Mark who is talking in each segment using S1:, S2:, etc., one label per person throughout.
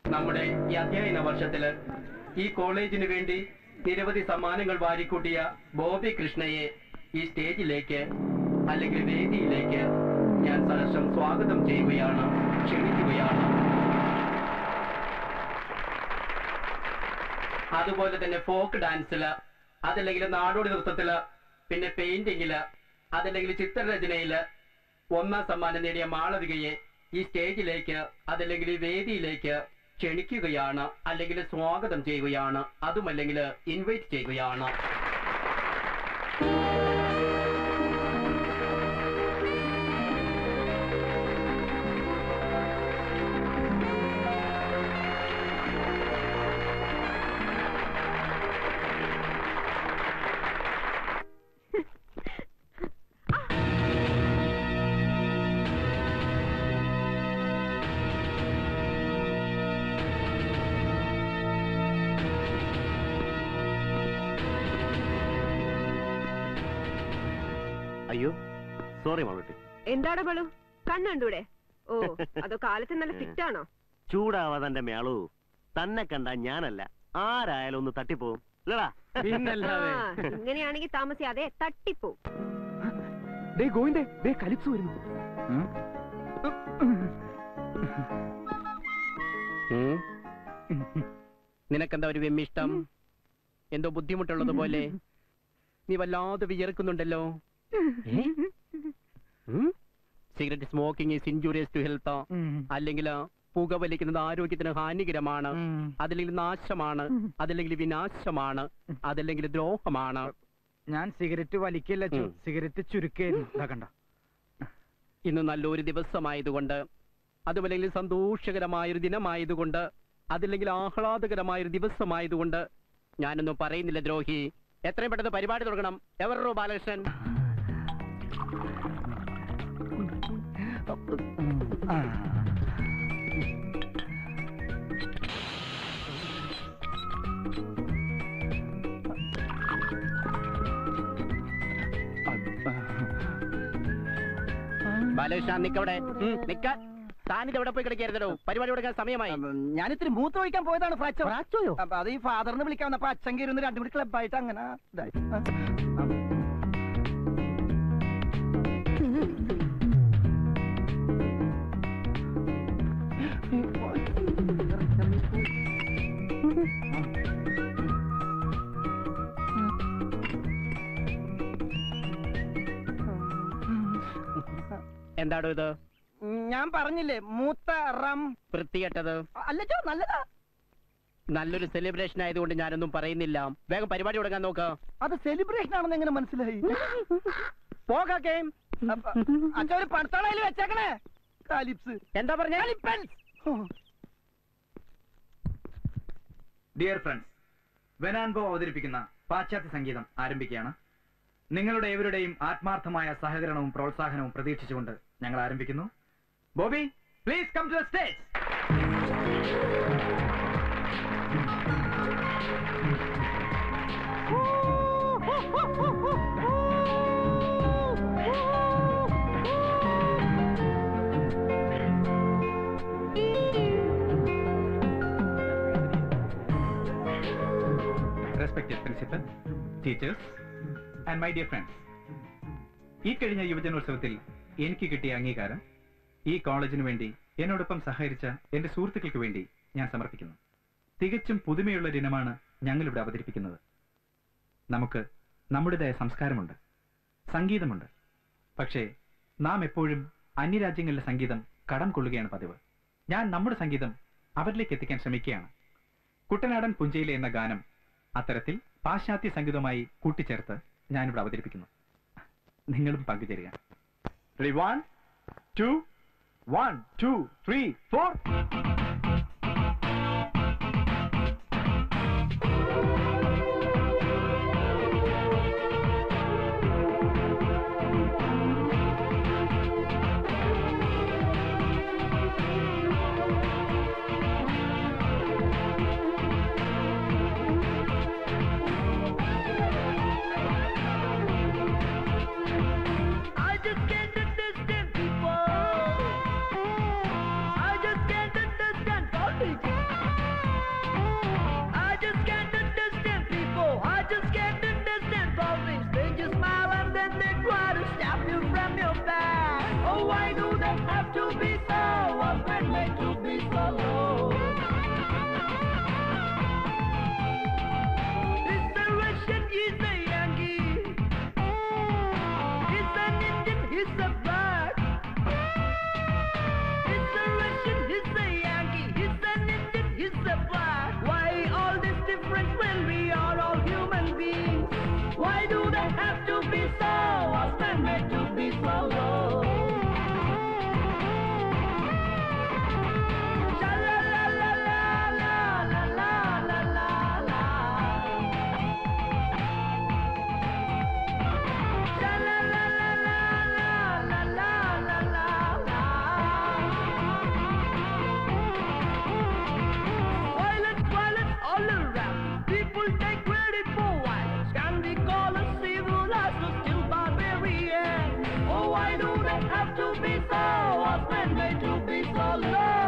S1: നമ്മുടെ ഈ അധ്യയന വർഷത്തില് ഈ കോളേജിന് വേണ്ടി നിരവധി സമ്മാനങ്ങൾ വാരിക്കൂട്ടിയ ബോബി കൃഷ്ണയെ ഈ സ്റ്റേജിലേക്ക് അല്ലെങ്കിൽ വേദിയിലേക്ക് ഞാൻ സഹർഷം സ്വാഗതം ചെയ്യുകയാണ് ക്ഷണിക്കുകയാണ് അതുപോലെ തന്നെ ഫോക്ക് ഡാൻസില് അതല്ലെങ്കിൽ നാടോടി നൃത്തത്തില് പിന്നെ പെയിന്റിങ്ങില് അതല്ലെങ്കിൽ ചിത്രരചനയില് ഒന്നാം സമ്മാനം നേടിയ മാളവികയെ ഈ സ്റ്റേജിലേക്ക് അതല്ലെങ്കിൽ ഈ വേദിയിലേക്ക് ക്ഷണിക്കുകയാണ് അല്ലെങ്കിൽ സ്വാഗതം ചെയ്യുകയാണ് അതുമല്ലെങ്കിൽ ഇൻവൈറ്റ് ചെയ്യുകയാണ്
S2: അയ്യോ സോറി മാളൂട്ടി
S3: എന്താണ് ബളു കണ്ണു കണ്ടൂടെ ഓ അതോ കാലത്ത് നല്ല ഫിറ്റ് ആണോ
S2: ചൂടാവാതെ മേളു തന്നെ കണ്ട ഞാനല്ല ആരായാലും ഒന്ന് തട്ടിപ്പോവും ഇല്ലടാ
S1: പിന്നല്ലാതെ.
S3: ആ, ഇങ്ങനെയാണെങ്കിൽ താമസിയാതെ തട്ടിപ്പോ
S4: ദേ ഗോവിന്ദേ ദേ കലിപ്സ് വരുന്നു
S1: ഉം? നിനക്കെന്താ ഒരു വിമ്മിഷ്ടം എന്തോ ബുദ്ധിമുട്ടുള്ളത് പോലെ നീ വല്ലാതെ വിയർക്കുന്നുണ്ടല്ലോ cigarette smoking is injurious to health അല്ലെങ്കിൽ പുകവലിക്കുന്നത് ആരോഗ്യത്തിന് ഹാനികരമാണ് അതല്ലെങ്കിൽ നാശമാണ് അതല്ലെങ്കിൽ വിനാശമാണ് അതല്ലെങ്കിൽ ദ്രോഹമാണ്
S4: ഞാൻ സിഗരറ്റ് വലിക്കില്ല ചു.
S1: ഉം.
S4: സിഗരറ്റ് ചുരുക്കായിരുന്നു ഇതാ കണ്ട
S1: ഇന്ന് നല്ലൊരു ദിവസമായതുകൊണ്ട് അതുമല്ലെങ്കിൽ സന്തോഷകരമായൊരു ദിനമായതുകൊണ്ട് അതല്ലെങ്കിൽ ആഹ്ലാദകരമായൊരു ദിവസമായതുകൊണ്ട് ഞാനൊന്നും പറയുന്നില്ല ദ്രോഹി എത്രയും പെട്ടെന്ന് പരിപാടി തുടങ്ങണം എവറോ ബാലകൃഷ്ണൻ ബാലകൃഷ്ണ നിക്കവിടെ ഉം, നിക്ക താനിത് എവിടെ പോയി കിടക്കരുതോ പരിപാടി കൊടുക്കാൻ സമയമായി
S4: ഞാൻ ഇത്തിരി മൂത്ത് ഒഴിക്കാൻ പോയതാണ് ഫ്രാക്ചർ അപ്പൊ അത് ഈ ഫാദറിന് വിളിക്കാൻ വന്നപ്പോ അച്ഛൻ കയറുന്ന രണ്ടു മണി ക്ലബായിട്ട് അങ്ങനെ ഇതായി. ആ.
S1: എന്താടോ ഇത്
S4: ഞാൻ പറഞ്ഞില്ലേ മൂത്ത റം
S1: വൃത്തികെട്ടത്
S4: അല്ലച്ചോ നല്ലതാ
S1: നല്ലൊരു സെലിബ്രേഷൻ ആയതുകൊണ്ട് ഞാനൊന്നും പറയുന്നില്ല വേഗം പരിപാടി തുടങ്ങാൻ നോക്ക്
S4: അത് സെലിബ്രേഷൻ ആണെന്ന് എങ്ങനെ മനസ്സിലായി
S1: പോകാ ഗെയിം
S4: അച്ഛൻ ഒരു പണത്താളയിൽ വെച്ചേക്കണേ കാലിപ്സ്
S1: എന്താ പറഞ്ഞ
S5: ഡിയർ ഫ്രണ്ട്സ് വെനാൻബോ അവതരിപ്പിക്കുന്ന പാശ്ചാത്യ സംഗീതം ആരംഭിക്കുകയാണ് നിങ്ങളുടെ ഏവരുടെയും ആത്മാർത്ഥമായ സഹകരണവും പ്രോത്സാഹനവും പ്രതീക്ഷിച്ചുകൊണ്ട് ഞങ്ങൾ ആരംഭിക്കുന്നു Bobby please come to the stage respected principal teachers and my dear friends ഈ കഴിഞ്ഞ യുവജനോത്സവത്തിൽ എനിക്ക് കിട്ടിയ അംഗീകാരം ഈ കോളേജിന് വേണ്ടി എന്നോടൊപ്പം സഹകരിച്ച എന്റെ സുഹൃത്തുക്കൾക്ക് വേണ്ടി ഞാൻ സമർപ്പിക്കുന്നു തികച്ചും പുതുമയുള്ള ഒരു ഇനമാണ് ഞങ്ങൾ ഇവിടെ അവതരിപ്പിക്കുന്നത് നമുക്ക് നമ്മുടേതായ സംസ്കാരമുണ്ട് സംഗീതമുണ്ട് പക്ഷേ നാം എപ്പോഴും അന്യരാജ്യങ്ങളിലെ സംഗീതം കടം കൊള്ളുകയാണ് പതിവ് ഞാൻ നമ്മുടെ സംഗീതം അവരിലേക്ക് എത്തിക്കാൻ ശ്രമിക്കുകയാണ് കുട്ടനാടൻ പുഞ്ചയിലെ എന്ന ഗാനം അത്തരത്തിൽ പാശ്ചാത്യ സംഗീതവുമായി കൂട്ടിച്ചേർത്ത് ഞാനിവിടെ അവതരിപ്പിക്കുന്നു നിങ്ങളും പങ്കുചേരുക one two one two three four
S6: I just can't understand people. I just can't understand politics. to be solo. He's a Russian, he's a Yankee. He's an Indian, he's a black. He's a Russian, he's a Yankee. He's an Indian, he's a black. Why all this difference when we are all human beings? Why do they have to be so? Was man made to be so low? Violence, violence all around. People take credit for violence. Can we call us civilized or still barbarian? Oh, why do they have to be so? Was men made to be so low?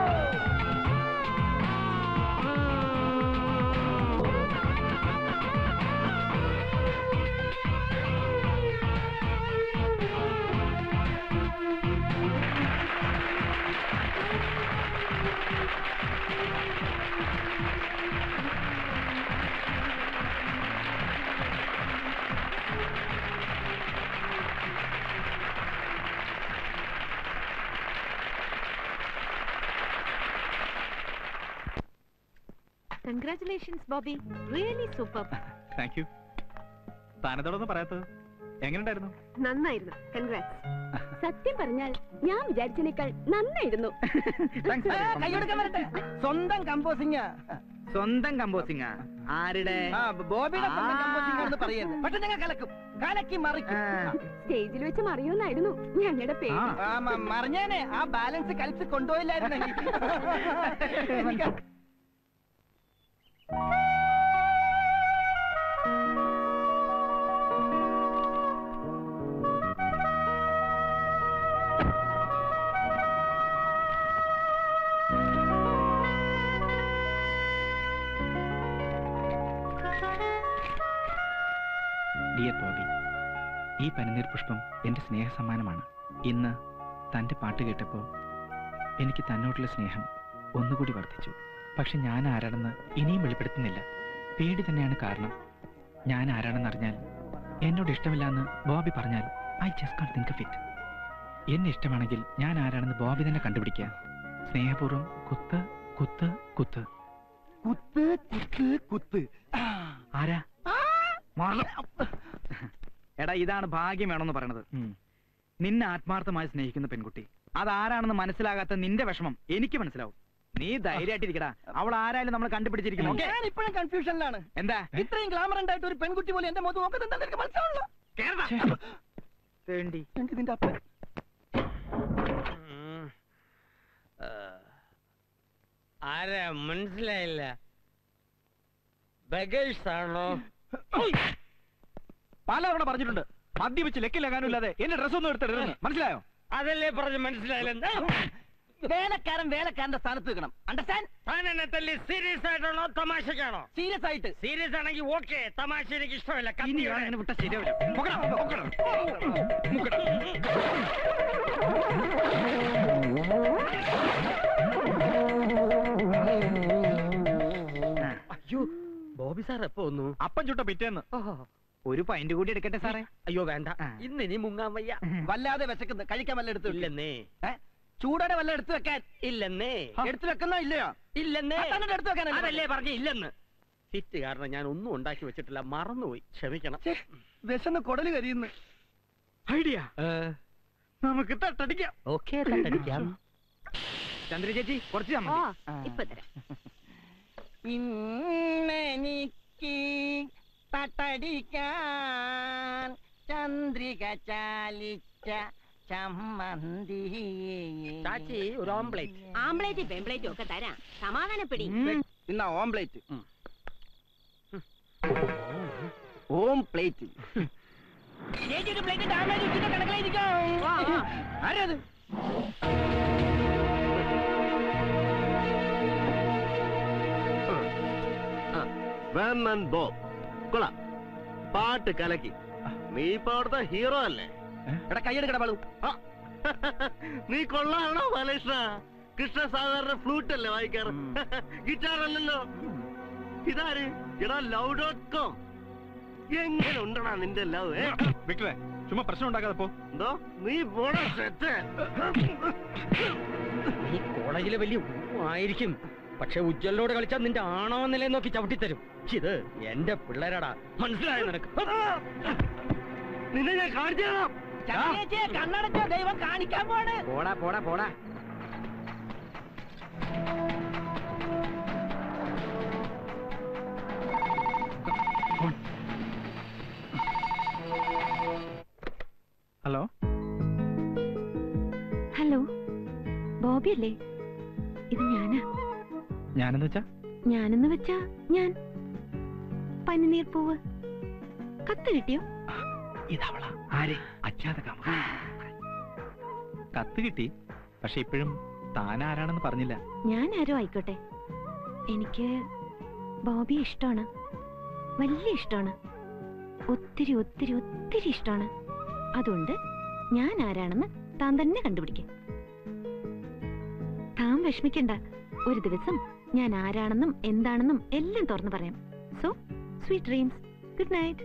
S3: Congratulations Bobby really super
S5: thank you താനെന്തോടൊന്നും പറയാത്തത് എങ്ങനെയുണ്ടായിരുന്നു
S3: നന്നായിരുന്നു congrats
S7: സത്യം പറഞ്ഞാൽ ഞാൻ വിചാരിച്ചതിനേക്കാൾ നന്നായിരുന്നു
S4: കൈയെടുക്കാൻ വരട്ടെ സ്വന്തം കമ്പോസിംഗ്
S8: സ്വന്തം കമ്പോസിംഗ് ആരുടെ
S4: ആ ബോബിയുടെ സ്വന്തം
S8: ആ.
S4: കമ്പോസിംഗ് ആണെന്ന് പറയരുത് പക്ഷെ ഞങ്ങൾ കലക്കും കലക്കി മറിക്കും
S8: ആ.
S7: സ്റ്റേജിൽ വെച്ച് മറിയുന്നായിരുന്നു ഞങ്ങളുടെ പേര്
S8: ആ.
S4: ആ, മ- മറിഞ്ഞേനെ ആ ബാലൻസ് കളിച്ച് കൊണ്ടുപോയില്ലായിരുന്നെങ്കിൽ
S5: ഡിയർ ബോബി ഈ പനിനീർ പുഷ്പം എൻ്റെ സ്നേഹ സമ്മാനമാണ് ഇന്ന് തൻ്റെ പാട്ട് കേട്ടപ്പോൾ എനിക്ക് തന്നോടുള്ള സ്നേഹം ഒന്നുകൂടി വർദ്ധിച്ചു പക്ഷെ ഞാൻ ആരാണെന്ന് ഇനിയും വെളിപ്പെടുത്തുന്നില്ല പേടി തന്നെയാണ് കാരണം ഞാൻ ആരാണെന്ന് അറിഞ്ഞാൽ എന്നോട് ഇഷ്ടമില്ലാന്ന് ബോബി പറഞ്ഞാൽ I just can't think of it എന്നെ ഇഷ്ടമാണെങ്കിൽ ഞാൻ ആരാണെന്ന് ബോബി തന്നെ കണ്ടുപിടിക്കുക സ്നേഹപൂർവ്വം കുത്ത് കുത്ത് കുത്ത്
S4: കുത്ത് കുത്ത് കുത്ത് ആ.
S5: ആരാ
S8: മാറണം. എടാ ഇതാണ് ഭാഗ്യം വേണമെന്ന് പറയണത് നിന്നെ ആത്മാർത്ഥമായി സ്നേഹിക്കുന്ന പെൺകുട്ടി അതാരാണെന്ന് മനസ്സിലാകാത്ത നിന്റെ വിഷമം എനിക്ക് മനസ്സിലാവും നീ ധൈര്യമായിട്ടിരിക്കടാ അവൾ ആരായാലും നമ്മൾ കണ്ടുപിടിച്ചിരിക്കുന്നു ഓക്കെ
S4: ഞാൻ ഇപ്പോഴും കൺഫ്യൂഷനിലാണ്
S8: എന്താ
S4: ഇത്രയും ഗ്ലാമറന്റ് ആയിട്ട് ഒരു പെൺകുട്ടി പോലെ എന്റെ മുഖത്ത് നോക്കുന്നത് എന്താ നിനക്ക് മനസ്സിലാവുള്ളൂ
S8: തേണ്ടി
S4: എനിക്ക് ഇതിന്റെ അപ്പൻ
S9: ആരാ മനസ്സിലായില്ല ബഗേഴ്സ് ആണോ
S8: പലതവണ പറഞ്ഞിട്ടുണ്ട് മദ്യപിച്ച് ലക്കിലാകാനും ഇല്ലാതെ എന്റെ ഡ്രസ് ഒന്നും എടുത്തിടരുന്ന് മനസ്സിലായോ
S9: അതല്ലേ പറഞ്ഞ് മനസ്സിലായില്ല
S4: വേലക്കാരൻ വേലക്കാരന്റെ സ്ഥാനത്ത് വെക്കണം അണ്ടർസ്റ്റാൻഡ്
S9: താനെന്നെ തല്ലി സീരിയസ് ആയിട്ടാണോ തമാശക്കാണോ
S4: സീരിയസ് ആയിട്ട്
S9: സീരിയസ് ആണെങ്കിൽ ഓക്കെ തമാശ എനിക്ക് ഇഷ്ടമല്ല
S8: ഇനി
S9: കത്തിയോടെ.
S8: ഇയാളെ ഇങ്ങനെ വിട്ടാ ശരിയാവില്ല പൊക്കണം, പൊക്കണം. മുക്കണം.
S9: അയ്യോ ബോബി സാർ എപ്പോ വന്നു
S8: അപ്പം ചുട്ട പിറ്റേന്ന് ഒരു പൈന്റ് കൂടി എടുക്കട്ടെ സാറേ
S9: അയ്യോ വേണ്ട
S8: ആ.
S9: ഇന്ന് ഇനി മുങ്ങാൻ വയ്യ
S4: വല്ലാതെ വിശക്കുന്നു കഴിക്കാൻ വല്ല എടുത്ത് വെക്ക്.
S9: ഇല്ലെന്നേ
S4: ഏ? ചൂടോടെ വല്ല എടുത്ത് വെക്കാൻ
S9: ഇല്ലെന്നേ
S4: എടുത്ത് വെക്കുന്നോ ഇല്ലയോ
S9: ഇല്ലെന്നേ
S4: ആ, തന്നോട് എടുത്ത് വെക്കാനല്ലേ
S9: അതല്ലേ പറഞ്ഞ ഇല്ലെന്ന് ഫിറ്റ് കാരണം ഞാൻ ഒന്നും ഉണ്ടാക്കി വെച്ചിട്ടില്ല മറന്നുപോയി ക്ഷമിക്കണം
S4: ഛെ, വിശന്ന് കൊടല് കരിയുന്നു
S8: ഐഡിയ നമുക്ക് തട്ടടിക്കാം
S9: ഓക്കെ തട്ടടിക്കാം
S8: ചന്ദ്ര ചേച്ചി കുറച്ച്
S7: ഓ
S8: ചമ്മന്തി.
S7: ഇപ്പൊ തരാം
S4: ഇന്നെനിക്ക് തട്ടടിക്കാൻ ചന്ദ്രിക ചാലിച്ച ചമ്മന്തി
S9: ചാച്ചി ഒരു ഓംപ്ലേറ്റ്
S7: ആംബ്ലേറ്റ് പെംപ്ലേറ്റും ഒക്കെ തരാം സമാധാനപ്പെടി
S4: ഇന്ന ഓംപ്ലേറ്റ് ഓം പ്ലേറ്റ്
S7: വാ, വാ.
S4: ആരത്
S2: വേർണൻ ബോബ് കൊള്ളാം പാട്ട് കലക്കി നീ ഇപ്പൊ അവിടുത്തെ ഹീറോ അല്ലേ
S4: എടാ കൈയെടുക്കട വളു
S2: ആ, നീ കൊള്ളാണോ ബാലകൃഷ്ണ കൃഷ്ണ സാധാരണ ഫ്ലൂട്ട് അല്ലേ വായിക്കാറ് ഗിറ്റാർ അല്ലല്ലോ ഇതാര് എടാ ലവ് ഡോട്ട് കോം എങ്ങനെ ഉണ്ടടാ നിന്റെ ലവ് ഏ
S5: വിക്ടറെ ചുമ്മാ പ്രശ്നം ഉണ്ടാക്കാതെ പോ
S2: എന്തോ നീ പോടാ സെറ്റ്
S9: ഈ കോളേജിലെ വലിയ ആയിരിക്കും പക്ഷെ ഉജ്ജ്വലിനോട് കളിച്ചാൽ നിന്റെ ആണവ നിലയെ നോക്കി ചവിട്ടിത്തരും ഇത് എന്റെ പിള്ളേരാടാ മനസ്സിലായോ നിനക്ക്
S2: നിന്നെ ഞാൻ കാണിച്ചു തരാം
S4: ചന്ദ്രേച്ചിയെ കണ്ണടച്ചോ ദൈവം കാണിക്കാൻ പോണ്
S8: പോടാ പോടാ പോടാ
S5: ഹലോ
S7: ഹലോ ബോബി അല്ലേ ഇത് ഞാനാ
S5: ഞാനെന്ന് വെച്ചാ
S7: ഞാനെന്ന് വെച്ചാ ഞാൻ പനിനീർ പൂവ് കത്ത് കിട്ടിയോ
S5: ഇതവളാ ആരെ അജ്ഞാത കാമ കത്ത് കിട്ടി പക്ഷെ ഇപ്പോഴും താൻ ആരാണെന്ന് പറഞ്ഞില്ല
S7: ഞാൻ ആരോ ആയിക്കോട്ടെ എനിക്ക് ബോബി ഇഷ്ടമാണ് വലിയ ഇഷ്ടമാണ് ഒത്തിരി ഒത്തിരി ഒത്തിരി ഇഷ്ടമാണ് അതുകൊണ്ട് ഞാൻ ആരാണെന്ന് താൻ തന്നെ കണ്ടുപിടിക്കും താൻ വിഷമിക്കണ്ട ഒരു ദിവസം ഞാൻ ആരാണെന്നും എന്താണെന്നും എല്ലാം തുറന്നു പറയാം so sweet dreams good night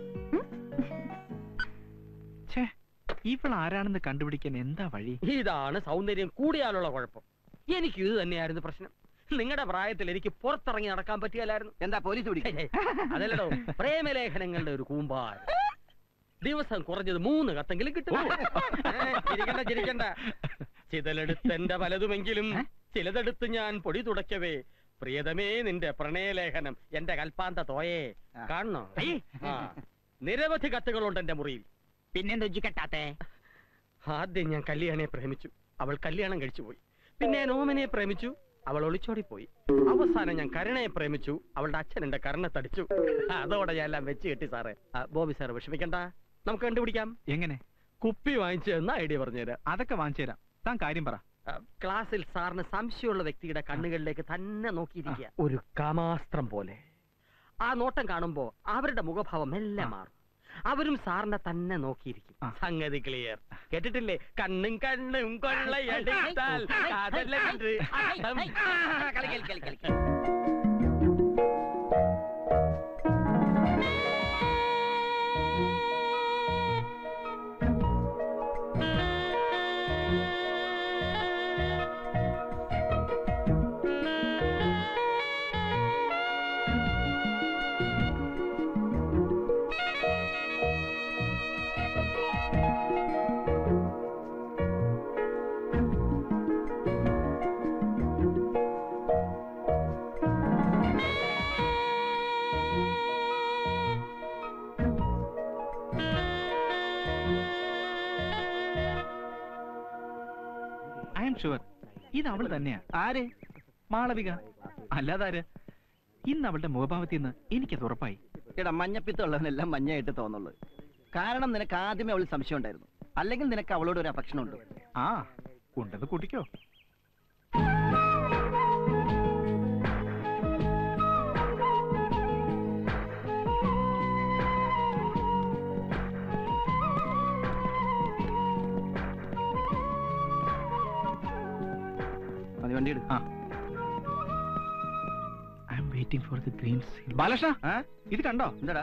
S5: ഛേ ഇവൾ ആരാണെന്ന് കണ്ടുപിടിക്കാൻ എന്താ വഴി
S9: ഇതാണ് സൗന്ദര്യം കൂടിയാലുള്ള കുഴപ്പം എനിക്ക് ഇത് തന്നെയായിരുന്നു പ്രശ്നം നിങ്ങളുടെ പ്രായത്തിൽ എനിക്ക് പുറത്തിറങ്ങി നടക്കാൻ പറ്റിയല്ലായിരുന്നു
S4: എന്താ പോലീസ് പിടിക്കും
S9: അതല്ലടോ പ്രേമലേഖനങ്ങളുടെ ഒരു കൂമ്പാരം ദിവസം കുറഞ്ഞത് മൂന്ന് കത്തെങ്കിലും കിട്ടും ഏ, ചിരിക്കണ്ട ചിരിക്കണ്ട ചിതലെടുത്ത് എന്റെ പലതുമെങ്കിലും ചിലതെടുത്ത് ഞാൻ പൊടി തുടയ്ക്കവേ പ്രിയതമേ നിന്റെ പ്രണയലേഖനം എന്റെ കൽപ്പാന്ത തോയേ കാണണോ ആ നിരവധി കത്തുകളുണ്ട് എന്റെ മുറിയിൽ
S8: പിന്നെന്താ ഉജ്ജി കെട്ടാത്തെ
S9: ആദ്യം ഞാൻ കല്യാണിയെ പ്രേമിച്ചു അവൾ കല്യാണം കഴിച്ചു പോയി പിന്നെ ഞാൻ ഓമനെ പ്രേമിച്ചു അവൾ ഒളിച്ചോടിപ്പോയി അവസാനം ഞാൻ കരുണയെ പ്രേമിച്ചു അവളുടെ അച്ഛൻ എന്റെ കരുണത്തടിച്ചു അതോടെ ഞാൻ എല്ലാം വെച്ച് കെട്ടി സാറേ ആ, ബോബി സാറ് വിഷമിക്കണ്ട നമുക്ക് കണ്ടുപിടിക്കാം
S5: എങ്ങനെ
S9: കുപ്പി വാങ്ങിച്ചു എന്ന ഐഡിയ പറഞ്ഞുതരാം
S5: അതൊക്കെ വാങ്ങിച്ചു തരാം താൻ കാര്യം പറ
S9: ആ, ക്ലാസ്സിൽ സാറിന് സംശയമുള്ള വ്യക്തിയുടെ കണ്ണുകളിലേക്ക് തന്നെ നോക്കിയിരിക്കുക ഒരു കാമാസ്ത്രം പോലെ ആ നോട്ടം കാണുമ്പോ അവരുടെ മുഖഭാവം എല്ലാം മാറും അവരും സാറിനെ തന്നെ നോക്കിയിരിക്കും
S5: ആ.
S9: സംഗതി ക്ലിയർ കേട്ടിട്ടില്ലേ കണ്ണും കണ്ണും കൊള്ളയടിച്ചാൽ കാതലകன்று അർത്ഥം.
S5: ഐ എം ഷുവർ ഇത് അവൾ തന്നെയാ
S4: ആര്
S5: മാളവിക അല്ലാതാര് ഇന്ന് അവളുടെ മുഖഭാവത്തിൽ നിന്ന് എനിക്കത് ഉറപ്പായി
S4: എടാ മഞ്ഞപ്പിത്തുള്ളവനെല്ലാം മഞ്ഞയായിട്ട് തോന്നുള്ളൂ കാരണം നിനക്ക് ആദ്യമേ അവൾ സംശയം ഉണ്ടായിരുന്നു അല്ലെങ്കിൽ നിനക്ക് അവളോട് ഒരു അഫക്ഷണം ഉണ്ട്
S5: ആ ഉണ്ടെന്ന് കൂട്ടിക്കോ
S4: മതി വണ്ടി എടു
S5: ആ I'm waiting for the green Balakrishna
S4: ആ?
S5: ഇത് കണ്ടോ
S4: എന്താടാ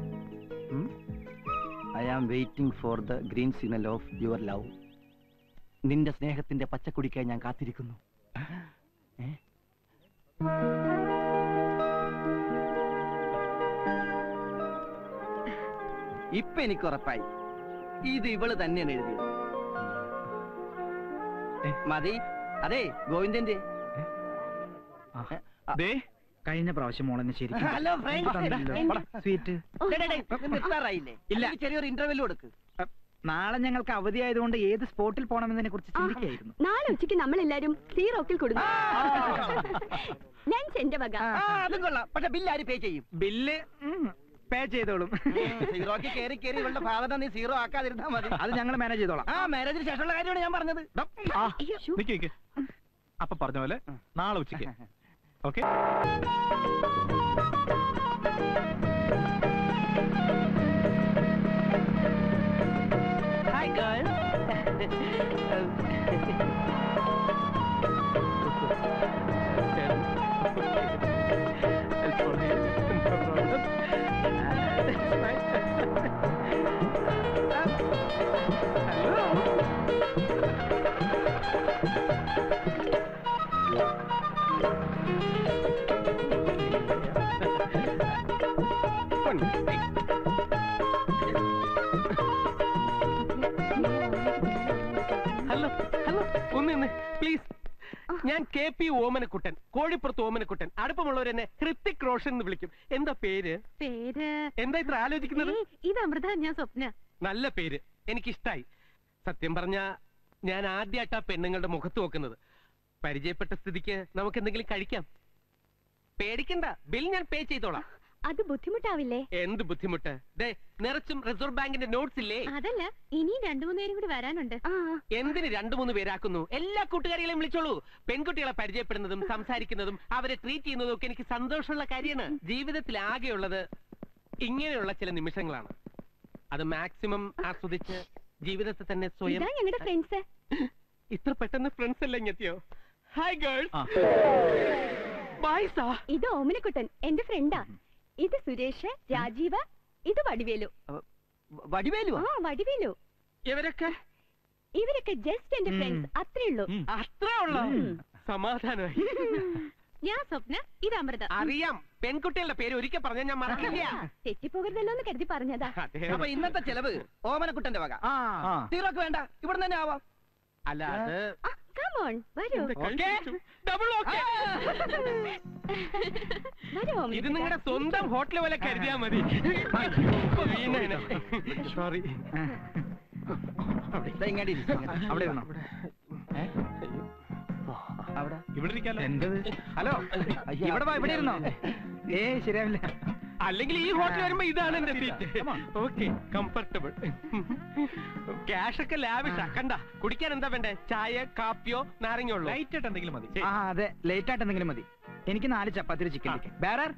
S4: I am waiting for the green signal of your love നിന്റെ സ്നേഹത്തിന്റെ പച്ചക്കുടിക്കായി ഞാൻ കാത്തിരിക്കുന്നു ഏ? ഇപ്പൊ എനിക്ക് ഉറപ്പായി ഇത് ഇവള് തന്നെയാണ് എഴുതിയത്
S5: ഏ?
S4: മതി അതെ ഗോവിന്ദന്റെ
S5: ആ.
S4: ഏ, ആ.
S5: ദേ
S8: കഴിഞ്ഞ പ്രാവശ്യം മോളെന്നെ ശരിക്കും
S4: ഹലോ ഫ്രണ്ട്സ്
S8: തന്നില്ലല്ലോ. സ്വീറ്റ്
S4: നിർത്താറായില്ലേ
S8: ഇല്ല.
S4: അല്ലെങ്കിൽ ചെറിയൊരു ഇന്റർവെൽ കൊടുക്ക്
S8: നാളെ ഞങ്ങൾക്ക് അവധി ആയതുകൊണ്ട് ഏത് സ്പോട്ടിൽ പോകണമെന്നതിനെ കുറിച്ച് ചിന്തിക്കായിരുന്നു
S7: നാളെ ഉച്ചയ്ക്ക് നമ്മൾ എല്ലാരും സീ റോക്കിൽ കൊടുക്കും ലഞ്ച് എന്റെ വക
S4: ആ അതും കൊള്ളാം പക്ഷെ ബില്ല് ആര് പേ ചെയ്യും
S8: ബില്ല് പേ ചെയ്തോളും
S4: സീറോക്ക് കയറി കയറി ഇവളുടെ ഫാദറിനെ നീ സീറോ ആക്കാതിരുന്നാ മതി
S8: അത് ഞങ്ങൾ മാനേജ് ചെയ്തോളാം
S4: ആ മാരേജിന് ശേഷമുള്ള കാര്യമാണ് ഞാൻ പറഞ്ഞത്
S7: അയ്യോ, ശ്ശോ.
S5: നിക്ക് നിക്ക് അപ്പൊ പറഞ്ഞ പോലെ നാളെ ഉച്ചയ്ക്ക് okay
S4: hi girl
S10: hello hello ഒന്ന് നിന്ന് പ്ലീസ് ഞാൻ കെ പി ഓമനക്കുട്ടൻ കോഴിപ്പുറത്ത് ഓമനക്കുട്ടൻ അടുപ്പമുള്ളവർ എന്നെ ഹൃത്തിക് റോഷൻ എന്ന് വിളിക്കും എന്താ പേര്
S7: പേര്
S10: എന്താ ഇത്ര ആലോചിക്കുന്നത്
S7: ഏയ്, ഇത് അമൃത ഞാൻ സ്വപ്ന
S10: നല്ല പേര് എനിക്കിഷ്ടായി സത്യം പറഞ്ഞ ഞാൻ ആദ്യമായിട്ടാ പെണ്ണുങ്ങളുടെ മുഖത്ത് നോക്കുന്നത് പരിചയപ്പെട്ട സ്ഥിതിക്ക് നമുക്ക് എന്തെങ്കിലും കഴിക്കാം പേടിക്കണ്ട ബിൽ ഞാൻ പേ ചെയ്തോളാം
S7: അത് ബുദ്ധിമുട്ടാവില്ലേ
S10: എന്ത് ബുദ്ധിമുട്ട് ദേ നിറച്ചും റിസർവ് ബാങ്കിന്റെ നോട്ട്സ് ഇല്ലേ
S7: അതല്ല ഇനിയും രണ്ടു മൂന്ന് പേരും കൂടി വരാനുണ്ട്
S10: എന്തിന് രണ്ടു മൂന്ന് പേരാക്കുന്നു എല്ലാ കൂട്ടുകാരികളെയും വിളിച്ചോളൂ പെൺകുട്ടികളെ പരിചയപ്പെടുന്നതും സംസാരിക്കുന്നതും അവരെ ട്രീറ്റ് ചെയ്യുന്നതും ഒക്കെ എനിക്ക് സന്തോഷമുള്ള കാര്യമാണ് ജീവിതത്തിൽ ആകെയുള്ളത് ഇങ്ങനെയുള്ള ചില നിമിഷങ്ങളാണ് അത് മാക്സിമം ആസ്വദിച്ച് ജീവിതത്തെ തന്നെ സ്വയം
S7: ഇതാ ഞങ്ങളുടെ ഫ്രണ്ട്സ്
S10: ഇത്ര പെട്ടെന്ന് ഫ്രണ്ട്സ് എല്ലാം ഇങ്ങെത്തിയോ ഹായ് ഗേൾസ് ബൈ സാ
S7: ഇത് ഓമനക്കുട്ടൻ എന്റെ ഫ്രണ്ടാ ഇത് സുരേഷ് രാജീവ് ഇത് വടിവേലു
S4: വടിവേലു
S7: ആ വടിവേലു
S10: ഇവരൊക്കെ
S7: ഇവരൊക്കെ ജസ്റ്റ് എന്റെ
S8: ഉം.
S7: ഫ്രണ്ട്സ് അത്രേ ഉള്ളൂ
S10: അത്രേ ഉള്ളോ സമാധാനമായി
S7: ഞാൻ സ്വപ്ന ഇത് അമൃത
S10: അറിയാം പെൺകുട്ടികളുടെ പേര് ഒരിക്കൽ പറഞ്ഞാൽ ഞാൻ മറക്കില്ല
S7: തെറ്റിപ്പോകരുതല്ലോ എന്ന് കരുതി പറഞ്ഞതാ
S10: അതെ.
S4: അപ്പൊ ഇന്നത്തെ ചെലവ് ഓമനക്കുട്ടന്റെ വക
S8: ആ
S4: തീറൊക്കെ വേണ്ട ഇവിടെ തന്നെ ആവാം
S10: അല്ല അത്
S7: കമോൺ വരൂ
S10: ഡബിൾ ഓക്കെ
S7: വരൂ
S10: ഇത് നിങ്ങളുടെ സ്വന്തം ഹോട്ടൽ പോലെ കരുതിയാ മതി സോറി
S4: ദാ ഇങ്ങോട്ട് ഇരി, ഇങ്ങോട്ട്.
S8: അവിടെ ഇരുന്നോ
S4: ഏ? അവിടെ
S5: ഇവിടെ ഇരിക്കാലോ
S8: എന്തത് ഹലോ
S4: അയ്യ,
S8: ഇവിടെ വാ ഇവിടെ ഇരുന്നോ ഏ ശരിയാവില്ല
S10: അല്ലെങ്കിൽ ഈ ഹോട്ടൽ വരുമ്പോ ഇതാണ് എന്റെ സീറ്റ് ഓക്കെ കംഫർട്ടബിൾ ക്യാഷ് ഒക്കെ ലാവിഷാ കണ്ട കുടിക്കാൻ എന്താ വേണ്ടേ ചായ കാപ്പിയോ നാരങ്ങ ഉള്ളൂ
S5: ലൈറ്റ് ആയിട്ട് എന്തെങ്കിലും മതി
S8: ആ അതെ ലേറ്റ് ആയിട്ട് എന്തെങ്കിലും മതി എനിക്ക് നാല് chapati chicken bearer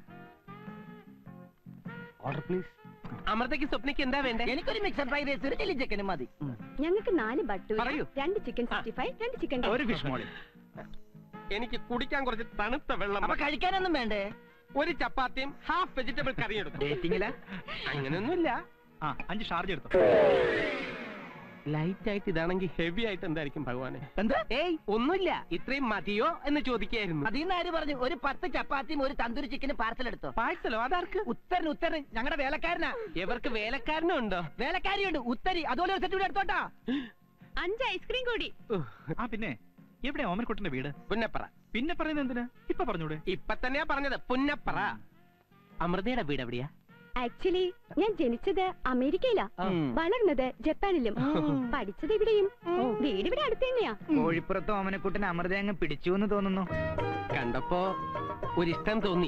S10: order please അമൃതയ്ക്ക് സ്വപ്നയ്ക്ക് എന്താ വേണ്ടേ
S4: എനിക്കൊരു മിക്സഡ് ഫ്രൈഡ് റൈസ് ഒരു ചില്ലി ചിക്കനും മതി ഉം.
S7: ഞങ്ങൾക്ക് നാല് ബട്ടൂര
S10: പറയൂ.
S7: രണ്ട് ചിക്കൻ സിക്സ്റ്റി ഫൈവ് രണ്ട് ചിക്കൻ
S8: ഒരു ഫിഷ് മോളി
S10: എനിക്ക് കുടിക്കാൻ കുറച്ച് തണുത്ത വെള്ളം
S4: അപ്പൊ കഴിക്കാനൊന്നും വേണ്ടേ
S10: ഒരു ചപ്പാത്തിയും ഹാഫ് വെജിറ്റബിൾ കറി എടുത്തു
S8: ഡേറ്റിംഗില
S10: അങ്ങനെയൊന്നുമില്ല
S5: ആ അഞ്ച് ഷാർജ് എടുത്തോ
S10: ലൈറ്റ് ആയിട്ട് ഇതാണെങ്കിൽ ഹെവി ആയിട്ട് എന്തായിരിക്കും ഭഗവാനെ
S4: എന്ത്
S10: ഏയ് ഒന്നുമില്ല ഇത്രയും മതിയോ എന്ന് ചോദിക്കായിരുന്നു
S4: അതിന്ന് ആര് പറഞ്ഞു ഒരു പത്ത് ചപ്പാത്തിയും ഒരു തന്തൂരി ചിക്കനും പാർസൽ എടുത്തോ
S10: പാഴ്സലോ അതാർക്ക്
S4: ഉത്തരൻ ഉത്തരൻ ഞങ്ങളുടെ വേലക്കാരനാ
S10: ഇവർക്ക് വേലക്കാരനും ഉണ്ടോ
S4: വേലക്കാരിയുണ്ട് ഉത്തരി അതുപോലെ ഒരു സെറ്റ് കൂടി എടുത്തോട്ടാ
S7: അഞ്ച് ഐസ്ക്രീം കൂടി
S5: ആ പിന്നെ എവിടെ ഓമനക്കുട്ടന്റെ വീട്
S10: പുന്നപ്പറ
S5: പിന്നെ പറയുന്നത് എന്തിനാ ഇപ്പൊ പറഞ്ഞൂടെ
S10: ഇപ്പൊ തന്നെയാ പറഞ്ഞത് പുന്നപ്പറ അമൃതയുടെ വീട് എവിടെയാ
S7: ആക്ച്വലി ഞാൻ ജനിച്ചത് അമേരിക്കയിലാ വളർന്നത് ജപ്പാനിലും പഠിച്ചത് ഇവിടെയും വീട് ഇവിടെ അടുത്ത് തന്നെയാ
S8: കോഴിപ്പുറത്ത് ഓമനക്കുട്ടൻ അമൃത അങ്ങ് പിടിച്ചു എന്ന് തോന്നുന്നു
S10: കണ്ടപ്പോ ഒരിഷ്ടം തോന്നി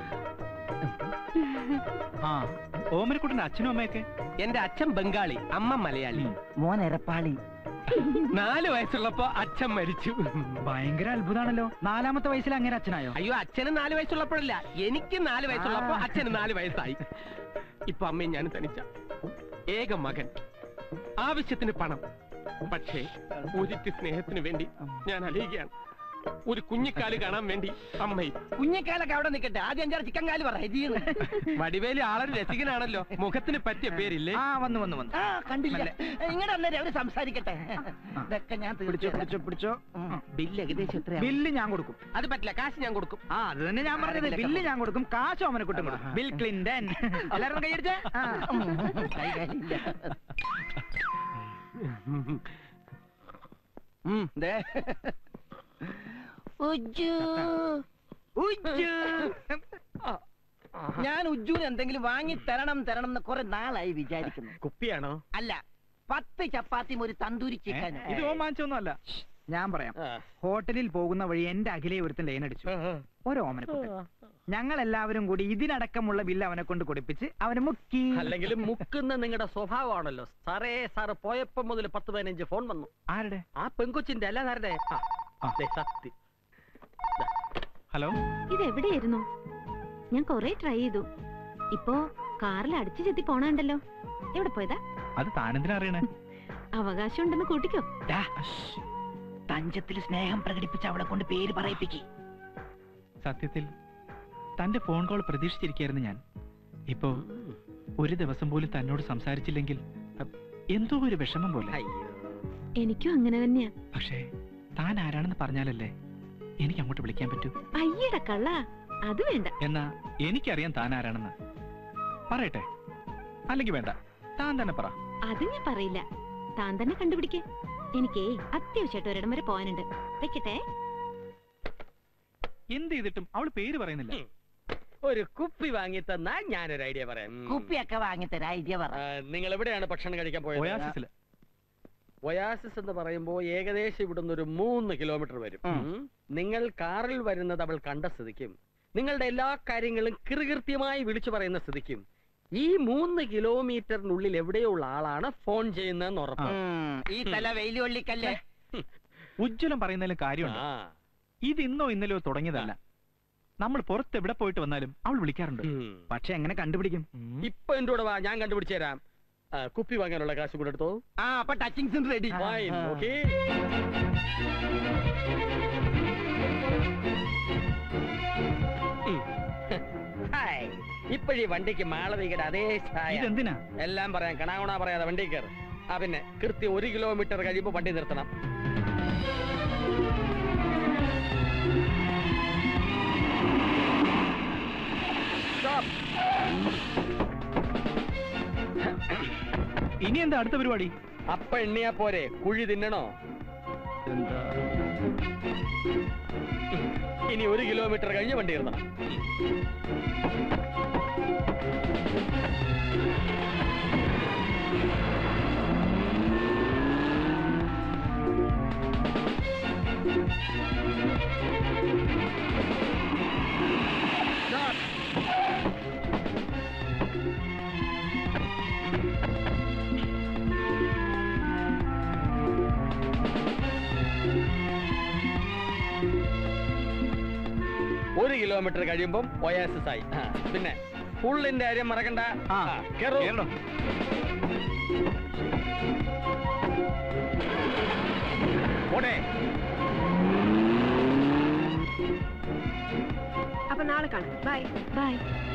S5: ആ ഓമനക്കുട്ടന്റെ അച്ഛനും അമ്മയൊക്കെ
S10: എന്റെ അച്ഛൻ ബംഗാളി അമ്മ മലയാളി
S4: മോൻ എരപ്പാളി
S10: നാല് വയസ്സുള്ളപ്പോ അച്ഛൻ മരിച്ചു
S8: ഭയങ്കര അത്ഭുതാണല്ലോ നാലാമത്തെ വയസ്സിൽ അങ്ങനെ അച്ഛനായോ
S10: അയ്യോ അച്ഛന് നാല് വയസ്സുള്ളപ്പോഴല്ല എനിക്ക് നാല് വയസ്സുള്ളപ്പോ
S8: ആ.
S10: അച്ഛന് നാല് വയസ്സായി ഇപ്പൊ അമ്മയും ഞാൻ തനിച്ച ഏക മകൻ ആവശ്യത്തിന് പണം പക്ഷേ ഒരിറ്റ് സ്നേഹത്തിന് വേണ്ടി ഞാൻ അലയുകയാണ് ഒരു കുഞ്ഞിക്കാല് കാണാൻ വേണ്ടി അമ്മയും
S4: കുഞ്ഞിക്കാലൊക്കെ അവിടെ നിൽക്കട്ടെ ആദ്യം അഞ്ചാറ് ചിക്കൻ കാല് പറ ഇതിന്ന്.
S10: വടിവേലി ആളൊരു രസികനാണല്ലോ മുഖത്തിന് പറ്റിയ പേരില്ലേ
S8: ആ വന്നു വന്നു വന്നു
S4: ആ കണ്ടില്ല ഇങ്ങടെ അന്നേരം അവര് സംസാരിക്കട്ടെ ഇതൊക്കെ ഞാൻ
S8: പിടിച്ചോ
S4: തീർച്ചയായും
S8: പിടിച്ചോ പിടിച്ചോ
S10: ബില്ല് ഏകദേശം എത്രയാ
S8: ബില്ല് ഞാൻ കൊടുക്കും
S10: അത് പറ്റില്ല കാശ് ഞാൻ കൊടുക്കും
S8: ആ അത് തന്നെ ഞാൻ പറഞ്ഞത് ബില്ല് ഞാൻ കൊടുക്കും കാശ് ഓമനക്കുട്ടൻ കൊടുക്കും ബിൽ ക്ലിന്റൺ എല്ലാവരും കൈയടിച്ചേ ആ.
S4: കൈകാലില്ല ഉം, ദേ. ഉജ്ജു.
S8: ഉജ്ജ്.
S4: ഞാൻ ഉജ്ജുവിന് എന്തെങ്കിലും വാങ്ങി തരണം തരണം എന്ന് കുറെ നാളായി വിചാരിക്കുന്നു
S10: കുപ്പിയാണോ
S4: അല്ല പത്ത് ചപ്പാത്തിയും ഒരു തന്തൂരി ചിക്കനും
S8: ഇത് ഓൻ വാങ്ങിച്ചൊന്നും അല്ല ഞാൻ പറയാം ഹോട്ടലിൽ പോകുന്ന വഴി എന്റെ അഖിലെ ഒരുത്തൻ ലൈൻ അടിച്ചു ഒരു ഓമനക്കുട്ടൻ ഞങ്ങൾ എല്ലാവരും കൂടി ഇതിനടക്കമുള്ള ബില്ല് അവനെ കൊണ്ട് കൊടുപ്പിച്ച് അവനെ മുക്കി
S9: അല്ലെങ്കിൽ മുക്കുന്ന നിങ്ങളുടെ സ്വഭാവമാണല്ലോ സാറേ സാറ് പോയപ്പോ മുതൽ പത്ത് പതിനഞ്ച് ഫോൺ വന്നു
S8: ആരുടെ
S9: ആ പെങ്കൊച്ചിന്റെ അല്ല സാറിന്റെ ആ,
S8: ആ.
S9: ദേ, സത്യം
S5: ഹലോ
S7: ഇത് എവിടെയായിരുന്നു ഞാൻ കൊറേ ട്രൈ ചെയ്തു ഇപ്പോ കാറിൽ അടിച്ചു ചെത്തി പോണുണ്ടല്ലോ എവിടെ പോയതാ
S5: അത് താനെന്തിനാ അറിയണേ
S7: അവകാശം ഉണ്ടെന്ന് കൂട്ടിക്കോ
S8: തഞ്ചത്തിൽ സ്നേഹം പ്രകടിപ്പിച്ച് അവളെ കൊണ്ട് പേര് പറയിപ്പിക്കി
S5: സത്യത്തിൽ തന്റെ ഫോൺ കോൾ പ്രതീക്ഷിച്ചിരിക്കുകയായിരുന്നു ഞാൻ ഇപ്പോ ഒരു ദിവസം പോലും തന്നോട് സംസാരിച്ചില്ലെങ്കിൽ അഹ്, എന്തോ ഒരു വിഷമം പോലെ
S7: എനിക്കും അങ്ങനെ തന്നെയാ
S5: പക്ഷേ താൻ ആരാണെന്ന് പറഞ്ഞാലല്ലേ എനിക്ക് അങ്ങോട്ട് വിളിക്കാൻ പറ്റൂ
S7: അയ്യട കള്ള അത് വേണ്ട
S5: എന്നാ എനിക്കറിയാം താൻ ആരാണെന്ന് പറയട്ടെ അല്ലെങ്കിൽ വേണ്ട താൻ തന്നെ പറ
S7: അത് ഞാൻ പറയില്ല താൻ തന്നെ കണ്ടുപിടിക്കേ എനിക്കേ അത്യാവശ്യമായിട്ട് ഒരിടം വരെ പോകാനുണ്ട് വെക്കട്ടെ
S5: എന്ത് ചെയ്തിട്ടും അവൾ പേര് പറയുന്നില്ല
S9: ഒരു കുപ്പി വാങ്ങി തന്നാ ഞാനൊരു ഐഡിയ പറയാം ഉം.
S8: കുപ്പിയൊക്കെ വാങ്ങിത്തരാ ഐഡിയ പറ
S9: ആ, നിങ്ങൾ എവിടെയാണ് ഭക്ഷണം കഴിക്കാൻ പോയത്
S5: ഒയാസിസില്
S9: ഒയാസിസ് എന്ന് പറയുമ്പോൾ ഏകദേശം ഇവിടുന്ന് ഒരു മൂന്ന് കിലോമീറ്റർ വരും ഉം. നിങ്ങൾ കാറിൽ വരുന്നത് അവൾ കണ്ട സ്ഥിതിക്കും നിങ്ങളുടെ എല്ലാ കാര്യങ്ങളും കൃകൃത്യമായി വിളിച്ചു പറയുന്ന സ്ഥിതിക്കും ഈ മൂന്ന് കിലോമീറ്ററിനുള്ളിൽ എവിടെയുള്ള ആളാണ് ഫോൺ ചെയ്യുന്നതെന്ന് ഉറപ്പ്
S8: ഈ തല വെയില് കൊള്ളിക്കല്ലേ
S5: ഉജ്ജ്വലം പറയുന്നതിലും കാര്യമുണ്ട്
S9: ആ.
S5: ഇത് ഇന്നോ ഇന്നലെയോ തുടങ്ങിയതല്ല നമ്മൾ പുറത്ത് എവിടെ പോയിട്ട് വന്നാലും അവൾ വിളിക്കാറുണ്ട്
S9: ഉം.
S8: പക്ഷെ എങ്ങനെ കണ്ടുപിടിക്കും
S9: ഇപ്പൊ എന്റെ കൂടെ വാ ഞാൻ കണ്ടുപിടിച്ചു തരാം ആ, കുപ്പി വാങ്ങാനുള്ള കാശ് കൂടെ എടുത്തോ
S8: ആ അപ്പൊ ടച്ചിങ്സ് റെഡി
S9: ഫൈൻ ഓക്കേ ഇപ്പോഴീ വണ്ടിക്ക് മാളവികയുടെ അതേ ഛായ
S5: ഇതെന്തിനാ
S9: എല്ലാം പറയാം കണാകുണ പറയാതെ വണ്ടി കയറ് ആ പിന്നെ കൃത്യം ഒരു കിലോമീറ്റർ കഴിയുമ്പോ വണ്ടി നിർത്തണം Stop.
S5: ഇനി എന്താ അടുത്ത പരിപാടി
S9: അപ്പ എണ്ണിയാ പോരെ കുഴി തിന്നണോ ഇനി ഒരു കിലോമീറ്റർ കഴിഞ്ഞ് വണ്ടി നിർത്തണം ഒരു കിലോമീറ്റർ കഴിയുമ്പം ഒയാസിസ് ആയി ആ, പിന്നെ ഫുള്ളിന്റെ കാര്യം മറക്കണ്ട
S5: ആ,
S9: ആ, കേറൂ.
S5: കേറണോ?
S9: പോട്ടെ
S3: അപ്പൊ നാളെ കാണാം ബൈ
S7: ബൈ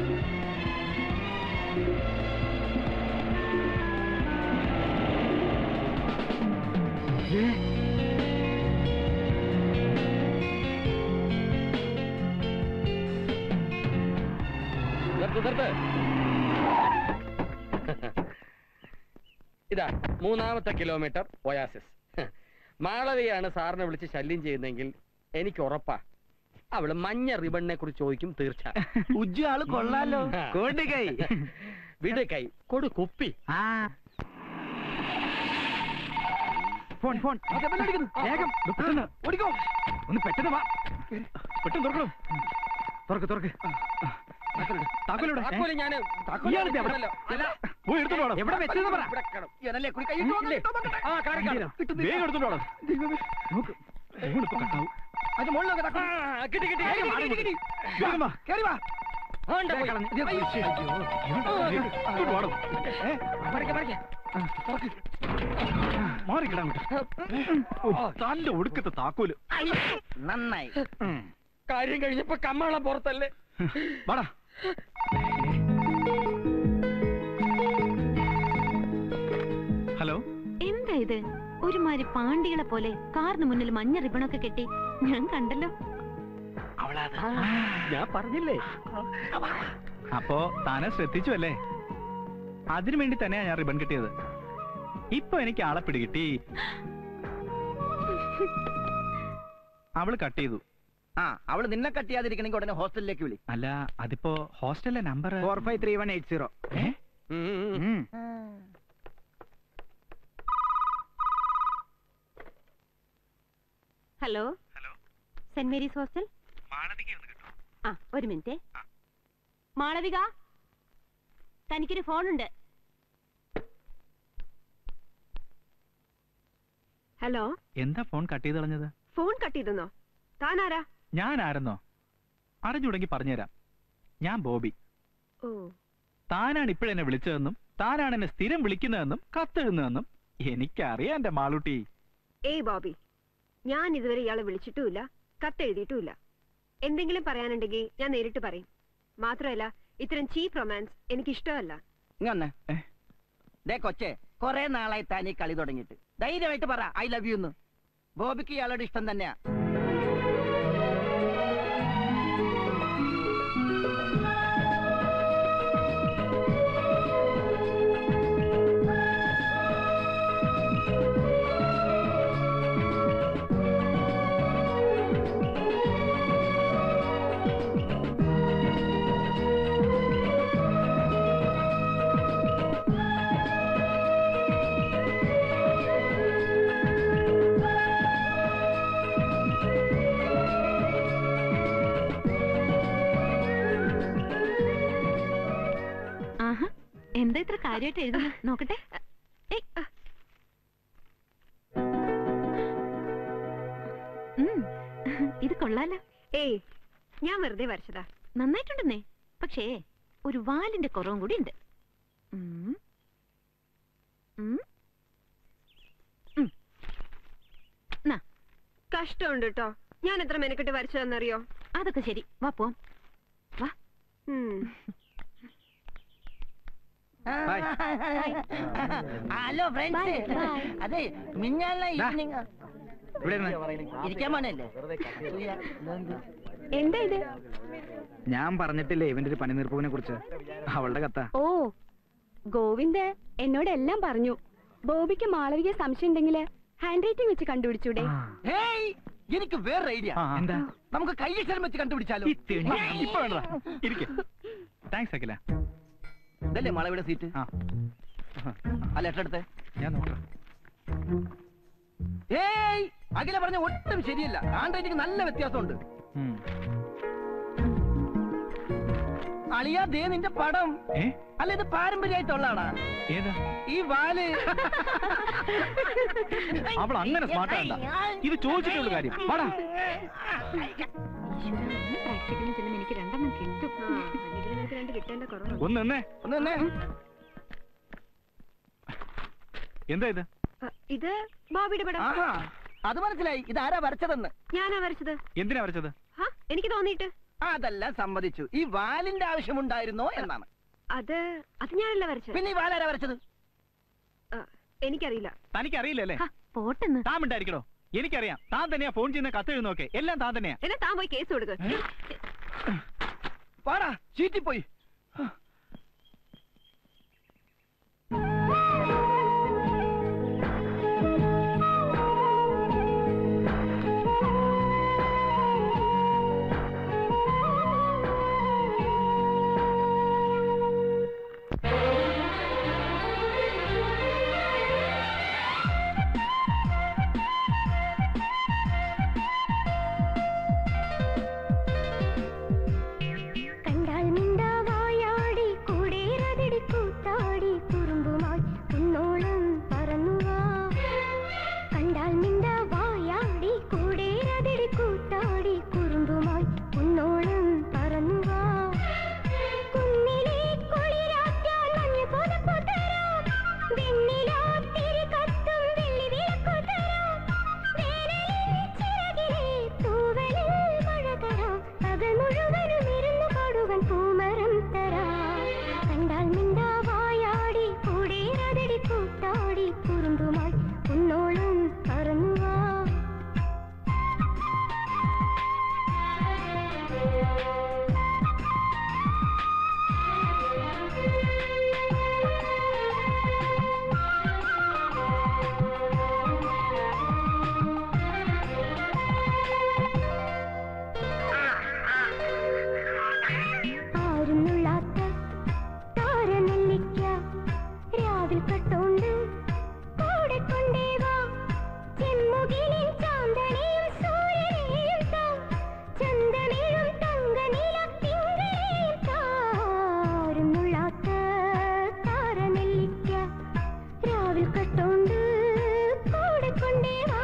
S9: നിർത്ത് നിർത്ത് ഇതാ മൂന്നാമത്തെ കിലോമീറ്റർ ഒയാസിസ് മാളവിയാണ് സാറിനെ വിളിച്ച് ശല്യം ചെയ്യുന്നെങ്കിൽ എനിക്ക് ഉറപ്പാ അവള് മഞ്ഞ റിബണിനെ കുറിച്ച് ചോദിക്കും തീർച്ച
S8: ഉജ്ജു ആള് കൊള്ളാലോ
S9: ആ.
S8: കൊടുകൈ
S9: വിട് കൈ കൊടു കുപ്പി
S8: ആ ഫോൺ ഫോൺ വേഗം പെട്ടെന്ന് ഓടിക്കോ ഒന്ന് പെട്ടെന്ന് വാ
S5: പെട്ടെന്ന് തുറക്കണം
S8: തുറക്ക് തുറക്ക് താക്കോലെവിടെ? ഏ?
S9: താക്കോല് ഞാന്
S8: ഇയാളിത് എവിടെ?
S9: ഇല്ലല്ലോ. അല്ല.
S5: പോയി എടുത്തോണ്ട് വാടാ.
S8: എവിടെ വെച്ചെന്ന് പറ
S9: ഇവിടെ കാണും.
S8: ഇവനല്ലേ കുടി കൈ ഇട്ട്
S9: ഇല്ലേ?
S8: നോക്ക്.
S9: ആ, കാണും, കാണും.
S5: വേഗം എടുത്തോണ്ട് വാടാ.
S8: നോക്ക്
S5: ഫോണിപ്പോ കട്ടാവും.
S8: അത് മുകളിലൊക്കെ
S9: ആ,
S8: തട്ടാം.
S9: കിട്ടി, കിട്ടി,
S8: വേഗം
S9: കിട്ടി,
S8: വാ,
S9: കിട്ടി, കിട്ടി.
S5: വേഗം വാ.
S8: കേറി വാ
S9: ആ, ഉണ്ട്, പോയി.
S8: കളഞ്ഞ്. ഇത്
S9: അയ്യോ.
S8: ശ്ശേ, അയ്യോ.
S5: ഇങ്ങോട്ട് വാടോ.
S8: ഏ, പറിക്ക്, പറിക്ക്.
S5: മാറിക്കിടാ അങ്ങോട്ട്. ഓ, തന്റെ ഒടുക്കത്തെ താക്കോല്
S8: നന്നായി ഉം.
S9: കാര്യം കഴിഞ്ഞപ്പോ കമ്മള പുറത്തല്ലേ
S5: വാടാ ഹലോ
S7: എന്താ ഇത് ഒരുമാതിരി പാണ്ടികളെ പോലെ കാറിന് മുന്നിൽ മഞ്ഞ റിബണൊക്കെ കെട്ടി ഞാൻ കണ്ടല്ലോ
S8: അവളത്
S9: ഞാൻ പറഞ്ഞില്ലേ
S5: അപ്പോ താനെ ശ്രദ്ധിച്ചു അല്ലേ അതിനു വേണ്ടി തന്നെയാ ഞാൻ റിബൺ കിട്ടിയത് ഇപ്പൊ എനിക്ക് ആളെ പിടികിട്ടി അവള് കട്ട് ചെയ്തു
S8: ആ അവള് നിന്നെ കട്ട് ചെയ്യാതിരിക്കണമെങ്കിൽ ഉടനെ ഹോസ്റ്റലിലേക്ക് വിളി
S5: അല്ല അതിപ്പോ ഹോസ്റ്റലിലെ number
S8: four five three one eight zero
S9: ഉം, ഉം, ഉം.
S7: ഹലോ സെന്റ് മേരീസ് ഹോസ്റ്റൽ ആ ഒരു മിനിറ്റ് മാളവിക തനിക്കൊരു ഫോണുണ്ട്
S3: ഹലോ
S5: എന്താ ഫോൺ കട്ട് ചെയ്ത് കളഞ്ഞത്
S3: ഫോൺ കട്ട് ചെയ്തെന്നോ താനാരാ
S5: ഞാൻ ആരെന്നോ അറിഞ്ഞുടങ്ങി പറഞ്ഞുതരാം ഞാൻ ബോബി
S3: ഓ
S5: താനാണ് ഇപ്പോഴെന്നെ വിളിച്ചതെന്നും താനാണ് എന്നെ സ്ഥിരം വിളിക്കുന്നതെന്നും കത്തെഴുതുന്നതെന്നും എനിക്കറിയാം എന്റെ മാളൂട്ടി
S3: ഏയ് ബോബി ഞാൻ ഇതുവരെ ഇയാളെ വിളിച്ചിട്ടുമില്ല കത്തെഴുതിയിട്ടുമില്ല എന്തെങ്കിലും പറയാനുണ്ടെങ്കിൽ ഞാൻ നേരിട്ട് പറയും മാത്രമല്ല ഇത്തരം ചീപ്പ് റൊമാൻസ് എനിക്ക് ഇഷ്ടമല്ല
S4: ഇങ്ങനെ ദേ കൊച്ചെ കൊറേ നാളായി താൻ ഈ കളി തുടങ്ങിയിട്ട് ധൈര്യമായിട്ട് പറ ഐ ലവ് യു എന്ന് ബോബിക്ക് ഇയാളോട് ഇഷ്ടം തന്നെയാ
S7: ആഹാ എന്താ ഇത്ര കാര്യമായിട്ട് എഴുതുന്നു നോക്കട്ടെ ഏയ്. ഉം, ഇത് കൊള്ളാലോ
S3: ഏയ് ഞാൻ വെറുതെ വരച്ചതാ
S7: നന്നായിട്ടുണ്ടെന്നേ പക്ഷേ ഒരു വാലിന്റെ കുറവും കൂടി ഉണ്ട് ഉം. ഉം. ഉം. നാ,
S3: കഷ്ടമുണ്ട് കേട്ടോ ഞാൻ എത്ര മെനക്കെട്ട് വരച്ചതെന്നറിയോ
S7: അതൊക്കെ ശരി വാ പോവാം വാ
S3: ഉം.
S4: ഹലോ ഫ്രണ്ട്സ് അതെ മിഞ്ഞാന്ന ഈവനിങ്
S8: ഇവിടെ ഇരുന്ന്.
S4: ഇരിക്കാൻ പോണല്ലേ
S3: എന്താ ഇത്
S8: ഞാൻ പറഞ്ഞിട്ടില്ലേ ഇവന്റെ ഒരു പണി നിർപ്പുവിനെ കുറിച്ച് അവളുടെ കത്ത
S11: ഓ ഗോവിന്ദ് എന്നോട് എല്ലാം പറഞ്ഞു ബോബിക്ക് മാളവിക സംശയം ഉണ്ടെങ്കിൽ ഹാൻഡ് റൈറ്റിംഗ് വെച്ച് കണ്ടുപിടിച്ചൂടെ
S4: ഹേയ് എനിക്ക് വേറെ ഐഡിയ
S8: എന്താ
S4: നമുക്ക് കൈയക്ഷരം വെച്ച് കണ്ടുപിടിച്ചാലോ
S5: ഇപ്പൊ വേണ്ടതാ ഇരിക്കെ താങ്ക്സ് അഖില
S4: ഇതല്ലേ മളവിടെ സീറ്റ്
S5: ആ
S4: ആ ലെറ്റർ എടുത്തേ
S5: ഞാൻ നോക്കാം
S4: ഏയ് അഖില പറഞ്ഞ ഒട്ടും ശരിയല്ല ഹാൻഡ് റൈറ്റിംഗ് നല്ല വ്യത്യാസമുണ്ട്
S5: ഉം.
S4: അളിയാ ദേ നിന്റെ പടം
S5: ഏ
S4: അല്ല ഇത് പാരമ്പര്യമായിട്ടുള്ളതാണാ
S5: ഏതാ
S4: ഈ വാല്
S5: അവൾ അങ്ങനെ സ്മാർട്ട് ആണ്ട ഇത് ചോദിച്ചിട്ടുള്ള കാര്യം പാടാ
S7: പ്രാക്ടിക്കലിന് ചെല്ലുമ്പോൾ എനിക്ക് രണ്ടെണ്ണം കിട്ടും
S3: ആ, അല്ലെങ്കിലും നിനക്ക് രണ്ട് കിട്ടേണ്ട കുറവുണ്ട്
S5: ഒന്ന് നിന്നേ
S4: ഒന്ന് നിന്നേ.
S5: എന്താ ഇത്
S3: ആ, ഇത് ബോബിയുടെ പടം
S4: ആഹാ അത് മനസ്സിലായി ഇത് ആരാ വരച്ചതെന്ന്
S3: ഞാനാ വരച്ചത്
S5: എന്തിനാ വരച്ചത്
S3: ഹാ എനിക്ക് തോന്നിയിട്ട്
S4: അതെല്ലാം സമ്മതിച്ചു ഈ വാലിന്റെ ആവശ്യമുണ്ടായിരുന്നോ എന്നാണ്
S3: അത് അത് ഞാനല്ല വരച്ചത്
S4: പിന്നെ ഈ വാലാരാ വരച്ചത്
S3: ആ, എനിക്കറിയില്ല
S5: തനിക്ക് അറിയില്ലല്ലേ
S7: ഹ, പോട്ടെന്ന്
S5: താൻ മിണ്ടായിരിക്കണോ എനിക്കറിയാം താൻ തന്നെയാ ഫോൺ ചെയ്യുന്ന കത്ത് എഴുതുന്നൊക്കെ എല്ലാം താൻ തന്നെയാ
S3: എന്നാ താൻ പോയി കേസ് കൊടുക്ക്
S4: വാടാ ചീറ്റിപ്പോയി
S11: കണ്ടാൽ മിണ്ടാവായാടി കൂടേറതിടി കൂത്താടി കുറുമ്പുമായി കുന്നോളം പറന്നുവാ കണ്ടാൽ മിണ്ടാവായാടി കൂടേറതിടി കൂത്താടി കുറുമ്പുമായി കുന്നോളം പറന്നുവാ കുന്നിലെ കുളിരാറ്റാൽ മഞ്ഞ് പുതപ്പു തരാം വെണ്ണിലാ തിരി കത്തും വെള്ളി വിളക്കു തരാം വേനലിൽ ചിറകിലെ തൂവലിൽ മഴ തരാം പകൽ മുഴുവനും ഇരുന്ന് പാടുവൻ പൂമരം തരാം കണ്ടാൽ മിണ്ടാവായാടി കൂടേറതടി കൂട്ടാടി കുറുമ്പുമായി കുന്നോളം പറന്നുവാ ആരും നുള്ളാത്ത താരനെല്ലിക്ക രാവിൽ കട്ടോണ്ട് കൂടെ കൊണ്ടേവാ ചെമ്മുകിലിൻ ചാന്തണിയും സൂര്യനെയും താ ചന്തമേഴും തങ്കനില തിങ്കളെയും താ ആരും നുള്ളാത്ത താരനെല്ലിക്ക രാവിൽ കട്ടോണ്ട് കൂടെ കൊണ്ടേവാ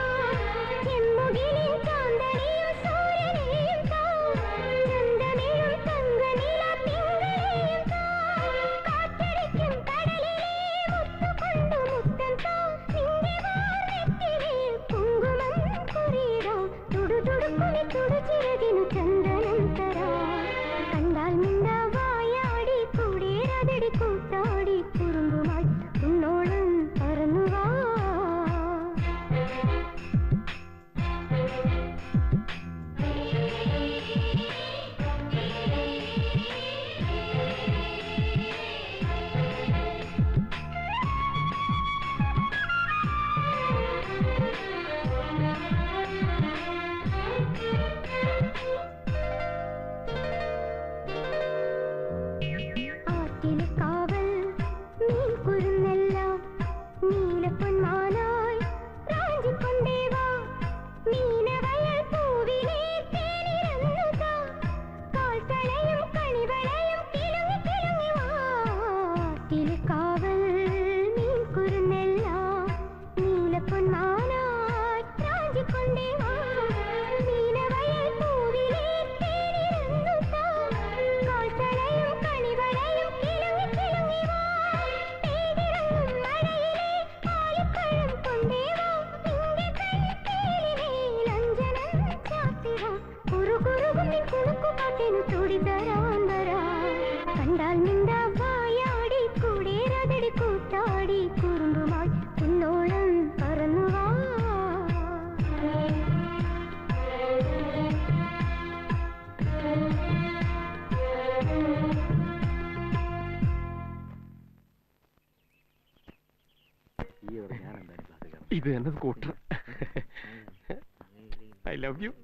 S11: ചെമ്മുകിലിൻ ചാന്തണിയും സൂര്യനെയും താ ചന്തമേഴും തങ്കനില
S12: കൂടി തരാൻ വരാ കണ്ടാൽ നിന്റെ വായാടി കൂടേറതടി കൂത്താടി കുറുമ്പുമായി കുന്നോളം പറന്നു വാ
S10: ഇത് എന്റെ scooter I love you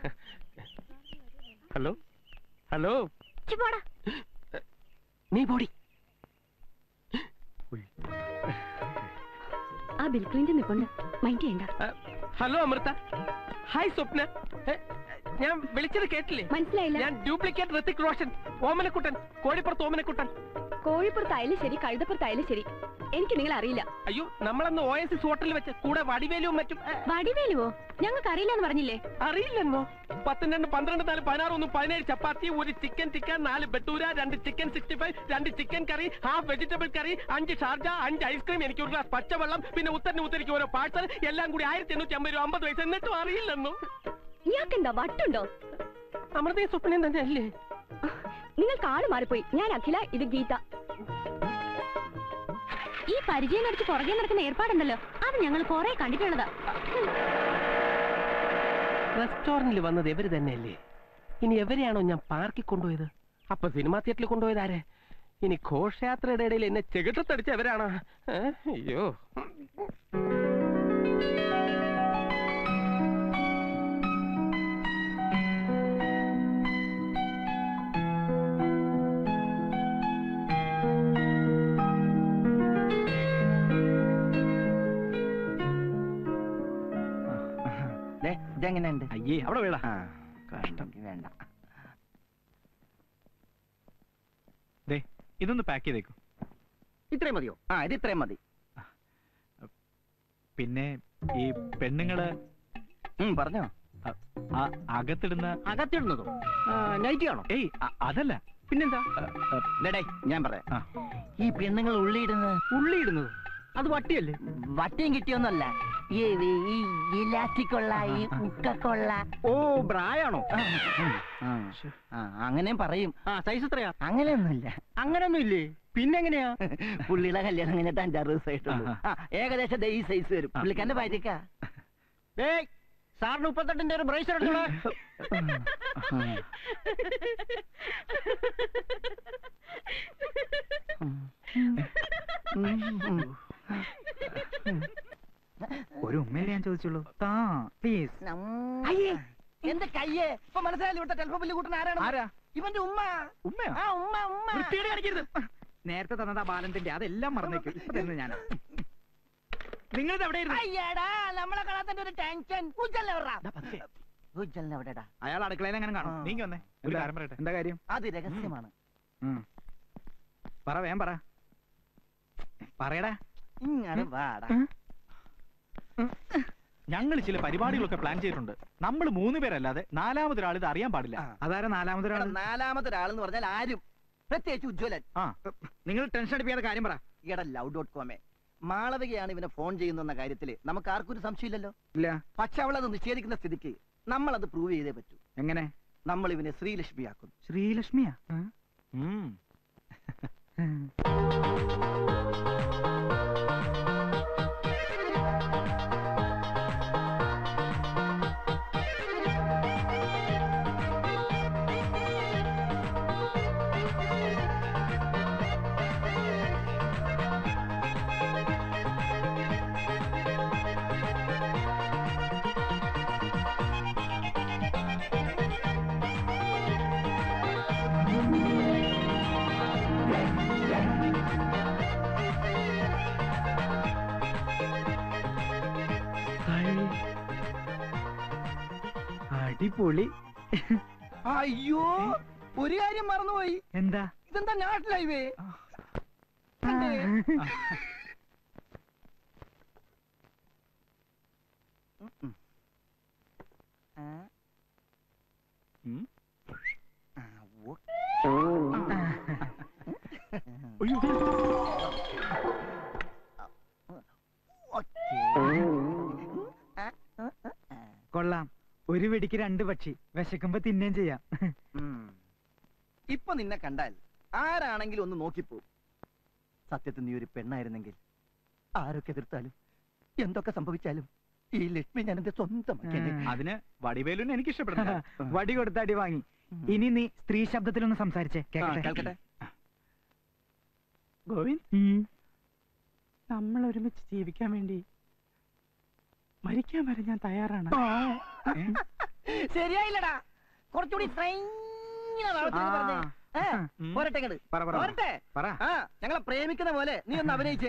S10: hello hello
S12: പോടാ
S10: നീ പോടി
S11: ആ ബിൽ ക്ലിന്റൺ നിപ്പുണ്ട് മൈൻഡ് ചെയ്യണ്ട
S10: ഹലോ അമൃത ഹായ് സ്വപ്ന ഏ, ഞാൻ വിളിച്ചത് കേട്ടില്ലേ
S11: മനസ്സിലായില്ല
S10: ഞാൻ ഡ്യൂപ്ലിക്കേറ്റ് ഋത്തിക് റോഷൻ ഓമനക്കുട്ടൻ കോഴിപ്പുറത്ത് ഓമനക്കുട്ടൻ
S11: കോഴിപ്പുറത്തായാലും ശരി കഴുതപ്പുറത്തായാലും ശരി എനിക്ക് നിങ്ങളെ അറിയില്ല
S10: അയ്യോ നമ്മളന്ന് ഒ എസ് എസ് ഹോട്ടലിൽ വെച്ച് കൂടെ വടിവേലും മറ്റും ഏ,
S11: വടിവേലുവോ ഞങ്ങൾക്ക് അറിയില്ലെന്ന് പറഞ്ഞില്ലേ
S10: അറിയില്ലെന്നോ പത്തും രണ്ട് പന്ത്രണ്ട് നാല് പതിനാറ് ഒന്ന് പതിനേഴ് ചപ്പാത്തി ഒരു ചിക്കൻ ടിക്ക നാല് ബട്ടൂര രണ്ട് ചിക്കൻ സിക്സ്റ്റി ഫൈവ് രണ്ട് chicken curry half vegetable curry അഞ്ച് ഷാർജ അഞ്ച് ഐസ്ക്രീം എനിക്ക് ഒരു ഗ്ലാസ് പച്ചവെള്ളം പിന്നെ ഉത്തരന് ഉത്തരിക്ക് ഓരോ പാഴ്സൽ എല്ലാം കൂടി ആയിരത്തി എണ്ണൂറ്റി അമ്പത് രൂപ അമ്പത് വയസ്സ് എന്നിട്ടും അറിയില്ലെന്നോ
S11: ഇയാൾക്കെന്താ വട്ടുണ്ടോ
S10: അമൃതയും സ്വപ്നയും തന്നെ അല്ലേ
S11: നിങ്ങൾക്ക് ആള് മാറിപ്പോയി ഞാൻ അഖില ഇത് ഗീത ഈ പരിചയം നടിച്ച് പുറകെ നടക്കുന്ന ഏർപ്പാടുണ്ടല്ലോ അത് ഞങ്ങൾ കുറെ കണ്ടിട്ടുള്ളതാ
S10: റെസ്റ്റോറന്റിൽ വന്നത് എവര് തന്നെയല്ലേ ഇനി എവരെയാണോ ഞാൻ പാർക്കിൽ കൊണ്ടുപോയത് അപ്പൊ സിനിമാ തിയേറ്ററിൽ കൊണ്ടുപോയത് ആരെ ഇനി ഘോഷയാത്രയുടെ ഇടയിൽ എന്നെ ചെകിട്ടത്തടിച്ച എവരാണോ ഏ? അയ്യോ
S4: ദേ, ഇതെങ്ങനെയുണ്ട്
S8: അയ്യേ അവിടെ വീടാ
S4: ആ, കഷ്ടം വേണ്ട
S5: ദേ ഇതൊന്ന് പാക്ക് ചെയ്തേക്കും
S4: ഇത്രയും മതിയോ ആ ഇത് ഇത്രയും മതി
S5: പിന്നെ ഈ പെണ്ണുങ്ങള്
S4: ഉം, പറഞ്ഞോ
S5: അ- ആ അകത്തിടുന്ന
S4: അകത്തിടുന്നതോ നൈറ്റി ആണോ
S5: ഏയ് അ- അതല്ല
S4: പിന്നെന്താ
S5: അ, അ,
S4: ഡേ ഞാൻ പറയാം
S5: ആ.
S4: ഈ പെണ്ണുങ്ങൾ ഉള്ളിയിടുന്നത്
S8: ഉള്ളിയിടുന്നത് അത് വട്ടിയല്ലേ
S4: വട്ടിയും കിട്ടിയൊന്നല്ല ഈ ഈ ഇലാസ്റ്റിക് ഉള്ള ഈ ഉക്കൊക്കെ ഉള്ള
S8: ഓ ബ്രായാണോ
S4: അങ്ങനെയും പറയും
S8: ആ സൈസ് എത്രയാ
S4: അങ്ങനെയൊന്നുമില്ല
S8: അങ്ങനൊന്നും ഇല്ലേ പിന്നെങ്ങനെയാ
S4: പുള്ളിയുടെ കല്യാണം കഴിഞ്ഞിട്ട് അഞ്ചാറ് ദിവസമായിട്ടുള്ളൂ
S5: ആഹാ.
S4: ആ, ഏകദേശം ദേ ഈ സൈസ് വരും പുള്ളിക്കാരന്റെ ഭാര്യക്കാ
S8: ഏയ് സാറിന് മുപ്പത്തെട്ടിന്റെ ഒരു ബ്രേസർ എടുത്തോളാം ഒരു ഉമ്മയെ ഞാൻ ചോദിച്ചുള്ളൂ താ പ്ലീസ്
S4: അയ്യേ എന്റെ കയ്യേ ഇപ്പൊ മനസ്സിലായില്ല ഇവിടുത്തെ ടെലിഫോൺ ബില്ല് കൂട്ടുന്ന ആരാണ്
S8: ആരാ
S4: ഇവന്റെ ഉമ്മ
S8: ഉമ്മയോ
S4: ആ ഉമ്മ ഉമ്മ
S8: വൃത്തികേട് കാണിക്കരുത് നേരത്തെ തന്നത് ആ ബാലന്തിന്റെ അതെല്ലാം മറന്നേക്കും ഇപ്പൊ തന്നെ ഞാനാ നിങ്ങളിത് എവിടെയായിരുന്നു
S4: അയ്യടാ നമ്മളെ കാണാത്തന്റെ ഒരു ടെൻഷൻ ഉജ്ജലിന് എവിടെടാ
S8: അയാൾ അടുക്കളയിൽ എങ്ങനെ കാണും
S4: ആ.
S5: നീങ്ങി വന്നേ ഒരു
S8: എന്താ?
S5: കാര്യം പറയട്ടെ
S8: എന്താ കാര്യം
S4: അത് രഹസ്യമാണ്
S8: ഉം. പറ വേം പറ പറയടാ
S4: ഇങ്ങനെ വാടാ
S5: ഞങ്ങൾ ചില പരിപാടികളൊക്കെ പ്ലാൻ ചെയ്തിട്ടുണ്ട് നമ്മൾ മൂന്ന് പേരല്ലാതെ നാലാമതൊരാൾ ഇത് അറിയാൻ പാടില്ല
S8: അതാരാ നാലാമതൊരാൾ
S4: നാലാമത്തെ ഒരാളെന്ന് പറഞ്ഞാൽ ആരും പ്രത്യേകിച്ച് ഉജ്ജ്വലൻ
S5: ആ
S8: നിങ്ങൾ ടെൻഷൻ അടിപ്പിക്കാത്ത കാര്യം പറ
S4: ഈയിടെ ലവ് ഡോട്ട് കോമേ മാളവികയാണ് ഇവനെ ഫോൺ ചെയ്യുന്നെന്ന കാര്യത്തില് നമുക്ക് ആർക്കും ഒരു സംശയമില്ലല്ലോ
S8: ഇല്ല
S4: പക്ഷെ അവൾ അത് നിഷേധിക്കുന്ന സ്ഥിതിക്ക് നമ്മൾ അത് പ്രൂവ് ചെയ്തേ പറ്റൂ
S8: എങ്ങനെ
S4: നമ്മൾ ഇവനെ ശ്രീലക്ഷ്മിയാക്കുന്നു
S8: ശ്രീലക്ഷ്മിയാ
S5: ഉം.
S8: അടിപൊളി
S4: അയ്യോ ഒരു കാര്യം മറന്നുപോയി
S8: എന്താ
S4: ഇതെന്താ നാട്ടിലായിവേ
S5: ഉം.
S8: കൊള്ളാം ഒരു വെടിക്ക് രണ്ട് പക്ഷി വിശക്കുമ്പോ തിന്നുകയും ചെയ്യാം
S4: ഇപ്പൊ നിന്നെ കണ്ടാൽ ആരാണെങ്കിലും ഒന്ന് നോക്കിപ്പോവും സത്യത്തിൽ നീ ഒരു പെണ്ണായിരുന്നെങ്കിൽ ആരൊക്കെ എതിർത്താലും എന്തൊക്കെ സംഭവിച്ചാലും ഈ ലക്ഷ്മി ഞാൻ എന്റെ സ്വന്തമാക്കിയേനെ.
S5: അതിന് വടിവേലുവിനെ എനിക്ക് ഇഷ്ടപ്പെടുന്നു
S8: വടി കൊടുത്ത് അടി വാങ്ങി ഇനി നീ സ്ത്രീ ശബ്ദത്തിലൊന്ന് സംസാരിച്ചേ
S4: ആ, കേൾക്കട്ടെ
S8: കേൾക്കട്ടെ
S1: ഗോവിന്ദ് നമ്മൾ ഒരുമിച്ച് ജീവിക്കാൻ വേണ്ടി മരിക്കാൻ വരെ ഞാൻ തയ്യാറാണ്
S4: ശരിയായില്ലടാ കുറച്ചുകൂടി ഇങ്ങനെ നടത്തിന്ന് പറഞ്ഞേ. ഏ, പോരട്ടെ ഇങ്ങട്.
S8: പറ, പറ, പറ.
S4: പോരട്ടെ
S8: പറ
S4: ആ ഞങ്ങളെ പ്രേമിക്കുന്ന പോലെ നീ ഒന്ന് അഭിനയിച്ചേ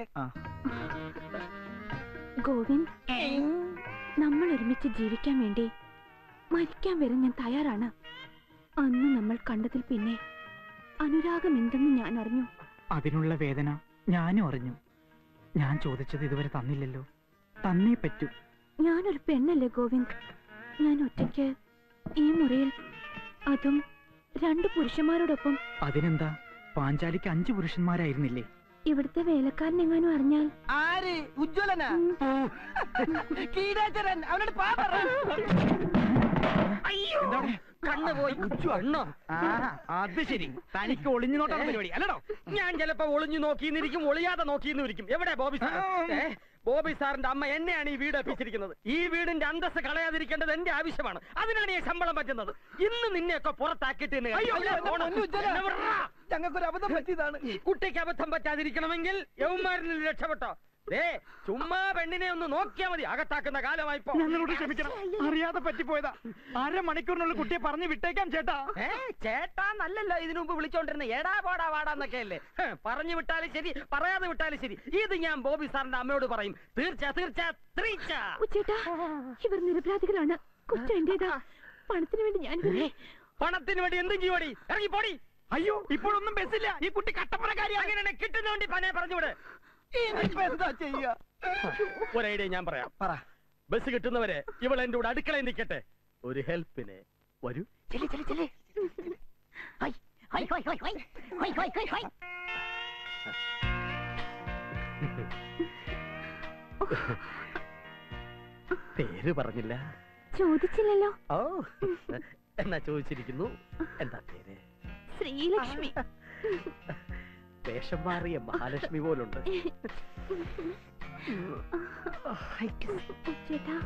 S11: ഗോവിന്ദ് നമ്മൾ ഒരുമിച്ച് ജീവിക്കാൻ വേണ്ടി മരിക്കാൻ വരെ ഞാൻ തയ്യാറാണ് അന്ന് നമ്മൾ കണ്ടതിൽ പിന്നെ അനുരാഗം എന്തെന്ന് ഞാൻ അറിഞ്ഞു
S8: അതിനുള്ള വേദന ഞാനും അറിഞ്ഞു ഞാൻ ചോദിച്ചത് ഇതുവരെ തന്നില്ലല്ലോ തന്നേ പറ്റൂ
S11: ഞാനൊരു പെണ്ണല്ലേ ഗോവിന്ദ് ഞാൻ ഒറ്റയ്ക്ക് ഈ മുറിയിൽ അതും രണ്ട് പുരുഷന്മാരോടൊപ്പം
S8: അതിനെന്താ പാഞ്ചാലിക്ക് അഞ്ചു പുരുഷന്മാരായിരുന്നില്ലേ
S11: ഇവിടുത്തെ വേലക്കാരനെങ്ങാനും അറിഞ്ഞാൽ
S4: ആര് ഉജ്ജ്വലനാ കീടാചരൻ അവനോട് പാ പറ.
S9: കണ്ണ് പോയി കണ്ണോ
S8: ആ, അത് ശരി തനിക്ക് ഒളിഞ്ഞു നോട്ടാണ് പരിപാടി അല്ലടോ
S9: ഞാൻ ചിലപ്പോ ഒളിഞ്ഞു നോക്കിന്നിരിക്കും ഒളിയാതെ നോക്കിന്നിരിക്കും എവിടെ ബോബി സാർ ഏ, ബോബി സാറിന്റെ അമ്മ എന്നെയാണ് ഈ വീട് എപ്പിച്ചിരിക്കുന്നത് ഈ വീടിന്റെ അന്തസ് കളയാതിരിക്കേണ്ടത് എന്റെ ആവശ്യമാണ് അതിനാണ് ഈ ശമ്പളം പറ്റുന്നത് ഇന്ന് നിന്നെയൊക്കെ പുറത്താക്കിയിട്ട് എന്നെ
S4: അയ്യോ,
S9: എവിടെ
S4: എന്റെ
S9: പോണം?
S4: പൊന്നു ഉജ്ജ്വല.
S9: എന്നെ വിടറാ.
S4: ഞങ്ങൾക്കൊരു അബദ്ധം പറ്റിയതാണ്
S9: കുട്ടിക്ക് അബദ്ധം പറ്റാതിരിക്കണമെങ്കിൽ യൗമാരിൽ നിന്ന് രക്ഷപ്പെട്ടോ ദേ ചുമ്മാ പെണ്ണിനെ ഒന്ന് നോക്കിയാ മതി അകത്താക്കുന്ന കാലമായിപ്പോ
S8: ഞങ്ങളോട് ക്ഷമിക്കണം അറിയാതെ പറ്റിപ്പോയതാ അരമണിക്കൂറിനുള്ളിൽ കുട്ടിയെ പറഞ്ഞു വിട്ടേക്കാം ചേട്ടാ
S9: ഏ ചേട്ടാന്നല്ലല്ലോ ഇതിനു മുമ്പ് വിളിച്ചോണ്ടിരുന്ന എടാ പോടാ വാടാന്നൊക്കെ അല്ലേ ഹ്, പറഞ്ഞു വിട്ടാലും ശരി പറയാതെ വിട്ടാലും ശരി ഇത് ഞാൻ ബോബി സാറിന്റെ അമ്മയോട് പറയും തീർച്ച തീർച്ച തീർച്ച
S11: ഉച്ചേട്ടാ ഇവർ നിരപരാധികളാണ് കുറ്റം എന്റേതാ പണത്തിന് വേണ്ടി ഞാൻ ഇവരെ
S9: പണത്തിന് വേണ്ടി എന്തും ചെയ്യോടി ഇറങ്ങി പോടി
S8: അയ്യോ ഇപ്പോഴൊന്നും ബസ്സില്ല ഈ കുട്ടി കട്ടപ്പനക്കാരി
S9: അങ്ങനെ കിട്ടുന്ന വേണ്ടി പനെ പറഞ്ഞുവിട്
S4: ഇനിയിപ്പോ എന്താ ചെയ്യാ
S9: ഒരു ഐഡിയ ഞാൻ പറയാം
S4: പറ
S9: ബസ് കിട്ടുന്നവരെ ഇവൾ എന്റെ കൂടെ അടുക്കളയിൽ നിൽക്കട്ടെ ഒരു ഹെൽപ്പിന് വരൂ പേര് പറഞ്ഞില്ല
S11: ചോദിച്ചില്ലല്ലോ
S9: ഓ എന്നാ ചോദിച്ചിരിക്കുന്നു എന്താ പേര്
S11: ശ്രീലക്ഷ്മി
S9: വേഷം മാറിയ മഹാലക്ഷ്മി പോലുണ്ട്
S11: ചേട്ടാ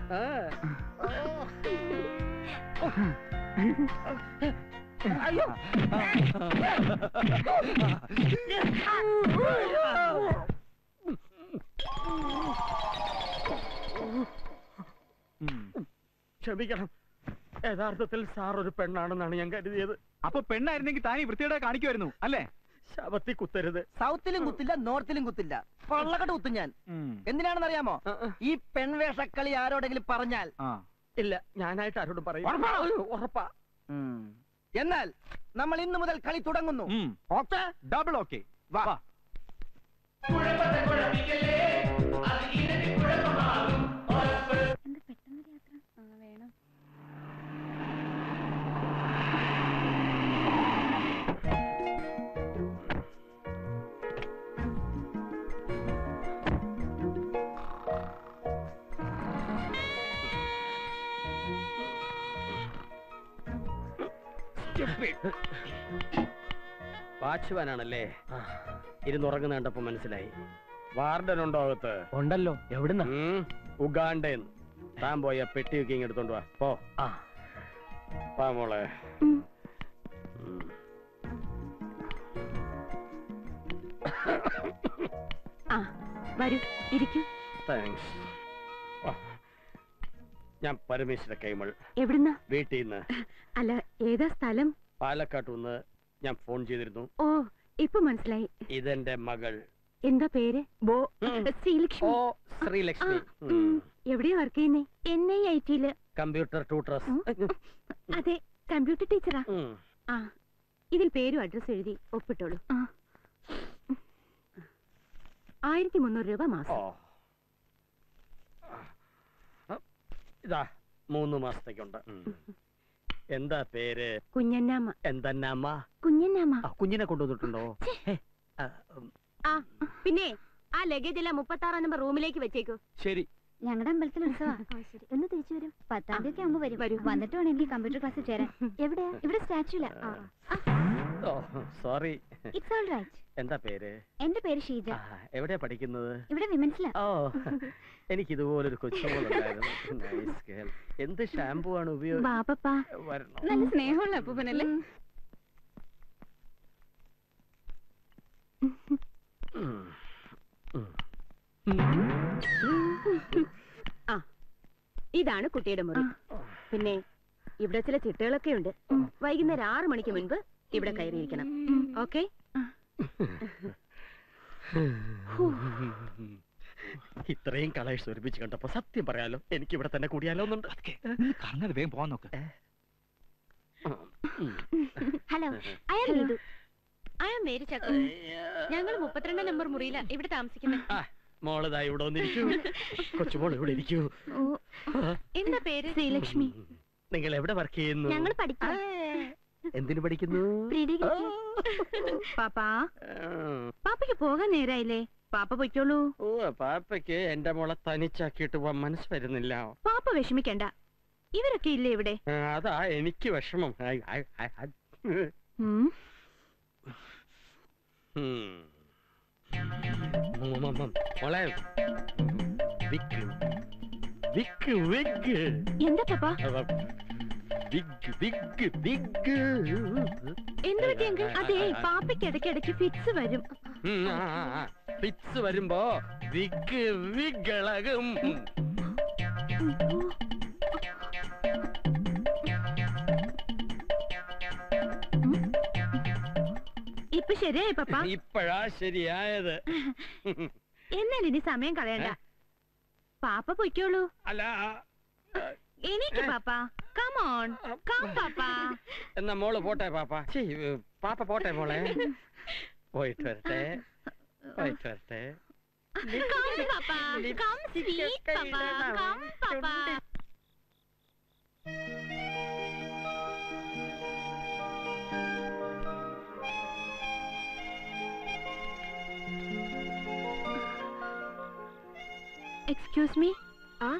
S9: ക്ഷമിക്കണം യഥാർത്ഥത്തിൽ സാർ ഒരു പെണ്ണാണെന്നാണ് ഞാൻ കരുതിയത്
S5: അപ്പൊ പെണ്ണായിരുന്നെങ്കിൽ താനീ വൃത്തിയുടെ കാണിക്കുമായിരുന്നു അല്ലേ
S9: ശവത്തി കുത്തരുത്
S4: സൗത്തിലും കുത്തില്ല നോർത്തിലും കുത്തില്ല പള്ളക്കട്ട് കുത്തും ഞാൻ എന്തിനാണെന്ന് അറിയാമോ ഈ പെൺവേഷക്കളി ആരോടെങ്കിലും പറഞ്ഞാൽ
S5: ആ
S9: ഇല്ല ഞാനായിട്ട് ആരോടും പറയും ഉറപ്പാ
S4: എന്നാൽ നമ്മൾ ഇന്നു മുതൽ കളി തുടങ്ങുന്നു
S5: ഓക്കെ ഡബിൾ ഓക്കെ വാ
S11: വേണം
S9: വാച്ച്മാനാണല്ലേ ഇരുന്നുറങ്ങുന്ന കണ്ടപ്പോ മനസ്സിലായി വാർഡൻ ഉണ്ടോ അകത്ത്
S10: ഉണ്ടല്ലോ എവിടുന്ന
S9: ഉഗാണ്ടേന്ന് താൻ പോയ പെട്ടിയൊക്കെ ഇങ്ങ് എടുത്തോണ്ട് വാ പോ വാ മോളെ ഉം.
S11: ആ വരൂ ഇരിക്കൂ
S9: താങ്ക്സ് ആ. ഞാൻ പരമേശ്വര കൈമൾ
S11: എവിടുന്നാ
S9: വീട്ടിൽ നിന്ന്
S11: അല്ല ഏതാ സ്ഥലം
S9: പാലക്കാട്ട് നിന്ന് ഞാൻ ഫോൺ ചെയ്തിരുന്നു
S11: ഓ ഇപ്പൊ മനസ്സിലായി
S9: ഇതെന്റെ മകൾ
S11: എന്താ പേര് ബോ ശ്രീലക്ഷ്മി
S9: ഓ ശ്രീലക്ഷ്മി
S11: ആ, ഉം. എവിടെയാ വർക്ക് ചെയ്യുന്നേ എൻ ഐ ഐ ടിയില്
S9: കമ്പ്യൂട്ടർ ട്യൂട്ടറസ്
S11: അതെ കമ്പ്യൂട്ടർ ടീച്ചറാ ആ ഇതിൽ പേരും അഡ്രസ്സും എഴുതി ഒപ്പിട്ടോളൂ ആയിരത്തി മുന്നൂറ് രൂപ
S9: ഓ
S11: മാസം
S9: ഇതാ മൂന്ന് മാസത്തേക്കുണ്ട് ഉം. എന്താ പേര്
S11: കുഞ്ഞന്നാമ്മ
S9: എന്തെന്നാമ്മ
S11: കുഞ്ഞന്നാമ്മ
S9: ആ കുഞ്ഞിനെ കൊണ്ടുവന്നിട്ടുണ്ടോ ഹേ, ആ, ഉം,
S11: ആ പിന്നെ ആ ലഗേജ് എല്ലാം മുപ്പത്തി ആറാം നമ്പർ റൂമിലേക്ക് വെച്ചേക്കൂ
S9: ശരി
S12: ഞങ്ങളുടെ അമ്പലത്തിൽ ഉത്സവാ എന്ന് തിരിച്ചു വരും പത്താം തീയതി ആകുമ്പോ വരും വന്നിട്ട് വേണം എനിക്ക് കമ്പ്യൂട്ടർ ക്ലാസ്സിൽ ചേരാൻ എവിടെയാ ഇവിടെ സ്റ്റാച്യൂല
S9: ഓ സോറി
S12: ഇറ്റ്സ് ഓൾ റൈറ്റ്
S9: എന്താ പേര്
S12: എന്റെ പേര് ഷീജ
S9: ആ, എവിടെയാ പഠിക്കുന്നത്
S12: ഇവിടെ വിമൻസിലാ
S9: ഓ എനിക്ക് ഇതുപോലൊരു കൊച്ചുമോളുണ്ടായിരുന്നു നൈസ് ഗേൾ എന്ത് ഷാമ്പു ആണ് ഉപയോഗിച്ചത്
S11: വാപ്പപ്പാ
S9: വരണം
S11: നല്ല സ്നേഹമുള്ള അപ്പൂപ്പനല്ലേ
S9: ഉം. ഉം.
S3: ആ ഇതാണ് കുട്ടിയുടെ മുറി പിന്നെ ഇവിടെ ചില ചിട്ടകളൊക്കെ ഉണ്ട് വൈകുന്നേരം ആറു മണിക്ക് മുൻപ് ഇവിടെ കയറിയിരിക്കണം ഓക്കെ
S9: ഇത്രയും കളേഴ്സ് ഒരുമിച്ച് കണ്ടപ്പോ സത്യം പറയാലോ എനിക്ക് ഇവിടെ തന്നെ കൂടിയാലോ എന്നുണ്ട്
S5: കറങ്ങാതെ വേഗം പോവാൻ നോക്ക്
S12: ഹലോ
S11: അയാൾ ഇത് ഐ ആം മേരി ചക്കു ഞങ്ങൾ മുപ്പത്തിരണ്ടാം നമ്പർ മുറിയിലാ ഇവിടെ താമസിക്കുന്നത്
S9: ആ, മോളിതാ ഇവിടെ വന്നിരിക്കൂ കൊച്ചുമോൾ ഇവിടെ ഇരിക്കൂ
S11: എന്താ പേര് ശ്രീലക്ഷ്മി
S9: നിങ്ങൾ എവിടെ വർക്ക് ചെയ്യുന്നു
S12: ഞങ്ങൾ പഠിക്കാം
S9: എന്തിനു പഠിക്കുന്നു
S12: പ്രീ ഡിഗ്രി
S11: പാപ്പാ
S9: ആ,
S11: പാപ്പയ്ക്ക് പോകാൻ നേരായില്ലേ പാപ്പ പൊയ്ക്കോളൂ
S9: ഓ പാപ്പയ്ക്ക് എന്റെ മോളെ തനിച്ചാക്കിയിട്ട് പോവാൻ മനസ്സ് വരുന്നില്ല
S11: പാപ്പ വിഷമിക്കണ്ട ഇവരൊക്കെ ഇല്ലേ ഇവിടെ
S9: ആ, അതാ എനിക്ക് വിഷമം ഐ, ഐ, ഐ, ഐ.
S11: ഉം.
S9: ഉം. ഉം, ഉം, ഉം. മോളെ വിക്ക് വിക്ക് വിഗ്
S11: എന്താ പാപ്പ
S9: അവ, വിഗ് വിഗ് വിഗ്
S11: എന്ത് പറ്റി അങ്കിൾ അതെ പാപ്പയ്ക്ക് ഇടയ്ക്കിടയ്ക്ക് ഫിറ്റ്സ് വരും
S9: ഉം, ആ, ആ, ആ. ഫിറ്റ്സ് വരുമ്പോ വിഗ് വിഗളകും
S11: ഇപ്പൊ ശരിയായി പപ്പ
S9: ഇപ്പഴാ ശരിയായത്
S11: എന്നാൽ ഇനി സമയം കളയണ്ട പാപ്പ പൊയ്ക്കോളൂ
S9: അല്ല
S11: എനിക്ക് പാപ്പ കമോൺ കം പാപ്പ
S9: എന്നാ മോള് പോട്ടെ പാപ്പ ഛീ, പാപ്പ പോട്ടെ മോളെ പോയിട്ട് വരട്ടെ പോയിട്ട് വരട്ടെ
S11: come papa come sweet papa come papa excuse me
S3: ആ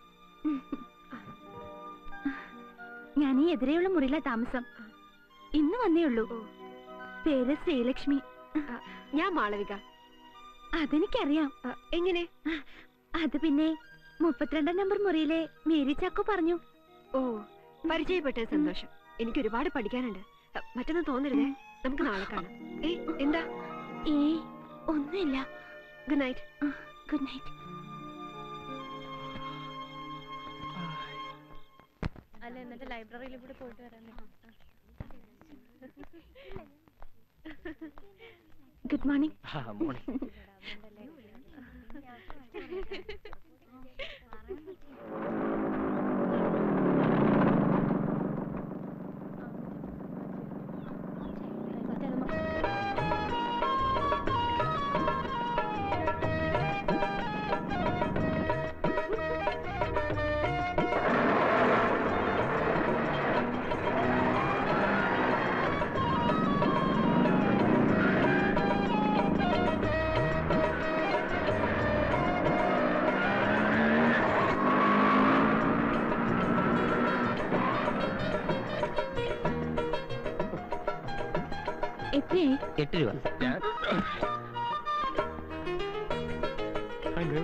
S11: ഞാൻ ഈ എതിരെയുള്ള മുറിയിലാ താമസം ഇന്ന് വന്നേ ഉള്ളൂ പേര് ശ്രീലക്ഷ്മി
S3: ആ, ഞാൻ മാളവിക
S11: അതെനിക്കറിയാം
S3: ആ, എങ്ങനെ
S11: അത് പിന്നെ മുപ്പത്തിരണ്ടാം നമ്പർ മുറിയിലെ മേരി ചാക്കോ പറഞ്ഞു
S3: ഓ പരിചയപ്പെട്ട സന്തോഷം എനിക്ക് ഒരുപാട് പഠിക്കാനുണ്ട് അ, മറ്റൊന്നും തോന്നരുതേ നമുക്ക് നാളെ കാണാം ഏ എന്താ
S11: ഏ ഒന്നുമില്ല
S3: ഗുഡ് നൈറ്റ്
S11: ഗുഡ് നൈറ്റ്
S13: അല്ല എന്നിട്ട് ലൈബ്രറിയിൽ കൂടെ പോയിട്ട് വരാൻ
S11: ഗുഡ് മോർണിംഗ്
S9: ആ, മോളെ
S11: എത്രയായി
S9: എട്ട് രൂപ ഹലോ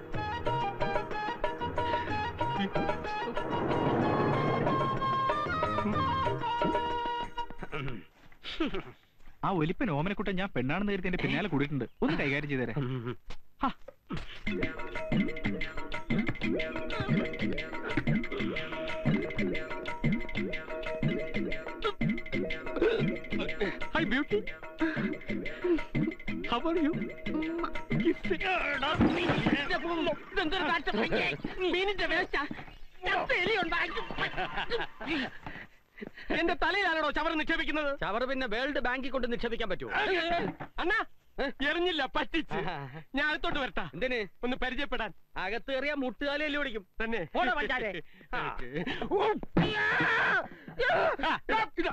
S5: ആ ഒലിപ്പൻ ഓമനക്കുട്ടൻ ഞാൻ പെണ്ണാണെന്ന് കരുതി എന്റെ പിന്നാലെ കൂടിയിട്ടുണ്ട് ഒന്ന് കൈകാര്യം ചെയ്തേരെ ഹാ.
S9: Hi beauty how are you
S10: ഇതെന്തൊരു കാറ്റ് മീനിന്റെ വേസ്റ്റാ എന്റെ തലയിലാണോ ചവർ നിക്ഷേപിക്കുന്നത്
S9: ചവർ പിന്നെ വേൾഡ് ബാങ്കിൽ കൊണ്ട് നിക്ഷേപിക്കാൻ പറ്റുമോ
S10: അണ്ണാ എറിഞ്ഞില്ല പറ്റിച്ച് ഞാൻ അടുത്തോട്ട് വരട്ടാ
S9: എന്തിന്
S10: ഒന്ന് പരിചയപ്പെടാൻ
S9: അകത്ത് കയറിയ മുട്ടുകാലല്ലേ ഓടിക്കും
S10: തന്നെ
S9: പോടാ പഞ്ചാരെ. ആ.
S10: ഓ, ആ, ഇതാ, ഇതാ.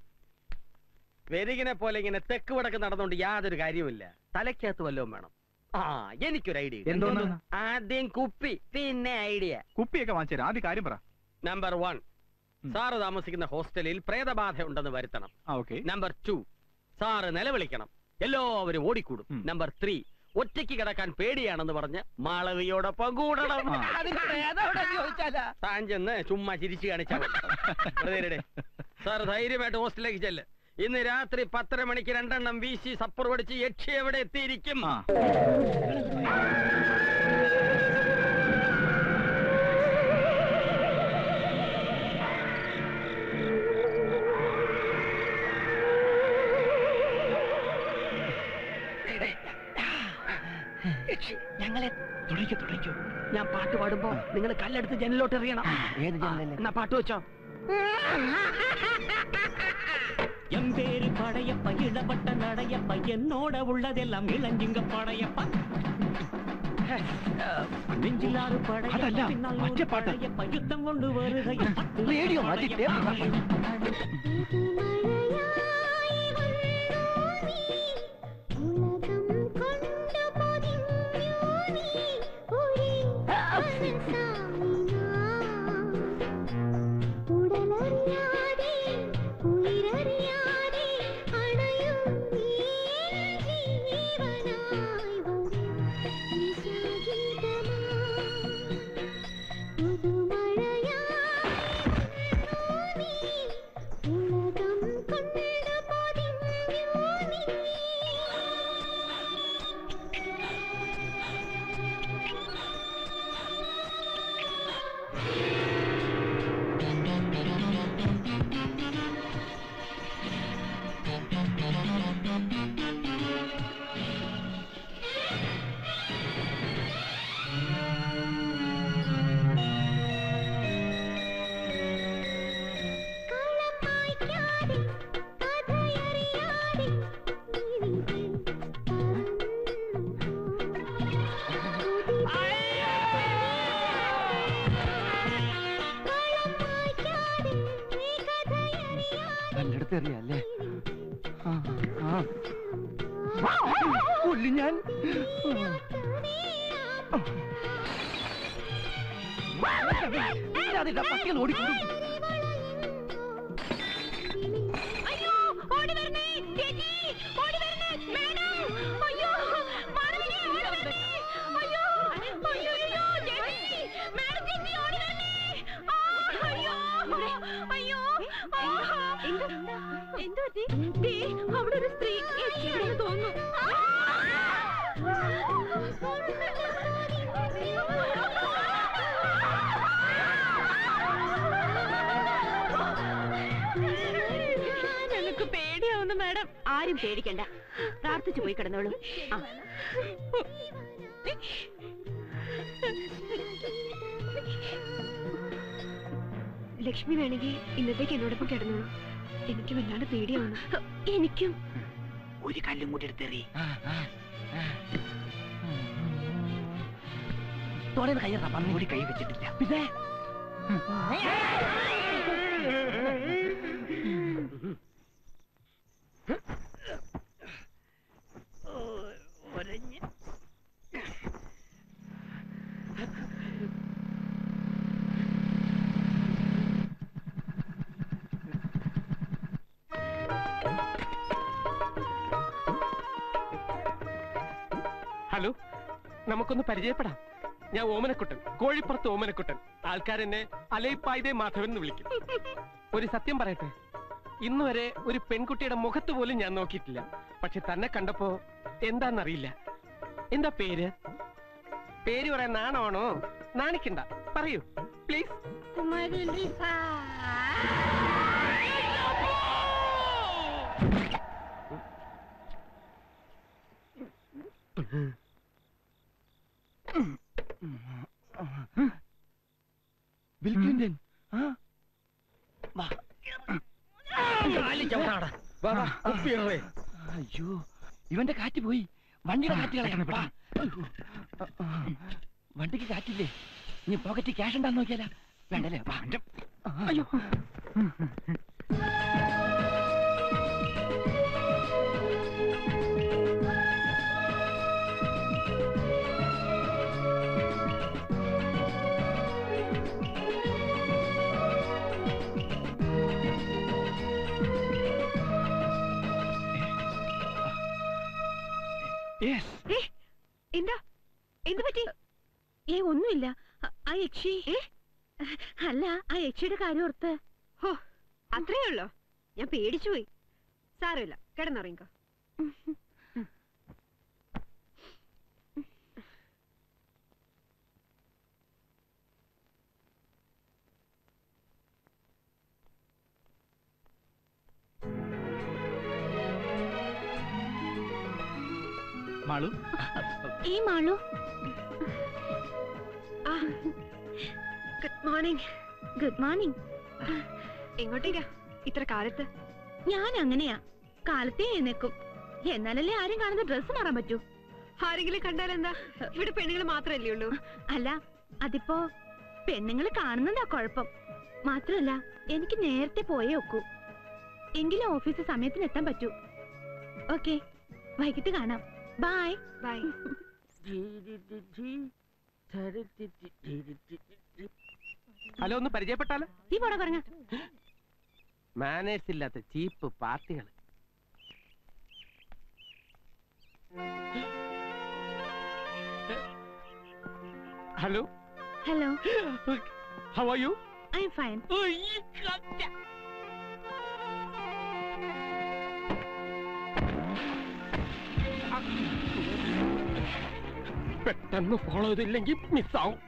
S9: വെരികിനെ പോലെ ഇങ്ങനെ തെക്ക് വടക്ക് നടന്നുകൊണ്ട് യാതൊരു കാര്യവുമില്ല തലയ്ക്കകത്ത് വല്ലതും വേണം ആ എനിക്കൊരു ഐഡിയ
S5: എന്തോന്ന്?
S9: ആദ്യം കുപ്പി പിന്നെ ഐഡിയ
S5: കുപ്പിയൊക്കെ വാങ്ങിച്ചു ആദ്യ കാര്യം പറ
S9: നമ്പർ വൺ സാറ് താമസിക്കുന്ന ഹോസ്റ്റലിൽ പ്രേതബാധ ഉണ്ടെന്ന് വരുത്തണം
S5: ആ ഓക്കെ
S9: നമ്പർ ടു സാറ് നിലവിളിക്കണം എല്ലാവരും ഓടിക്കൂടും
S5: ഉം.
S9: നമ്പർ ത്രീ ഒറ്റയ്ക്ക് കിടക്കാൻ പേടിയാണെന്ന് പറഞ്ഞ് മാളവിയോടൊപ്പം കൂടണം
S5: ആ.
S10: അതിന് പ്രേതം ചോദിച്ചാലാ
S9: താൻ ചെന്ന് ചുമ്മാ ചിരിച്ചു കാണിച്ചാൽ സാർ ധൈര്യമായിട്ട് ഹോസ്റ്റലിലേക്ക് ചെല്ല് ഇന്ന് രാത്രി പത്തര മണിക്ക് രണ്ടെണ്ണം വീശി സപ്പർ പഠിച്ച് യക്ഷി എവിടെ എത്തിയിരിക്കും
S5: ആ
S10: ഞങ്ങളെ തുടയ്ക്കോ തുടയ്ക്കോ ഞാൻ പാട്ട് പാടുമ്പോ നിങ്ങൾ കല്ലെടുത്ത് ജനലിലോട്ട് എറിയണം
S4: ഏത് ജനലല്ലേ
S10: എന്നാ പാട്ട് വെച്ചോ என் பேரு படையப்ப இடப்பட்ட நடையப்ப என்னோட உள்ளதெல்லாம் இளஞ்சிங்க படையப்ப நெஞ்சிலாறு
S4: അതല്ല,
S10: படையப்ப பின்னால்
S4: മറ്റേ
S10: ஒரு
S4: പാട്ട്.
S10: படையப்ப யுத்தம் கொண்டு வருகையும்
S4: റേഡിയോ മാറ്റി ടേപ്പ് മാറ്റി.
S12: ഉടലറിയാതെ ഉയരറിയാതെ അണയും ജീവനായി വരും നിശാഗീതമാ പുതുമഴയാ ഉലകം കൊണ്ട് പൊതിഞ്ഞു നീ കളമായ്ക്കാതെ കഥയറിയാതെ നീ കളമായ്ക്കാതെ കഥയറിയാതെ
S4: കല്ലെടുത്ത് എറിയല്ലേ ആ, ആ. കൊല്ലും ഞാൻ ഇല്ലാതില്ല, പട്ടികൾ ഓടിക്കൊണ്ടു
S12: അയ്യോ ഓടി വരണേ ചേച്ചി ഓടി വരണേ മേഡം അയ്യോ മാളവികേ ഓടി വരണേ അയ്യോ അയ്യോ അയ്യോ ചേച്ചി മേഡം ചേച്ചി ഓടി വരണേ ആ, അയ്യോ അയ്യോ എന്തു പറ്റി ദേ, അവിടെ ഒരു സ്ത്രീ എത്തിയെന്ന് തോന്നുന്നു
S3: ഞങ്ങൾക്ക് പേടിയാവുന്നു മാഡം ആരും പേടിക്കണ്ട പ്രാർത്ഥിച്ചു പോയി കിടന്നോളൂ ആ ലക്ഷ്മി വേണമെങ്കിൽ ഇന്നത്തേക്ക് എന്നോടൊപ്പം കിടന്നോളൂ എനിക്ക് വല്ലാണ്ട് പേടിയാവുന്നു എനിക്കും
S10: ഒരു കല്ലും കൂടി എടുത്തെറി തോടെ കയ്യറ പന്നി കൂടി കൈ വെച്ചിട്ടില്ല പിന്നെ
S6: ഹലോ നമുക്കൊന്ന് പരിചയപ്പെടാം ഞാൻ ഓമനക്കുട്ടൻ കോഴിപ്പുറത്ത് ഓമനക്കുട്ടൻ ആൾക്കാരെന്നെ അലൈപ്പായ്തേ മാധവൻ എന്ന് വിളിക്കും ഒരു സത്യം പറയട്ടെ ഇന്ന് വരെ ഒരു പെൺകുട്ടിയുടെ മുഖത്ത് പോലും ഞാൻ നോക്കിയിട്ടില്ല പക്ഷെ തന്നെ കണ്ടപ്പോ എന്താന്നറിയില്ല എന്താ പേര് പേര് പറയാൻ നാണമാണോ നാണിക്കണ്ട പറയൂ പ്ലീസ്
S4: ബിൽക്ലിന്റൺ ആ അയ്യോ ഇവന്റെ കാറ്റ് പോയി വണ്ടിയുടെ കാറ്റ് കളയണം വാ. വണ്ടിക്ക് കാറ്റില്ലേ നീ പോക്കറ്റ് ക്യാഷ് ഉണ്ടാന്ന് നോക്കിയാലാ വേണ്ടല്ലേ വാ. അയ്യോ
S5: യെസ്
S3: ഏ എന്താ എന്ത് പറ്റി ഏ ഒന്നുമില്ല അ- ആ യക്ഷി അല്ല ആ യക്ഷിയുടെ കാര്യം ഓർത്ത്
S14: ഹോ അത്രേ ഉള്ളോ ഞാൻ പേടിച്ചു പോയി സാരമില്ല കിടന്നുറങ്ങിക്കോ
S5: മാളു
S3: ഈ Malu
S14: good morning
S3: good morning
S14: എങ്ങോട്ടേക്കാ ഇത്ര കാലത്ത്
S3: ഞാൻ അങ്ങനെയാ കാലത്തെ എഴുന്നേക്കും എന്നാലല്ലേ ആരും കാണുന്ന ഡ്രസ്സ് മാറാൻ പറ്റൂ
S14: ആരെങ്കിലും കണ്ടാൽ എന്താ ഇവിടെ പെണ്ണുങ്ങൾ മാത്രമല്ലേ ഉള്ളൂ
S3: അല്ല അതിപ്പോ പെണ്ണുങ്ങൾ കാണുന്നതാ കുഴപ്പം മാത്രല്ല എനിക്ക് നേരത്തെ പോയേ ഒക്കൂ എങ്കിലും ഓഫീസ് സമയത്തിന് എത്താൻ പറ്റൂ ഓക്കെ വൈകിട്ട് കാണാം ബൈ
S14: ബൈ
S10: ഹലോ ഒന്ന് പരിചയപ്പെട്ടാലോ
S3: ഈ പോടാ പറഞ്ഞ
S10: മാനേഴ്സ് ഇല്ലാത്ത ചീപ്പ് പാർട്ടികൾ hello
S3: hello
S10: how are you
S3: I'm fine
S10: പെട്ടെന്ന് ഫോളോ ചെയ്തില്ലെങ്കിൽ മിസ്സാവും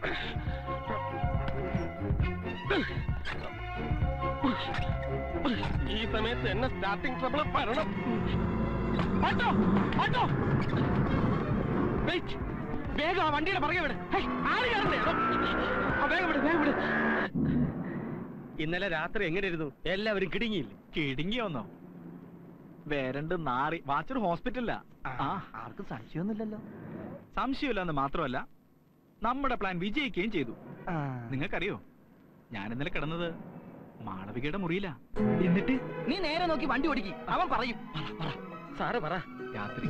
S10: ഈ സമയത്ത് എന്നെ സ്റ്റാർട്ടിംഗ് ട്രബിൾ വരണം ഓട്ടോ ഓട്ടോ വെയിറ്റ് വേഗം ആ വണ്ടിയുടെ പുറകെ വിട് ഹേയ്, ആര് കയറുന്നേ എടോ. ആ, വേഗം വിട് വേഗം വിട് ഇന്നലെ രാത്രി എങ്ങനെയായിരുന്നു എല്ലാവരും കിടുങ്ങിയില്ലേ
S5: കിടുങ്ങിയോന്നോ വരണ്ട് നാറി വാച്ചർ ഹോസ്പിറ്റലിലാ ആ
S4: ആർക്കും സംശയമൊന്നുമില്ലല്ലോ
S5: സംശയമില്ലെന്ന് മാത്രമല്ല നമ്മുടെ പ്ലാൻ വിജയിക്കുകയും ചെയ്തു
S4: ആ.
S5: നിങ്ങൾക്കറിയോ ഞാൻ ഇന്നലെ കിടന്നത് മാളവികയുടെ മുറിയിലാ എന്നിട്ട്
S4: നീ നേരെ നോക്കി വണ്ടി ഓടിക്കും അവൻ പറയും
S10: സാറ് പറ
S5: രാത്രി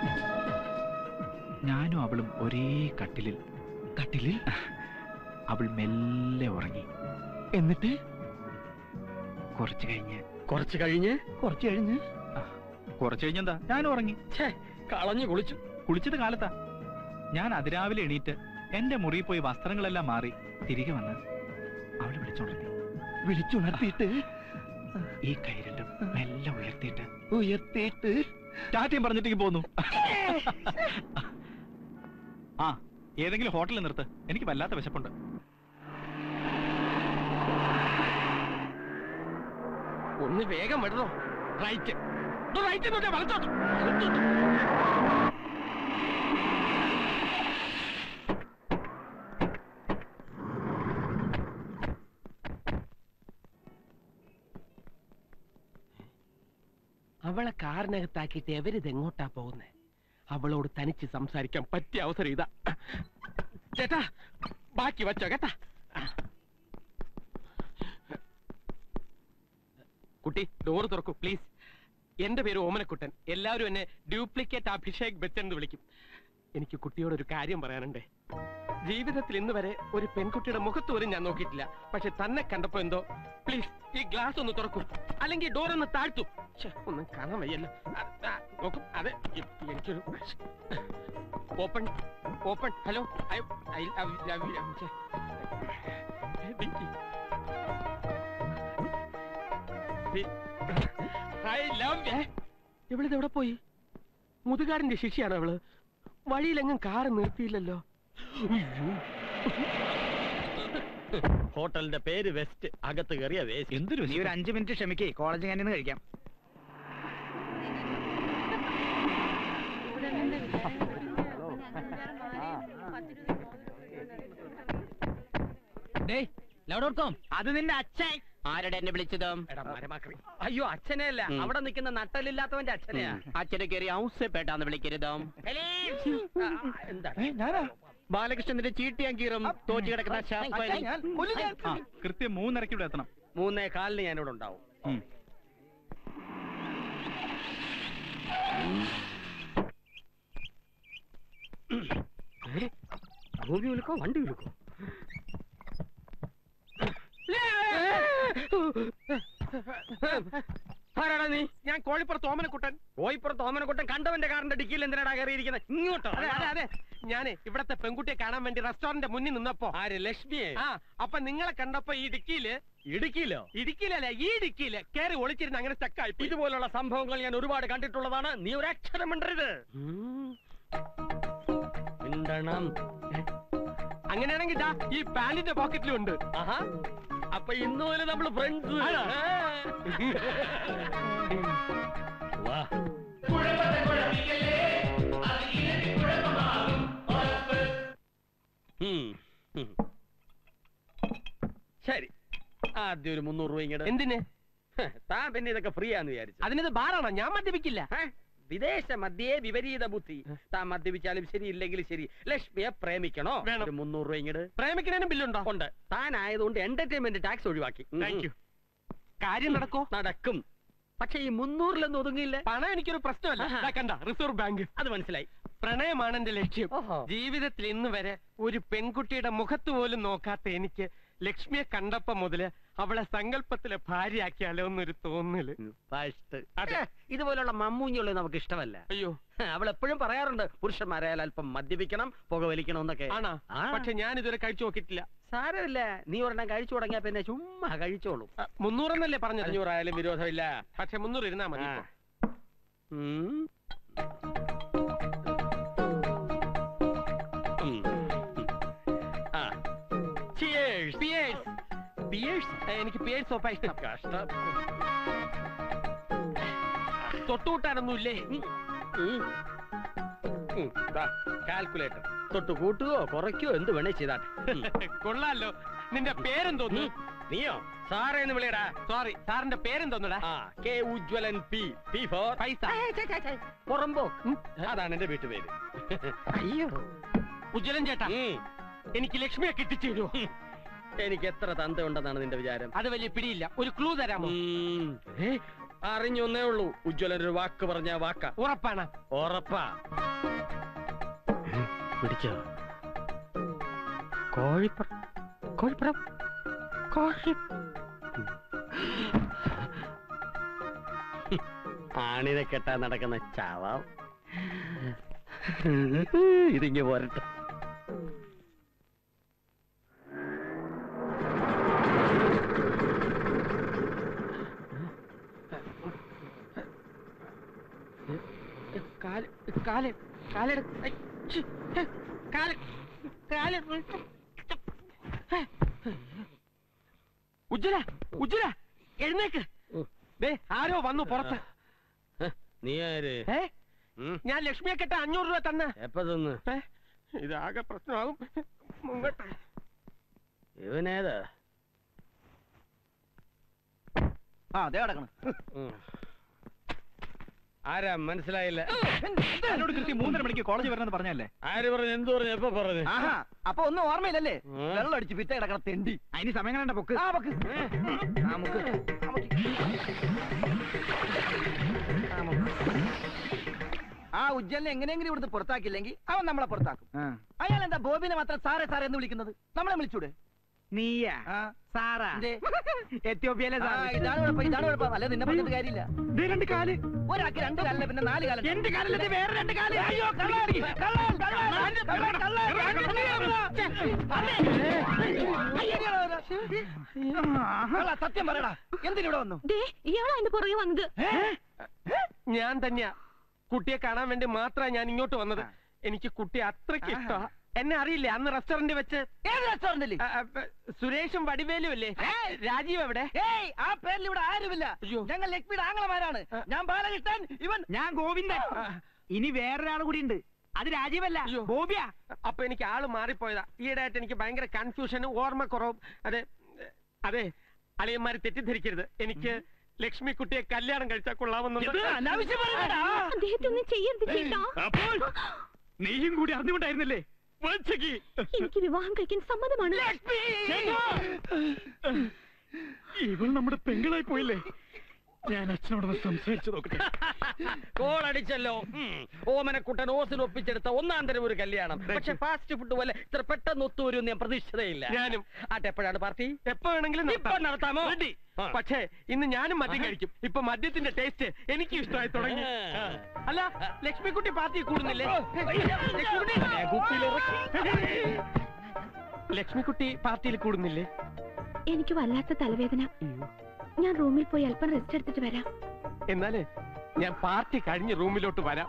S5: ഞാനും അവളും ഒരേ കട്ടിലിൽ കട്ടിലിൽ അവൾ മെല്ലെ ഉറങ്ങി
S4: എന്നിട്ട്
S5: കുറച്ചു കഴിഞ്ഞ്
S10: കുറച്ച് കഴിഞ്ഞ്
S4: കുറച്ച് കഴിഞ്ഞ്
S5: കുറച്ചു കഴിഞ്ഞെന്താ ഞാനും ഉറങ്ങി
S10: ഛേ കളഞ്ഞു കുളിച്ചു
S5: കുളിച്ചത് കാലത്താ ഞാൻ അതിരാവിലെ എണീറ്റ് എന്റെ മുറിയിൽ പോയി വസ്ത്രങ്ങളെല്ലാം മാറി തിരികെ വന്ന് അവളെ വിളിച്ചോണ്ടി
S4: വിളിച്ചുണർത്തിയിട്ട്
S5: ഈ കൈ രണ്ടും മെല്ലെ ഉയർത്തിയിട്ട്
S4: ഉയർത്തിയിട്ട്
S5: ടാറ്റയും പറഞ്ഞിട്ടേക്ക് പോന്നു ആ ഏതെങ്കിലും ഹോട്ടലിൽ നിർത്ത് എനിക്ക് വല്ലാത്ത വിശപ്പുണ്ട്
S10: ഒന്ന് വേഗം വിടണോ റൈറ്റ് റൈറ്റ് നോക്കിയാ വളച്ചോട്ട് വളച്ചോട്ട് അവളെ കാറിനകത്താക്കിയിട്ട് എവരിത് എങ്ങോട്ടാ പോകുന്നത് അവളോട് തനിച്ച് സംസാരിക്കാൻ പറ്റിയ അവസരം ഇതാ ചേട്ടാ ബാക്കി വച്ചോ കേട്ടാ കുട്ടി ഡോറ് തുറക്കൂ പ്ലീസ് എന്റെ പേര് ഓമനക്കുട്ടൻ എല്ലാവരും എന്നെ ഡ്യൂപ്ലിക്കേറ്റ് അഭിഷേക് ബച്ചൻ എന്ന് വിളിക്കും എനിക്ക് കുട്ടിയോട് ഒരു കാര്യം പറയാനുണ്ട് ജീവിതത്തിൽ ഇന്ന് വരെ ഒരു പെൺകുട്ടിയുടെ മുഖത്ത് പോലും ഞാൻ നോക്കിയിട്ടില്ല പക്ഷെ തന്നെ കണ്ടപ്പോ എന്തോ പ്ലീസ് ഈ ഗ്ലാസ് ഒന്ന് തുറക്കൂ അല്ലെങ്കിൽ ഡോർ ഒന്ന് താഴ്ത്തു ഛെ, ഒന്നും കാണാൻ വയ്യല്ലോ ആ, ആ, നോക്കൂ അതെ ഇ- എനിക്കൊരു open open hello I I love love you I love ഇവളിത് എവിടെ പോയി മുതുകാടിന്റെ ശിക്ഷയാണ് അവള് വഴിയിലെങ്ങും കാറ് നിർത്തിയില്ലല്ലോ ഹോട്ടലിന്റെ പേര് വെസ്റ്റ് അകത്ത് കയറിയ വേസ്റ്റ്
S5: എന്തൊരു
S8: നീ ഒരു അഞ്ചു മിനിറ്റ് ക്ഷമിക്കേ കോളേജ് കാന്റീന്ന് കഴിക്കാം അത് നിന്റെ അച്ഛൻ
S1: ആരുടെ എന്നെ വിളിച്ചത്
S10: അയ്യോ അച്ഛനെ അല്ല
S1: ഉം.
S10: അവിടെ നിൽക്കുന്ന നട്ടലില്ലാത്തവന്റെ അച്ഛനെയാ
S1: അച്ഛനെ കയറി ഔസേ പേട്ടാന്ന് വിളിക്കരുത്
S10: എന്താ
S4: ഞാനാ
S1: ബാലകൃഷ്ണന്റെ ചീട്ടിയാൻ കീറും തോറ്റു കിടക്കുന്ന ശാപ്പൻ.
S4: ഞാൻ കൊല്ലും ഞാൻ.
S5: ആ കൃത്യം മൂന്നരയ്ക്ക് ഇവിടെ എത്തണം
S10: മൂന്നേ കാലിന് ഞാനിവിടെ ഉണ്ടാവും
S5: ഉം.
S10: ഭൂമി വിളിക്കോ വണ്ടി വിളിക്കോ
S9: ആരാടാ നീ ഞാൻ കോഴിപ്പുറത്ത് ഓമനക്കുട്ടൻ കോഴിപ്പുറത്ത് ഓമനക്കുട്ടൻ കണ്ടവന്റെ കാറിന്റെ ഡിക്കിയിൽ എന്തിനാടാ കയറിയിരിക്കുന്നത് ഇങ്ങോട്ടോ
S10: അതെ അതെ അതെ ഞാനേ ഇവിടത്തെ പെൺകുട്ടിയെ കാണാൻ വേണ്ടി റെസ്റ്റോറന്റ് മുന്നിൽ നിന്നപ്പോ
S9: ആര് ലക്ഷ്മിയെ
S10: ആ അപ്പൊ നിങ്ങളെ കണ്ടപ്പോ ഈ ഇടുക്കിയില്
S9: ഇടുക്കിയിലോ
S10: ഇടുക്കിയിലല്ല ഈ ഇടുക്കിയില് കേറി ഒളിച്ചിരുന്ന് അങ്ങനെ സ്റ്റക്കായി
S9: ഇതുപോലുള്ള സംഭവങ്ങൾ ഞാൻ ഒരുപാട് കണ്ടിട്ടുള്ളതാണ് നീ ഒരു അക്ഷരം മിണ്ടരുത് മിണ്ടണം
S10: അങ്ങനെയാണെങ്കിൽ ദാ ഈ പാന്റിന്റെ പോക്കറ്റിലും ഉണ്ട്
S9: ആഹാ അപ്പൊ ഇന്ന് മുതൽ നമ്മൾ ഫ്രണ്ട്സ് വാ ഉം, ഉം. ശരി ആദ്യം ഒരു മുന്നൂറ് രൂപ ഇങ്ങോട്ട്
S10: എന്തിന്
S9: താൻ പിന്നെ ഇതൊക്കെ ഫ്രീ ആന്ന് വിചാരിച്ചു
S10: അതിനത് ബാറാണോ ഞാൻ മദ്യപിക്കില്ല
S9: വിദേശ മദ്യേ വിപരീത ബുദ്ധി താൻ മദ്യപിച്ചാലും ശരി ഇല്ലെങ്കിൽ ശരി ലക്ഷ്മിയെ പ്രേമിക്കണോ
S10: വേണം.
S9: ഒരു മുന്നൂറ് രൂപ ഇങ്ങോട്ട്
S10: പ്രേമിക്കുന്നതിനും ബില്ലുണ്ടോ
S9: ഉണ്ട് താൻ ആയതുകൊണ്ട് എന്റർടൈൻമെന്റ് ടാക്സ് ഒഴിവാക്കി ഉം.
S10: താങ്ക് യു കാര്യം നടക്കോ
S9: നടക്കും പക്ഷെ ഈ മുന്നൂറിലൊന്നും ഒതുങ്ങിയില്ല
S10: പണം എനിക്കൊരു പ്രശ്നമല്ല
S9: ആഹാ.
S10: ദാ കണ്ട റിസർവ് ബാങ്ക്
S9: അത് മനസ്സിലായി
S10: പ്രണയമാണ് എന്റെ ലക്ഷ്യം
S9: ഓഹോ.
S10: ജീവിതത്തിൽ ഇന്ന് വരെ ഒരു പെൺകുട്ടിയുടെ മുഖത്ത് പോലും നോക്കാത്ത എനിക്ക് ലക്ഷ്മിയെ കണ്ടപ്പോ മുതല് അവളെ സങ്കല്പത്തിലെ ഭാര്യയാക്കിയാലോ എന്നൊരു തോന്നല്
S9: ഫസ്റ്റ് അതെ ഇതുപോലുള്ള മമ്മൂഞ്ഞുള്ള നമുക്ക് ഇഷ്ടമല്ല
S10: അയ്യോ
S9: അവൾ എപ്പോഴും പറയാറുണ്ട് പുരുഷന്മാരായാൽ അല്പം മദ്യപിക്കണം പുകവലിക്കണം എന്നൊക്കെ
S10: ആണാ
S9: ആ.
S10: പക്ഷെ ഞാൻ ഇതുവരെ കഴിച്ചു നോക്കിയിട്ടില്ല
S9: സാരമില്ല നീ ഒരെണ്ണം കഴിച്ചു തുടങ്ങിയാ പിന്നെ ചുമ്മാ കഴിച്ചോളൂ
S10: ആ, മുന്നൂറെന്നല്ലേ പറഞ്ഞത്
S9: അഞ്ഞൂറായാലും വിരോധമില്ല
S10: പക്ഷെ മുന്നൂറ് ഇരുന്നാ മതി
S9: ആ.
S10: ഇപ്പൊ.
S9: ഉം. ഉം. ആ. Cheers.
S10: പിയേഴ്സ് പിയേഴ്സ് ഏ, എനിക്ക് പിയേഴ്സ് സോപ്പാ ഇഷ്ടം
S9: കഷ്ടം
S10: തൊട്ടുകൂട്ടാനൊന്നുമില്ലേ
S9: കാൽക്കുലേറ്റർ തൊട്ട് കൂട്ടുകയോ കുറയ്ക്കോ എന്ത് വേണേ ചെയ്താട്ടെ ഉം.
S10: കൊള്ളാലോ നിന്റെ പേരെന്തോന്നു
S9: ഉം. നീയോ സാറേ എന്ന് വിളിയടാ
S10: സോറി സാറിന്റെ പേരെന്തോന്നുടാ
S9: ആ K Ujwalan P P four
S10: പൈസ
S9: പുറമ്പോ അതാണ് എന്റെ വീട്ടുപേര്
S10: അയ്യോ ഉജ്വലൻ ചേട്ടാ
S9: ഉം.
S10: എനിക്ക് ലക്ഷ്മിയെ കിട്ടിച്ചു തരുമോ
S9: എനിക്ക് എത്ര തന്ത ഉണ്ടെന്നാണ് നിന്റെ വിചാരം
S10: അത് വലിയ പിടിയില്ല ഒരു ക്ലൂ തരാമോ
S9: ഉം. ഏ, അറിഞ്ഞൊന്നേ ഉള്ളൂ ഉജ്വലൻ ഒരു വാക്ക് പറഞ്ഞ വാക്ക
S10: ഉറപ്പാണ്
S9: ഉറപ്പാ പിടിച്ചോ കോഴിപ്പുറം കോഴിപ്പുറം കോഴി ആണിനെ കെട്ടാൻ നടക്കുന്ന ചാവാം ഇതിങ്ങ പോരട്ടെ
S10: കാല് കാല് കാലെടു ഐ, ഛി, ഹെ, കാല് കാല് ഉജ്ജല ഉജ്ജല എഴുന്നേക്ക് ദേ ആരോ വന്നു പുറത്ത്
S9: നീ ആര്
S10: ഏ
S9: ഉം.
S10: ഞാൻ ലക്ഷ്മിയെ കെട്ട അഞ്ഞൂറ് രൂപ തന്ന
S9: എപ്പ തിന്ന്
S10: ഏ ഇതാകെ പ്രശ്നമാകും മുങ്ങട്ടെ
S9: ഇവനേതാ
S4: ആ അതെ കിടക്കണം
S9: ഉം. ആരാ മനസ്സിലായില്ല
S5: എന്നോട് കൃത്യം മൂന്നര മണിക്ക് കോളേജ് വരണമെന്ന് പറഞ്ഞല്ലേ
S9: ആര് പറഞ്ഞു എന്ത് പറഞ്ഞു എപ്പോ പറഞ്ഞു
S4: ആഹാ അപ്പൊ ഒന്നും ഓർമ്മയില്ലല്ലേ
S9: ഉം.
S4: വെള്ളം അടിച്ച് പിറ്റ കിടക്കണം തെണ്ടി
S5: അതിന് സമയം കണ്ട പൊക്ക്
S4: ആ പക്ക്
S5: ആ, മുക്ക്.
S4: ആ ഉജ്ജലിനെ എങ്ങനെയെങ്കിലും ഇവിടുന്ന് പുറത്താക്കില്ലെങ്കിൽ അവൻ നമ്മളെ പുറത്താക്കും
S5: ആ.
S4: അയാൾ എന്താ ബോബിനെ മാത്രം സാറേ സാറേ എന്ന് വിളിക്കുന്നത് നമ്മളെ വിളിച്ചൂടെ
S5: നീയാ
S4: ആ.
S5: സാറാ
S4: എന്തേ?
S5: എത്യോപ്യയിലെ
S4: ആ,
S5: സാറ്
S4: ഇതാണ് കുഴപ്പം ഇതാണ് കുഴപ്പം അല്ലെ നിന്നെ പറഞ്ഞിട്ട് കാര്യമില്ല
S5: ദേ രണ്ട് കാല്
S4: ഒരാൾക്ക് രണ്ട് കാലില്ല പിന്നെ നാല് കാലം
S5: എന്റെ കാലിലെ വേറെ രണ്ട് കാല്
S4: അയ്യോ കള്ളൻ കള്ളൻ കള്ളൻ കള്ളൻ കള്ളൻ സത്യം പറയടാ എന്തിനിവിടെ വന്നു
S3: ദേ ഇയാളാ എന്റെ പുറകെ വന്നത്
S10: ഞാൻ തന്നെയാ കുട്ടിയെ കാണാൻ വേണ്ടി മാത്രമാണ് ഞാൻ ഇങ്ങോട്ട് വന്നത് എനിക്ക് കുട്ടിയെ അത്രയ്ക്ക് ഇഷ്ടമാ എന്നെ അറിയില്ലേ അന്ന് റെസ്റ്റോറന്റ് വെച്ച്
S4: ഏത് റെസ്റ്റോറന്റിൽ
S10: ആ, ആ, സുരേഷും വടിവേലും അല്ലേ രാജീവ് എവിടെ
S4: ഏയ് ആ പേരിൽ ഇവിടെ ആരുമില്ല
S10: അയ്യോ.
S4: ഞങ്ങൾ ലക്ഷ്മിയുടെ ആംഗ്ലമാരാണ് ഞാൻ ബാലകൃഷ്ണൻ ഇവൻ
S5: ഞാൻ ഗോവിന്ദൻ ഇനി വേറൊരാൾ കൂടി ഉണ്ട് അത് രാജീവല്ല
S10: അയ്യോ.
S5: ബോബിയാ
S10: അപ്പൊ എനിക്ക് ആള് മാറിപ്പോയതാ ഈയിടെയായിട്ട് എനിക്ക് ഭയങ്കര കൺഫ്യൂഷനും ഓർമ്മക്കുറവും അതെ അതെ അളിയന്മാര് തെറ്റിദ്ധരിക്കരുത് എനിക്ക് ലക്ഷ്മി കുട്ടിയെ കല്യാണം കഴിച്ചാൽ കൊള്ളാമെന്നുണ്ട്
S4: അനാവശ്യം പറയണടാ.
S3: അദ്ദേഹത്തെ ഒന്നും ചെയ്യരുത് ചേട്ടാ
S5: അപ്പോൾ നീയും കൂടി അറിഞ്ഞുകൊണ്ടായിരുന്നല്ലേ
S3: എനിക്ക് വിവാഹം കഴിക്കാൻ സമ്മതമാണ്
S5: ഇവൾ നമ്മുടെ പെങ്ങളായി പോയില്ലേ
S8: ഞാൻ അച്ഛനോടൊന്ന് സംസാരിച്ചു നോക്കട്ടെ
S9: കോൾ അടിച്ചല്ലോ ഉം. ഓമനക്കുട്ടൻ ഓസിന് ഒപ്പിച്ചെടുത്ത ഒന്നാം തരം ഒരു കല്യാണം പക്ഷെ ഫാസ്റ്റ് ഫുഡ് പോലെ ഇത്ര പെട്ടെന്ന് ഒത്തുവരും ഞാൻ പ്രതീക്ഷിച്ചതേയില്ല
S10: ഞാനും.
S9: ആട്ടെ എപ്പോഴാണ് പാർട്ടി
S10: എപ്പോ വേണമെങ്കിലും
S9: ഇപ്പൊ നടത്താമോ
S10: റെഡി
S9: ആ.
S10: പക്ഷേ ഇന്ന് ഞാനും മദ്യം കഴിക്കും ഇപ്പൊ മദ്യത്തിന്റെ ടേസ്റ്റ് എനിക്ക് ഇഷ്ടമായി തുടങ്ങി
S9: ആ.
S10: ആ. അല്ല ലക്ഷ്മിക്കുട്ടി പാർട്ടി കൂടുന്നില്ലേ ലക്ഷ്മിക്കുട്ടി ലക്ഷ്മിക്കുട്ടി പാർട്ടിയിൽ കൂടുന്നില്ലേ
S11: എനിക്ക് വല്ലാത്ത തലവേദന ഞാൻ റൂമിൽ പോയി അല്പം റെസ്റ്റ് എടുത്തിട്ട് വരാം
S10: എന്നാല് ഞാൻ പാർട്ടി കഴിഞ്ഞ് റൂമിലോട്ട് വരാം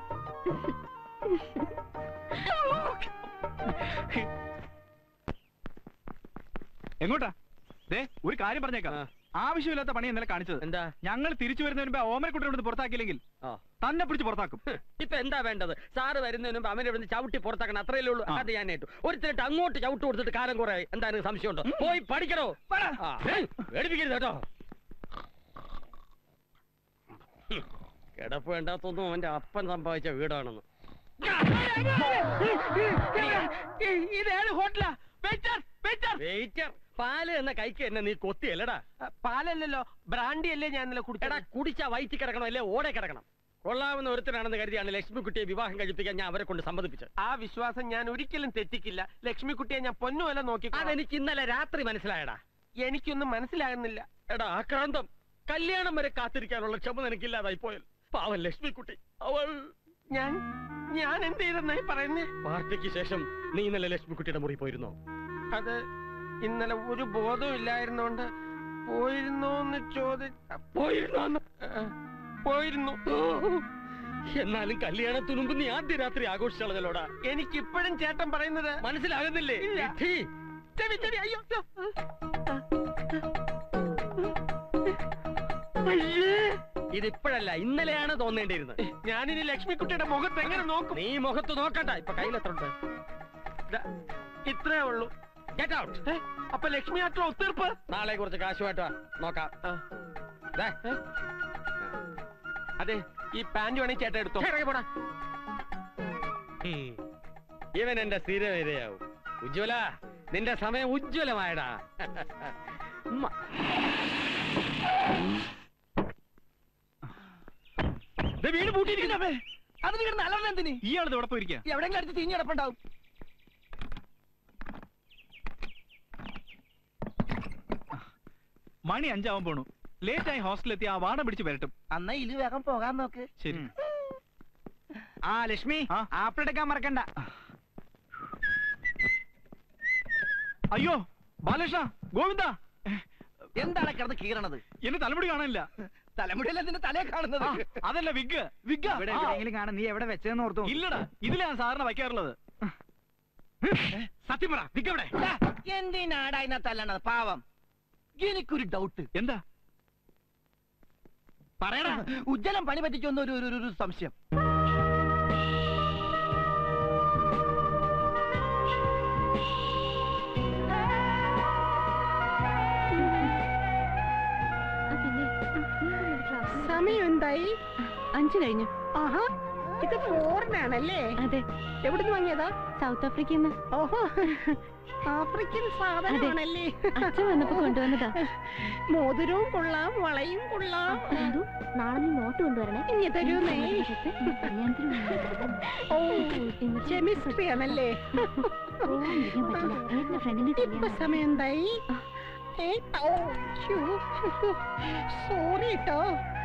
S5: എങ്ങോട്ടാ ദേ ഒരു കാര്യം പറഞ്ഞേക്കാം ആവശ്യമില്ലാത്ത പണി ഇന്നലെ കാണിച്ചത്
S9: എന്താ
S5: ഞങ്ങൾ തിരിച്ചു വരുന്നതിന് മുമ്പ് ഓമനക്കുട്ടിയോട് പുറത്താക്കിയില്ലെങ്കിൽ
S9: ആ.
S5: തന്നെ പിടിച്ച് പുറത്താക്കും
S9: ഇപ്പൊ എന്താ വേണ്ടത് സാറ് വരുന്നതിന് മുമ്പ് അവനെ ഇവിടുന്ന് ചവിട്ടി പുറത്താക്കണം അത്രയല്ലേ ഉള്ളൂ അത് ഞാൻ ഏറ്റു ഒരുത്തിട്ട് അങ്ങോട്ട് ചവിട്ട് കൊടുത്തിട്ട് കാലം കുറെ എന്താണ് സംശയമുണ്ടോ പോയി പഠിക്കണോ ആ, ഏയ്, പേടിപ്പിക്കരുത് കേട്ടോ ഹും, കിടപ്പ് വേണ്ടാത്തൊന്നും അവന്റെ അപ്പൻ സമ്പാദിച്ച വീടാണെന്ന്
S10: ഇതേത് ഹോട്ടലാ വെയിറ്റർ വെയിറ്റർ
S9: വെയിറ്റർ പാല് എന്ന കൈക്ക് എന്നെ നീ കൊത്തിയല്ലടാ
S10: പാലല്ലല്ലോ ബ്രാൻഡി അല്ലേ ഞാൻ ഇന്നലെ
S9: എടാ
S10: കുടിച്ചടാ
S9: കുടിച്ചാ വയറ്റി കിടക്കണം അല്ലേ ഓടെ കിടക്കണം കൊള്ളാവുന്ന ഒരുത്തനാണെന്ന് കരുതിയാണ് ലക്ഷ്മിക്കുട്ടിയെ വിവാഹം കഴിപ്പിക്കാൻ ഞാൻ അവരെ കൊണ്ട് സമ്മതിപ്പിച്ചത്
S10: ആ വിശ്വാസം ഞാൻ ഒരിക്കലും തെറ്റിക്കില്ല ലക്ഷ്മിക്കുട്ടിയെ ഞാൻ പൊന്നുമല്ല നോക്കി
S9: അതെനിക്ക് ഇന്നലെ രാത്രി മനസ്സിലായടാ
S10: എനിക്കൊന്നും മനസ്സിലാകുന്നില്ല
S9: എടാ ആക്രാന്തം കല്യാണം വരെ കാത്തിരിക്കാനുള്ള ക്ഷമ എനിക്കില്ലാതായി പോയൽ പാവൻ ലക്ഷ്മിക്കുട്ടി അവൾ
S10: ഞാൻ ഞാൻ എന്ത് ചെയ്തെന്നായി പറയുന്നേ
S9: പാർട്ടിക്ക് ശേഷം നീ ഇന്നലെ ലക്ഷ്മിക്കുട്ടിയുടെ മുറി പോയിരുന്നോ
S10: അത് ഇന്നലെ ഒരു ബോധവും ഇല്ലായിരുന്നോണ്ട് പോയിരുന്നോന്ന് ചോദി
S9: പോയിരുന്നോന്ന്
S10: ആ, പോയിരുന്നു
S9: എന്നാലും കല്യാണത്തിന് മുമ്പ് നീ ആദ്യ രാത്രി ആഘോഷിച്ചളഞ്ഞല്ലോടാ
S10: എനിക്കിപ്പോഴും ചേട്ടൻ പറയുന്നത്
S9: മനസ്സിലാകുന്നില്ലേ
S10: ഇല്ല.
S9: വിഡ്ഢി.
S10: ചെവി ചെവി അയ്യോ
S9: ഇതിപ്പോഴല്ല ഇന്നലെയാണ് തോന്നേണ്ടിയിരുന്നത്
S10: ഞാനിനി ലക്ഷ്മിക്കുട്ടിയുടെ മുഖത്ത് എങ്ങനെ നോക്കും
S9: നീ മുഖത്ത് നോക്കണ്ട ഇപ്പൊ കയ്യിലെത്തുണ്ട്
S10: ദാ, ഇത്രേ ഉള്ളൂ
S9: ഗെറ്റ് ഔട്ട്
S10: ഏ, അപ്പൊ ലക്ഷ്മി ആട്ടോ ഒത്തീർപ്പ്
S9: നാളെ കുറച്ച് കാശുമായിട്ട് വാ നോക്കാം
S10: ആ,
S9: ദേ,
S10: അതെ ഈ പാന്റ് വേണേ ചേട്ടൻ എടുത്തോ
S9: ഇറങ്ങി പോടാ ഉം. ഇവൻ എന്റെ സ്ഥിര ഇരയാവും ഉജ്ജ്വല നിന്റെ സമയം ഉജ്ജ്വലമായടാ ഉമ്മ.
S4: ദേ വീട് പൂട്ടിയിരിക്കുന്നേ അതിന് കിടന്ന് അലർന്ന എന്തിന്
S5: ഇയാളത് ഇവിടെ പോയിരിക്കുക
S4: എവിടെയെങ്കിലും അടുത്ത് തിരിഞ്ഞു കിടപ്പുണ്ടാവും
S5: മണി അഞ്ചാവാൻ പോണു ലേറ്റ് ആയി ഹോസ്റ്റലിൽ എത്തി ആ വാടം പിടിച്ച് വരട്ടും
S4: അന്നാ ഇല് വേഗം പോകാൻ നോക്ക്
S5: ശരി
S8: ആ ലക്ഷ്മി
S5: ആ.
S8: ആപ്പിൾ എടുക്കാൻ മറക്കണ്ട
S5: അയ്യോ ബാലകൃഷ്ണ ഗോവിന്ദ
S4: എന്താണ് കിടന്ന് കീറണത്
S5: എന്റെ തലമുടി കാണാനില്ല
S4: തലമുടിയല്ല നിന്റെ തലയെ കാണുന്നത്
S5: ആ, അതല്ല വിഗ് വിഗ്
S8: ഇവിടെ എവിടെയെങ്കിലും കാണാൻ നീ എവിടെ വെച്ചതെന്ന് ഓർത്തു
S5: ഇല്ലടാ ഇതിലാണ് സാറിന് വയ്ക്കാറുള്ളത് സത്യം പറ വിഗ് എവിടെ
S4: ടാ, എന്തിനാടാ ഇതിനെ തല്ലണത് പാവം എനിക്കൊരു ഡൗട്ട്
S5: എന്താ
S4: പറയടാ ഉജ്ജലം പണി പറ്റിച്ചൊന്ന് ഒരു ഒരു- ഒരു ഒരു സംശയം
S11: സമയം എന്തായി
S3: അഞ്ചു കഴിഞ്ഞു
S11: ആഹാ ഇത് ഫോറിനാണല്ലേ
S3: അതെ
S11: എവിടുന്ന് വാങ്ങിയതാ
S3: സൗത്ത് ആഫ്രിക്കയിൽ നിന്ന്
S11: ഓഹോ ആഫ്രിക്കൻ സാധനമാണല്ലേ
S3: അച്ഛൻ വന്നപ്പോ കൊണ്ടുവന്നതാ
S11: മോതിരവും കൊള്ളാം വളയും കൊള്ളാം
S3: എന്തു? നാളെ നീ നോട്ട് കൊണ്ടുവരണേ
S11: ഇനി തരൂന്നേ
S3: കല്യാണത്തിന്
S11: ഓ കെമിസ്ട്രി ആണല്ലേ
S3: ഫ്രണ്ടിന്റെ
S11: ഇപ്പൊ സമയം എന്തായി ഏ, ഓ, ശ്ശോ. സോറി കേട്ടോ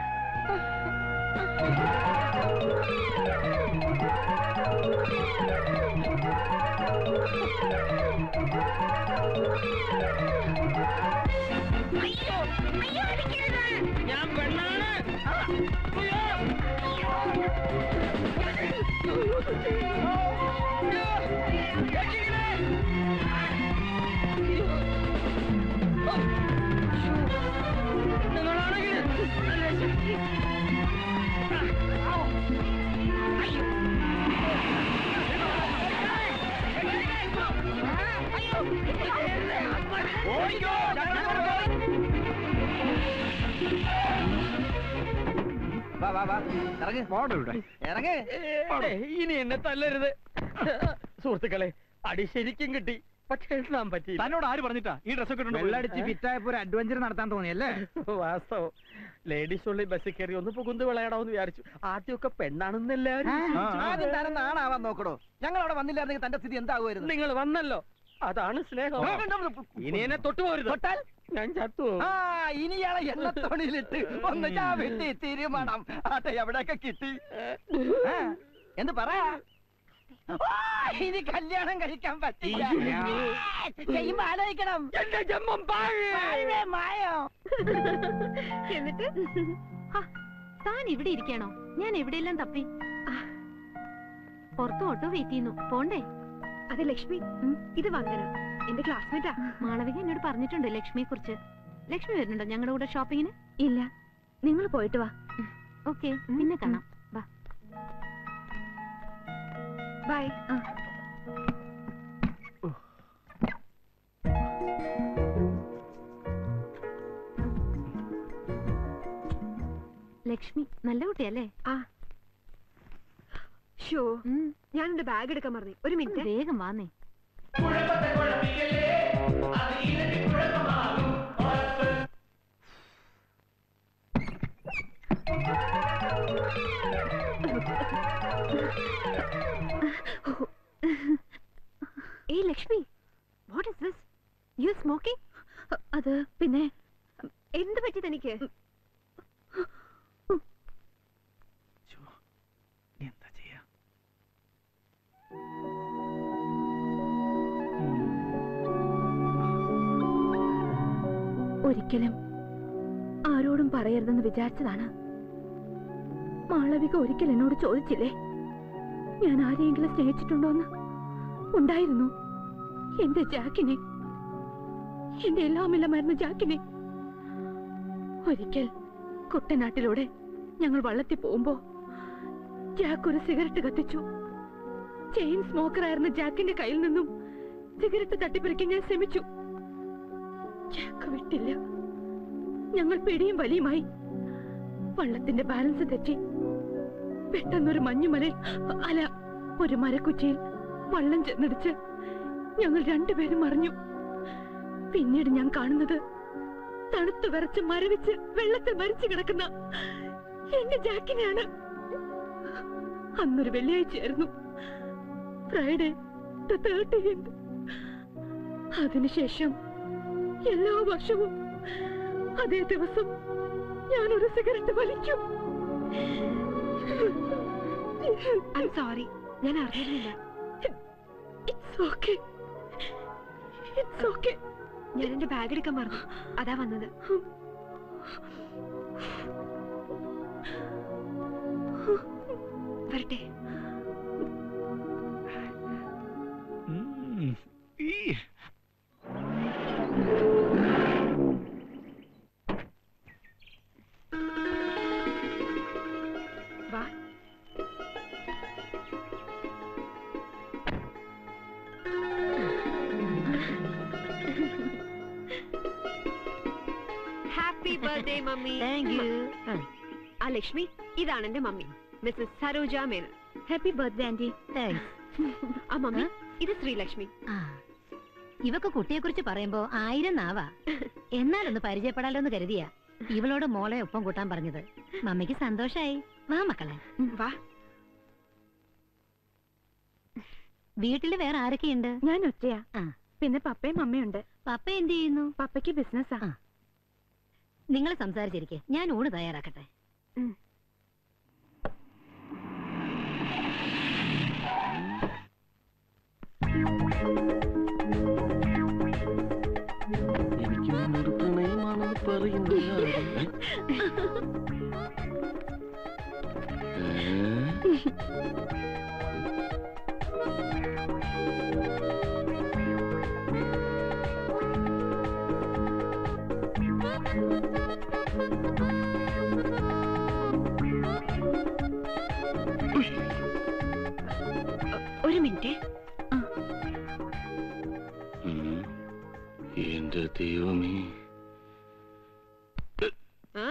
S9: ഞാൻ പെണ്ണാണ്
S4: വാ വാ വാ ഇറങ്ങ് ഇറങ്ങ്
S9: ഏയ്, ഇനി എന്നെ തല്ലരുത് സുഹൃത്തുക്കളെ അടി ശരിക്കും കിട്ടി പക്ഷെ എഴുതാൻ പറ്റില്ല
S8: തന്നോട് ആര് പറഞ്ഞിട്ടാ ഈ ഡ്രസ്സൊക്കെ വെള്ളടിച്ച് ഫിറ്റായപ്പോ ഒരു അഡ്വഞ്ചർ നടത്താൻ തോന്നിയല്ലേ
S9: വാസ്തവം ലേഡീസ് ഉള്ളി ബസ്സിൽ കയറി ഒന്ന് പുകുന്ത് വിളയാടാന്ന് വിചാരിച്ചു ആദ്യമൊക്കെ പെണ്ണാണെന്ന് എല്ലാവരും
S4: ആദ്യം താരം നാണാവാൻ നോക്കടോ ഞങ്ങൾ അവിടെ വന്നില്ലായിരുന്നെങ്കിൽ തന്റെ സ്ഥിതി എന്താകുമായിരുന്നു
S9: നിങ്ങൾ വന്നല്ലോ അതാണ് സ്നേഹം ഇനി എന്നെ തൊട്ടുപോരുത്
S4: തൊട്ടാൽ
S9: ഞാൻ ചത്തു
S4: ആ ഇനി ഇയാളെ എണ്ണത്തോണിയിലിട്ട് ഒന്ന് ഞാൻ വെട്ടി തീരുമാനം ആട്ടെ എവിടെയൊക്കെ കിട്ടി ആ, എന്ത് പറയാ ആ, ഇനി കല്യാണം കഴിക്കാൻ പറ്റില്ല ചെയ്യുമ്പോ ആലോചിക്കണം പാഴേ, മായോ
S7: എന്നിട്ട് ആ, താൻ ഇവിടെ ഇരിക്കാണോ ഞാൻ എവിടെയെല്ലാം തപ്പി ആ, പുറത്ത് ഓട്ടോ വെയിറ്റ് ചെയ്യുന്നു പോണ്ടേ
S14: അതെ ലക്ഷ്മി ഇത് വന്ദന എന്റെ ക്ലാസ്മേറ്റാ
S7: മാളവിക എന്നോട് പറഞ്ഞിട്ടുണ്ട് ലക്ഷ്മിയെ കുറിച്ച് ലക്ഷ്മി വരുന്നുണ്ടോ ഞങ്ങളുടെ കൂടെ ഷോപ്പിങ്ങിന്
S14: ഇല്ല നിങ്ങൾ പോയിട്ട് വാ
S7: ഓക്കെ പിന്നെ കാണാം വാ
S14: ബൈ
S7: ലക്ഷ്മി നല്ല കുട്ടിയല്ലേ
S14: ആ ഷോ ഞാൻ എന്റെ ബാഗ് എടുക്കാൻ പറഞ്ഞു ഒരു മിനിറ്റ്
S7: വേഗം വാന്നേ
S14: ഏയ് Lakshmi what is this you smoking അത് പിന്നെ എന്ത് പറ്റി തനിക്ക്
S8: എന്താ ചെയ്യാ
S11: ഒരിക്കലും ആരോടും പറയരുതെന്ന് വിചാരിച്ചതാണ് മാളവിക ഒരിക്കൽ എന്നോട് ചോദിച്ചില്ലേ ഞാൻ ആരെയെങ്കിലും സ്നേഹിച്ചിട്ടുണ്ടോന്ന് ഉണ്ടായിരുന്നു എന്റെ ജാക്കിനെ എന്റെ എല്ലാമില്ലമായിരുന്ന ജാക്കിനെ ഒരിക്കൽ കുട്ടനാട്ടിലൂടെ ഞങ്ങൾ വള്ളത്തിൽ പോകുമ്പോ ജാക്ക് ഒരു സിഗരറ്റ് കത്തിച്ചു ചെയിൻ സ്മോക്കറായിരുന്ന ജാക്കിന്റെ കയ്യിൽ നിന്നും സിഗരറ്റ് തട്ടിപ്പറിക്കാൻ ഞാൻ ശ്രമിച്ചു ജാക്ക് വിട്ടില്ല ഞങ്ങൾ പിടിയും വലിയുമായി വള്ളത്തിന്റെ ബാലൻസ് തെറ്റി പെട്ടെന്നൊരു മഞ്ഞുമലയിൽ അല ഒരു മരക്കുച്ചിയിൽ വള്ളം ചെന്നിടിച്ച് ഞങ്ങൾ രണ്ടുപേരും മറിഞ്ഞു പിന്നീട് ഞാൻ കാണുന്നത് തണുത്തു വിറച്ച് മരവിച്ച് വെള്ളത്തിൽ മരിച്ചു കിടക്കുന്ന എന്റെ ജാക്കിനെയാണ് അന്നൊരു വെള്ളിയാഴ്ചയായിരുന്നു ഫ്രൈഡേ തേർട്ടീൻത് അതിനുശേഷം എല്ലാ വർഷവും അതേ ദിവസം ഞാൻ ഒരു സിഗരറ്റ് വലിക്കും
S14: ഐ സോറി ഞാൻ അറിഞ്ഞിരുന്നില്ല
S11: ഇറ്റ്സ് ഓക്കെ ഇറ്റ്സ് ഓക്കെ
S14: ഞാൻ എന്റെ ബാഗ് എടുക്കാൻ മറന്നു അതാ വന്നത് വരട്ടെ
S8: ഉം. ഈ.
S14: വാ happy birthday mummy
S7: thank you
S14: ആ ലക്ഷ്മി ഇതാണ് എന്റെ mummy Mrs Saroja Menon
S11: happy birthday aunty
S7: thanks
S14: ആ മമ്മി ഇത് ശ്രീലക്ഷ്മി
S7: ആ ഇവക്ക് കുട്ടിയെ കുറിച്ച് പറയുമ്പോ ആയിരം നാവാ എന്നാലൊന്ന് പരിചയപ്പെടാലോ എന്ന് കരുതിയാ ഇവളോട് മോളെ ഒപ്പം കൂട്ടാൻ പറഞ്ഞത് മമ്മിക്ക് സന്തോഷായി വാ മക്കളെ
S14: വാ
S7: വീട്ടില് വേറെ ആരൊക്കെയുണ്ട്
S11: ഞാൻ ഒറ്റയാ
S7: ആ.
S11: പിന്നെ പപ്പയും അമ്മയുണ്ട്
S7: പപ്പ എന്ത് ചെയ്യുന്നു
S11: പപ്പയ്ക്ക് ബിസിനസ്സാ
S7: ആ. നിങ്ങൾ സംസാരിച്ചിരിക്കെ ഞാൻ ഊണ് തയ്യാറാക്കട്ടെ
S2: എനിക്ക് നിന്നോട് പ്രണയമാണെന്ന് പറയുന്നു
S14: ഒരു മിനിറ്റ്
S2: എന്റെ ദൈവമേ
S14: ആ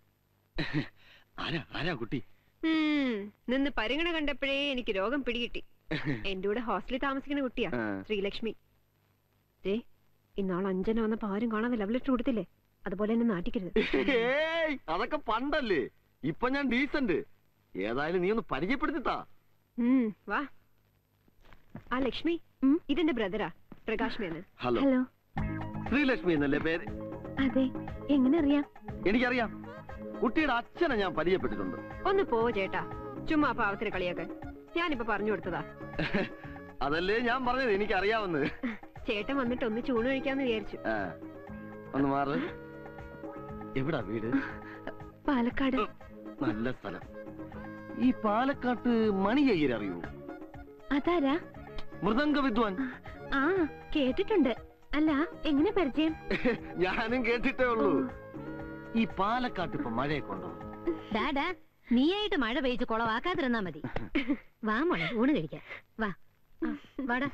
S2: ആരാ ആരാ കുട്ടി
S14: ഉം, നിന്ന് പരിഗണ കണ്ടപ്പോഴേ എനിക്ക് രോഗം പിടികിട്ടി എന്റെ കൂടെ ഹോസ്റ്റലിൽ താമസിക്കുന്ന കുട്ടിയാ
S2: ആ.
S14: ശ്രീലക്ഷ്മി ഇന്നാൾ അഞ്ജന വന്നപ്പോ ആരും കാണാതെ ലവ് ലെറ്റർ കൊടുത്തില്ലേ അതുപോലെ എന്നെ നാട്ടിക്കരുത്
S2: ഏയ് അതൊക്കെ പണ്ടല്ലേ ഇപ്പൊ ഞാൻ ഡീസന്റ് ഏതായാലും നീ ഒന്ന് പരിചയപ്പെടുത്തിത്താ
S14: ഉം, വാ ആ ലക്ഷ്മി ഇതെന്റെ ബ്രദറാ പ്രകാശ് മേനൻ
S2: ഹലോ
S14: ഹലോ
S2: ശ്രീലക്ഷ്മി എന്നല്ലേ പേര്
S14: അതെ എങ്ങനെ അറിയാം
S2: എനിക്കറിയാം കുട്ടിയുടെ അച്ഛനെ ഞാൻ പരിചയപ്പെട്ടിട്ടുണ്ട്
S14: ഒന്ന് പോ ചേട്ടാ ചുമ്മാ പാവത്തിന് കളിയൊക്കെ ഞാനിപ്പോ പറഞ്ഞു കൊടുത്തതാ
S2: അതല്ലേ ഞാൻ പറഞ്ഞത് എനിക്കറിയാവുന്നത്
S14: ചേട്ടൻ വന്നിട്ട് ഒന്ന് ചൂണ് കഴിക്കാന്ന് വിചാരിച്ചു
S2: ആ, ഒന്ന് മാറ് എവിടാ വീട്
S14: പാലക്കാട്
S2: നല്ല സ്ഥലം ഈ പാലക്കാട്ട് മണി അയ്യർ അറിയൂ
S14: അതാരാ
S2: മൃദംഗ വിദ്വാൻ
S14: ആ കേട്ടിട്ടുണ്ട് അല്ല എങ്ങനെ പരിചയം
S2: ഞാനും കേട്ടിട്ടേ ഉള്ളൂ ഈ പാലക്കാട്ട് ഇപ്പൊ മഴയൊക്കെ ഉണ്ടോ
S7: ഡാഡാ നീയായിട്ട് മഴ പെയ്ച്ച് കുളവാക്കാതിരുന്നാ മതി വാ മോളെ ഊണ് കഴിക്കാം വാ ആ, വാടാ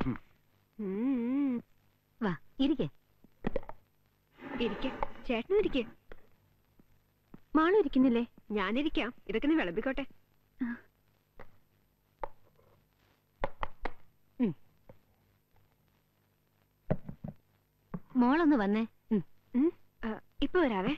S7: വാ ഇരിക്കേ
S14: ഇരിക്കെ ചേട്ടനും ഇരിക്കെ മാളും ഇരിക്കുന്നില്ലേ ഞാനിരിക്കാം ഇതൊക്കെ നീ വിളമ്പിക്കോട്ടെ
S7: മോളൊന്ന് വന്നേ
S14: ഉം, ആ, ഇപ്പൊ വരാവേ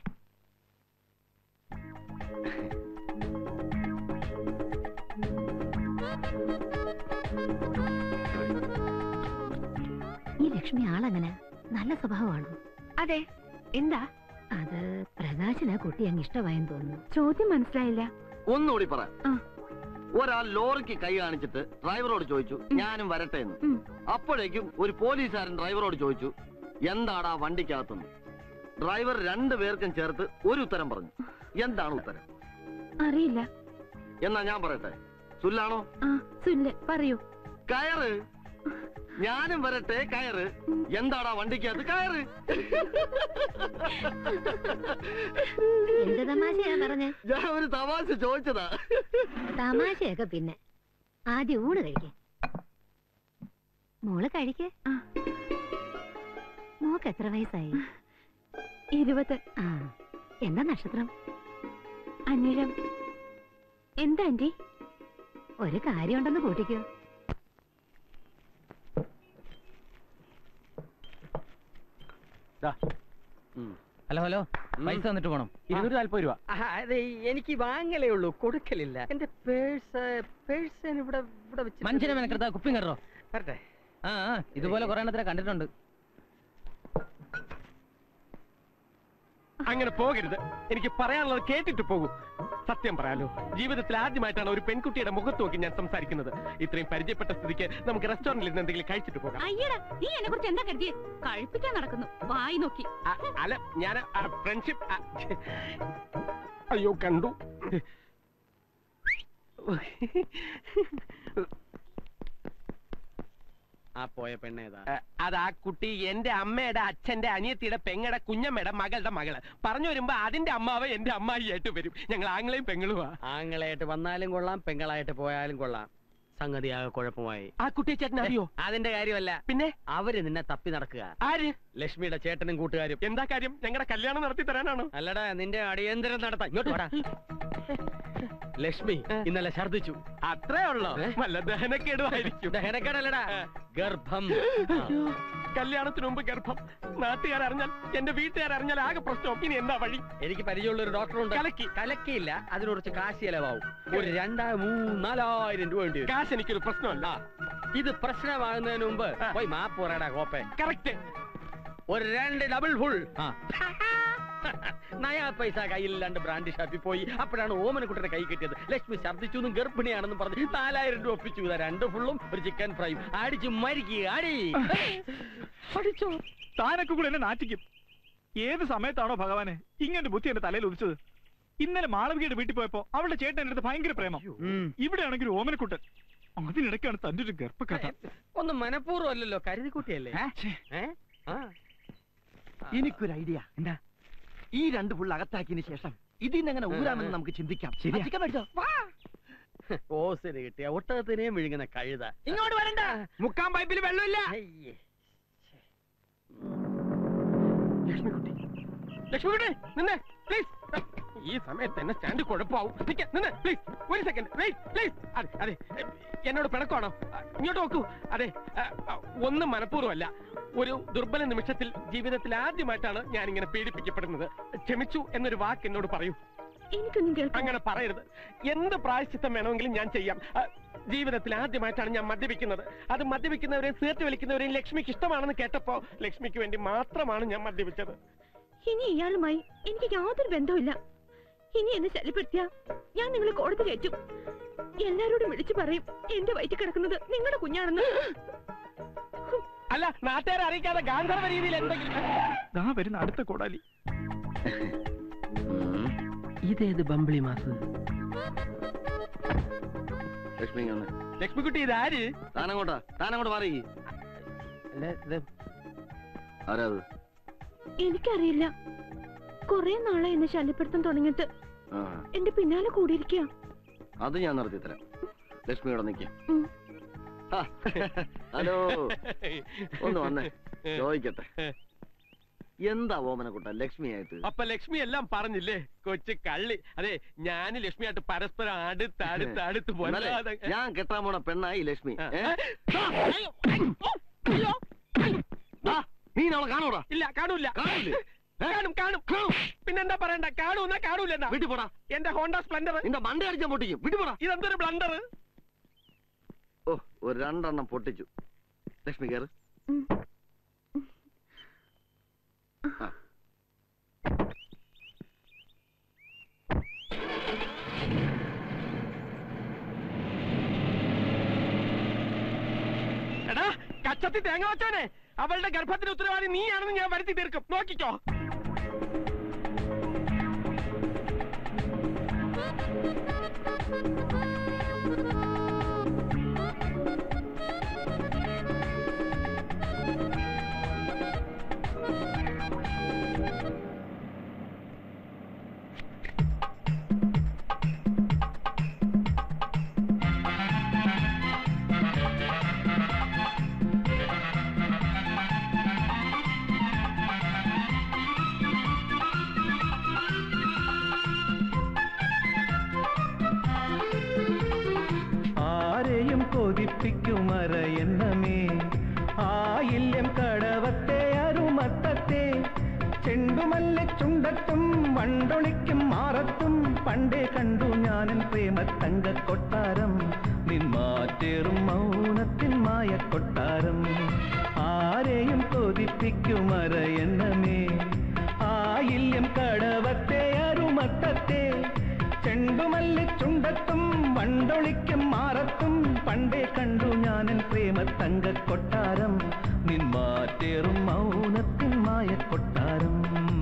S7: ഈ ലക്ഷ്മി ആളെങ്ങനെ നല്ല സ്വഭാവമാണോ
S14: അതെ എന്താ
S7: അത് പ്രകാശിന് ആ കുട്ടി അങ്ങ് ഇഷ്ടമായെന്ന് തോന്നുന്നു
S14: ചോദ്യം മനസ്സിലായില്ല
S2: ഒന്നുകൂടി പറ
S14: ആ.
S2: ഒരാൾ ലോറിക്ക് കൈ കാണിച്ചിട്ട് ഡ്രൈവറോട് ചോദിച്ചു ഞാനും വരട്ടെ എന്ന്
S14: ഉം.
S2: അപ്പോഴേക്കും ഒരു പോലീസുകാരൻ ഡ്രൈവറോട് ചോദിച്ചു എന്താടാ വണ്ടിക്കകത്തുനിന്ന് ഡ്രൈവർ രണ്ടു പേർക്കും ചേർത്ത് ഒരു ഉത്തരം പറഞ്ഞു എന്താണ് ഉത്തരം
S14: അറിയില്ല
S2: എന്നാ ഞാൻ പറയട്ടെ സുല്ലാണോ
S14: ആ സുല്ല പറയൂ
S2: കയറ് ഞാനും വരട്ടെ കയറ് എന്താടാ വണ്ടിക്കകത്ത് കയറ്
S7: എന്ത് തമാശയാ പറഞ്ഞേ
S2: ഞാൻ ഒരു തമാശ ചോദിച്ചതാ
S7: തമാശയൊക്കെ പിന്നെ ആദ്യം ഊണ് കഴിക്കേ മോള് കഴിക്കേ മോക്ക് എത്ര വയസ്സായി
S14: ഇരുപത്
S7: ആ എന്താ നക്ഷത്രം
S14: അനിഴം എന്താ ആന്റി
S7: ഒരു കാര്യമുണ്ടെന്ന് കൂട്ടിക്കോ
S8: ഹലോ ഹലോ പൈസ തന്നിട്ട് പോണം ഇരുന്നൂറ്റി നാല്പത് രൂപ
S9: അതെ എനിക്ക് വാങ്ങലേ ഉള്ളൂ കൊടുക്കലില്ല എന്റെ പേഴ്സ് പേഴ്സ് ഇവിടെ ഇവിടെ വെച്ച്
S8: മനുഷ്യനെ മെനക്കെടുത്താ കുപ്പി കയറോ
S9: വരട്ടെ
S8: ആ ആ, ഇതുപോലെ കുറെ എണ്ണത്തിനെ കണ്ടിട്ടുണ്ട്
S10: അങ്ങനെ പോകരുത് എനിക്ക് പറയാനുള്ളത് കേട്ടിട്ട് പോകൂ സത്യം പറയാലോ ജീവിതത്തിൽ ആദ്യമായിട്ടാണ് ഒരു പെൺകുട്ടിയുടെ മുഖത്ത് നോക്കി ഞാൻ സംസാരിക്കുന്നത് ഇത്രയും പരിചയപ്പെട്ട സ്ഥിതിക്ക് നമുക്ക് റെസ്റ്റോറന്റിൽ നിന്ന് എന്തെങ്കിലും കഴിച്ചിട്ട് പോകാം
S3: അയ്യടാ നീ എന്നെ കുറിച്ച് എന്താ കരുതിയേ കഴിപ്പിക്കാൻ നടക്കുന്നു വായി നോക്കി
S10: അ- അല്ല ഞാൻ ഫ്രണ്ട്ഷിപ്പ് അയ്യോ കണ്ടു
S9: ആ പോയ പെണ്ണേതാ
S10: അ, അത് ആ കുട്ടി എന്റെ അമ്മയുടെ അച്ഛന്റെ അനിയത്തിയുടെ പെങ്ങടെ കുഞ്ഞമ്മയുടെ മകളുടെ മകള് പറഞ്ഞു വരുമ്പോ അതിന്റെ അമ്മാവ് എന്റെ അമ്മായിയായിട്ട് വരും ഞങ്ങൾ ആങ്ങളെയും പെങ്ങളുമാ
S9: ആങ്ങളായിട്ട് വന്നാലും കൊള്ളാം പെങ്ങളായിട്ട് പോയാലും കൊള്ളാം സംഗതി ആകെ കുഴപ്പമായി
S10: ആ കുട്ടിയെ ചേട്ടൻ അറിയോ
S9: അതിന്റെ കാര്യമല്ല
S10: പിന്നെ
S9: അവര് നിന്നെ തപ്പി നടക്കുക
S10: ആര്
S9: ലക്ഷ്മിയുടെ ചേട്ടനും കൂട്ടുകാരും
S10: എന്താ കാര്യം ഞങ്ങളുടെ കല്യാണം നടത്തി തരാനാണോ
S9: അല്ലടാ നിന്റെ അടിയന്തരം നടത്താൻ ഇങ്ങോട്ട് വാടാ ലക്ഷ്മി ഇന്നലെ ഛർദിച്ചു
S10: അത്രേ ഉള്ളോ വല്ല ദഹനക്കേടുമായിരിക്കും
S9: ദഹനക്കേടല്ലടാ ഗർഭം
S10: കല്യാണത്തിന് മുമ്പ് ഗർഭം നാട്ടുകാർ അറിഞ്ഞാൽ എന്റെ വീട്ടുകാർ അറിഞ്ഞാൽ ആകെ പ്രശ്നം ഇനി എന്താ വഴി
S9: എനിക്ക് പരിചയമുള്ള ഒരു ഡോക്ടറുണ്ട്
S10: കലക്കി
S9: കലക്കിയില്ല അതിന് കുറച്ച് കാശ് ചെലവാവും ഒരു രണ്ടാ മൂന്ന് നാലായിരം രൂപ വേണ്ടി വരും
S10: കാശ് എനിക്കൊരു പ്രശ്നമല്ല
S9: ഇത് പ്രശ്നമാകുന്നതിന് മുമ്പ് പോയി മാപ്പ് പറയടാ കോപ്പെ
S10: കറക്റ്റ്
S9: ഒരു രണ്ട് ഡബിൾ ഫുൾ നയാ പൈസ കയ്യിലില്ലാണ്ട് ബ്രാൻഡ് ഷാപ്പിൽ പോയി അപ്പോഴാണ് ഓമനക്കുട്ടനെ കൈ കിട്ടിയത് ലക്ഷ്മി ഛർദ്ദിച്ചു എന്നും ഗർഭിണിയാണെന്നും പറഞ്ഞ് നാലായിരം രൂപ ഒപ്പിച്ചു ഇതാ രണ്ട് ഫുള്ളും ഒരു ചിക്കൻ ഫ്രൈയും അടിച്ചു മരിക്കുക അടി
S5: പഠിച്ചോ താനൊക്കെ കൂടെ എന്നെ നാറ്റിക്കും ഏത് സമയത്താണോ ഭഗവാനെ ഇങ്ങനെ ബുദ്ധി എന്റെ തലയിൽ ഉദിച്ചത് ഇന്നലെ മാളവികയുടെ വീട്ടിൽ പോയപ്പോ അവളുടെ ചേട്ടൻ എന്റെ അടുത്ത് ഭയങ്കര പ്രേമം ഇവിടെയാണെങ്കിൽ ഓമനക്കുട്ടൻ അതിനിടയ്ക്കാണ് തന്റെ ഒരു ഗർഭകഥ
S9: ഒന്നും മനഃപൂർവ്വം അല്ലല്ലോ കരുതിക്കുട്ടിയല്ലേ ഏ? ആ.
S4: എനിക്കൊരു ഐഡിയ എന്താ ഈ രണ്ട് ഫുൾ അകത്താക്കിയതിന് ശേഷം ഇതിൽ നിന്ന് എങ്ങനെ ഊരാമെന്ന് നമുക്ക് ചിന്തിക്കാം
S9: ശരിയാ.
S4: ചിക്കൻ മേടിച്ചോ
S9: ഓസിന് കിട്ടിയ ഒട്ടകത്തിനെയും വിഴുങ്ങുന്ന കഴുത
S4: ഇങ്ങോട്ട് വരണ്ട
S5: മുക്കാൻ പൈപ്പിൽ വെള്ളമില്ല
S9: അയ്യേ.
S10: ലക്ഷ്മിക്കുട്ടി ലക്ഷ്മിക്കുട്ടി നിന്നെ പ്ലീസ് ഈ സമയത്ത് എന്നെ സ്റ്റാൻഡ് കുഴപ്പമാവും നിക്ക, നിന്ന് പ്ലീസ് ഒരു സെക്കൻഡ് വെയിറ്റ് പ്ലീസ് അതെ അതെ എന്നോട് പിണക്കമാണോ ആ, ഇങ്ങോട്ട് നോക്കൂ അതെ ആ, ആ, ഒന്നും മനഃപൂർവ്വമല്ല ഒരു ദുർബല നിമിഷത്തിൽ ജീവിതത്തിൽ ആദ്യമായിട്ടാണ് ഞാൻ ഇങ്ങനെ പീഡിപ്പിക്കപ്പെടുന്നത് ക്ഷമിച്ചു എന്നൊരു വാക്ക് എന്നോട് പറയൂ
S3: എനിക്കൊന്നും കേൾക്കാം
S10: അങ്ങനെ പറയരുത് എന്ത് പ്രായശ്ചിത്തം വേണമെങ്കിലും ഞാൻ ചെയ്യാം ആ, ജീവിതത്തിൽ ആദ്യമായിട്ടാണ് ഞാൻ മദ്യപിക്കുന്നത് അത് മദ്യപിക്കുന്നവരെയും സിഗരറ്റ് വലിക്കുന്നവരെയും ലക്ഷ്മിക്ക് ഇഷ്ടമാണെന്ന് കേട്ടപ്പോ ലക്ഷ്മിക്ക് വേണ്ടി മാത്രമാണ് ഞാൻ മദ്യപിച്ചത്
S3: ഇനി ഇയാളുമായി എനിക്ക് യാതൊരു ബന്ധവുമില്ല ഇനി എന്നെ ശല്യപ്പെടുത്തിയ ഞാൻ നിങ്ങളെ കോടതി കയറ്റും എല്ലാരോടും വിളിച്ചു പറയും എന്റെ വയറ്റിൽ കിടക്കുന്നത് നിങ്ങളുടെ കുഞ്ഞാണെന്ന്
S10: അല്ല നാട്ടുകാരെ അറിയിക്കാതെ ഗാന്ധർവ രീതിയിൽ എന്തെങ്കിലും
S5: ദാ വരുന്ന അടുത്ത കോടാലി
S10: ഇതേത് ബമ്പിളി മാസ്
S2: ലക്ഷ്മി ഇങ്ങ് വന്നേ.
S10: ലക്ഷ്മിക്കുട്ടി ഇതാര്
S2: താനങ്ങോട്ടാ താനങ്ങോട്ട് മാറി ആരാ അത്
S3: എനിക്കറിയില്ല കുറെ നാളെ എന്നെ ശല്യപ്പെടുത്താൻ തുടങ്ങിയിട്ട്
S2: ആ
S3: എന്റെ പിന്നാലെ കൂടിയിരിക്കുക
S2: അത് ഞാൻ നടത്തി തരാം ലക്ഷ്മി ഇവിടെ നിൽക്കാം
S3: ഉം.
S2: ഹലോ ഒന്ന് വന്നേ ചോദിക്കട്ടെ എന്താ ഓമനക്കുട്ട ലക്ഷ്മി ആയിട്ട്
S10: അപ്പൊ ലക്ഷ്മി എല്ലാം പറഞ്ഞില്ലേ കൊച്ചു കള്ളി അതെ ഞാൻ ലക്ഷ്മിയായിട്ട് പരസ്പരം അടുത്ത് അടുത്ത് അടുത്ത്
S2: എന്നാലേ,
S10: പോലാതെ
S2: ഞാൻ കെട്ടാൻ പോണ പെണ്ണായി ലക്ഷ്മി
S10: ആ.
S2: ഏ?
S10: അയ്യോ,
S2: ദാ, നീ അവളെ കാണൂടാ
S10: ഇല്ല കാണൂല
S2: കാണില്ലേ? ഏ?
S10: കാണും കാണും പിന്നെന്താ പറയണ്ട കാണൂന്നാ കാണൂലെന്നാ
S2: വീട്ടിൽ പോടാ
S10: എന്റെ ഹോണ്ട സ്പ്ലെൻഡർ
S2: നിന്റെ മണ്ട അടിച്ചാൻ പൊട്ടിക്കും വീട്ടിൽ പോടാ
S10: ഇതെന്തൊരു ബ്ലണ്ടർ
S2: ഓ ഒരു രണ്ടെണ്ണം പൊട്ടിച്ചു ലക്ഷ്മി കയറ് ആ.
S10: എടാ കച്ചത്തി തേങ്ങ വെച്ചോനെ അവളുടെ ഗർഭത്തിന് ഉത്തരവാദി നീയാണെന്ന് ഞാൻ വരുത്തി തീർക്കും നോക്കിക്കോ
S5: ആരെയും കൊതിപ്പിക്കുമറ എന്നമേ ആയില്യം കടവത്തെ അരുമത്തത്തെ ചെണ്ടുമല്ല ചുണ്ടത്തും വണ്ടൊളിക്കും മാറത്തും പണ്ടേ കണ്ടു ഞാനൻ പ്രേമ തങ്ക കൊട്ടാരം നിന്മാറ്റേറും മൗനത്തിൻ മായ കൊട്ടാരം ആരെയും കൊതിപ്പിക്കുമറ എന്നമേ ആയില്യം കടവത്തെ അരുമത്തത്തെ ചെണ്ടുമല്ല ചുണ്ടത്തും വണ്ടൊളിക്കും മാറത്തും പണ്ടേ കണ്ടു ഞാനൻ പ്രേമ തങ്ക കൊട്ടാരം നിന്മാറ്റേറും മൗനത്തിൻ മായ കൊട്ടാരം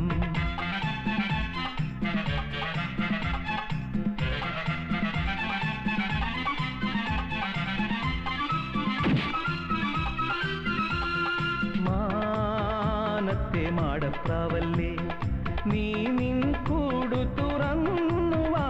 S5: മാനത്തെ മാടപ്രാവല്ലേ നീ നിൻ കൂടു തുറന്നുവാ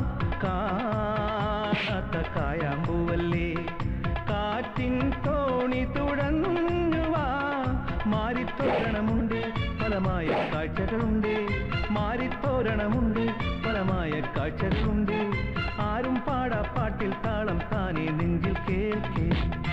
S5: കാണാത്ത കായാമ്പൂവല്ലേ കാറ്റിൻ തോണി തുഴന്നുവാ മാറിത്തോരണമുണ്ട് ഫലമായ കാഴ്ചകളുണ്ട് മാറിത്തോരണമുണ്ട് ഫലമായ കാഴ്ചകളുണ്ട് ആരും പാടാ പാട്ടിൽ താളം താനേ നെഞ്ചിൽ കേൾക്കേ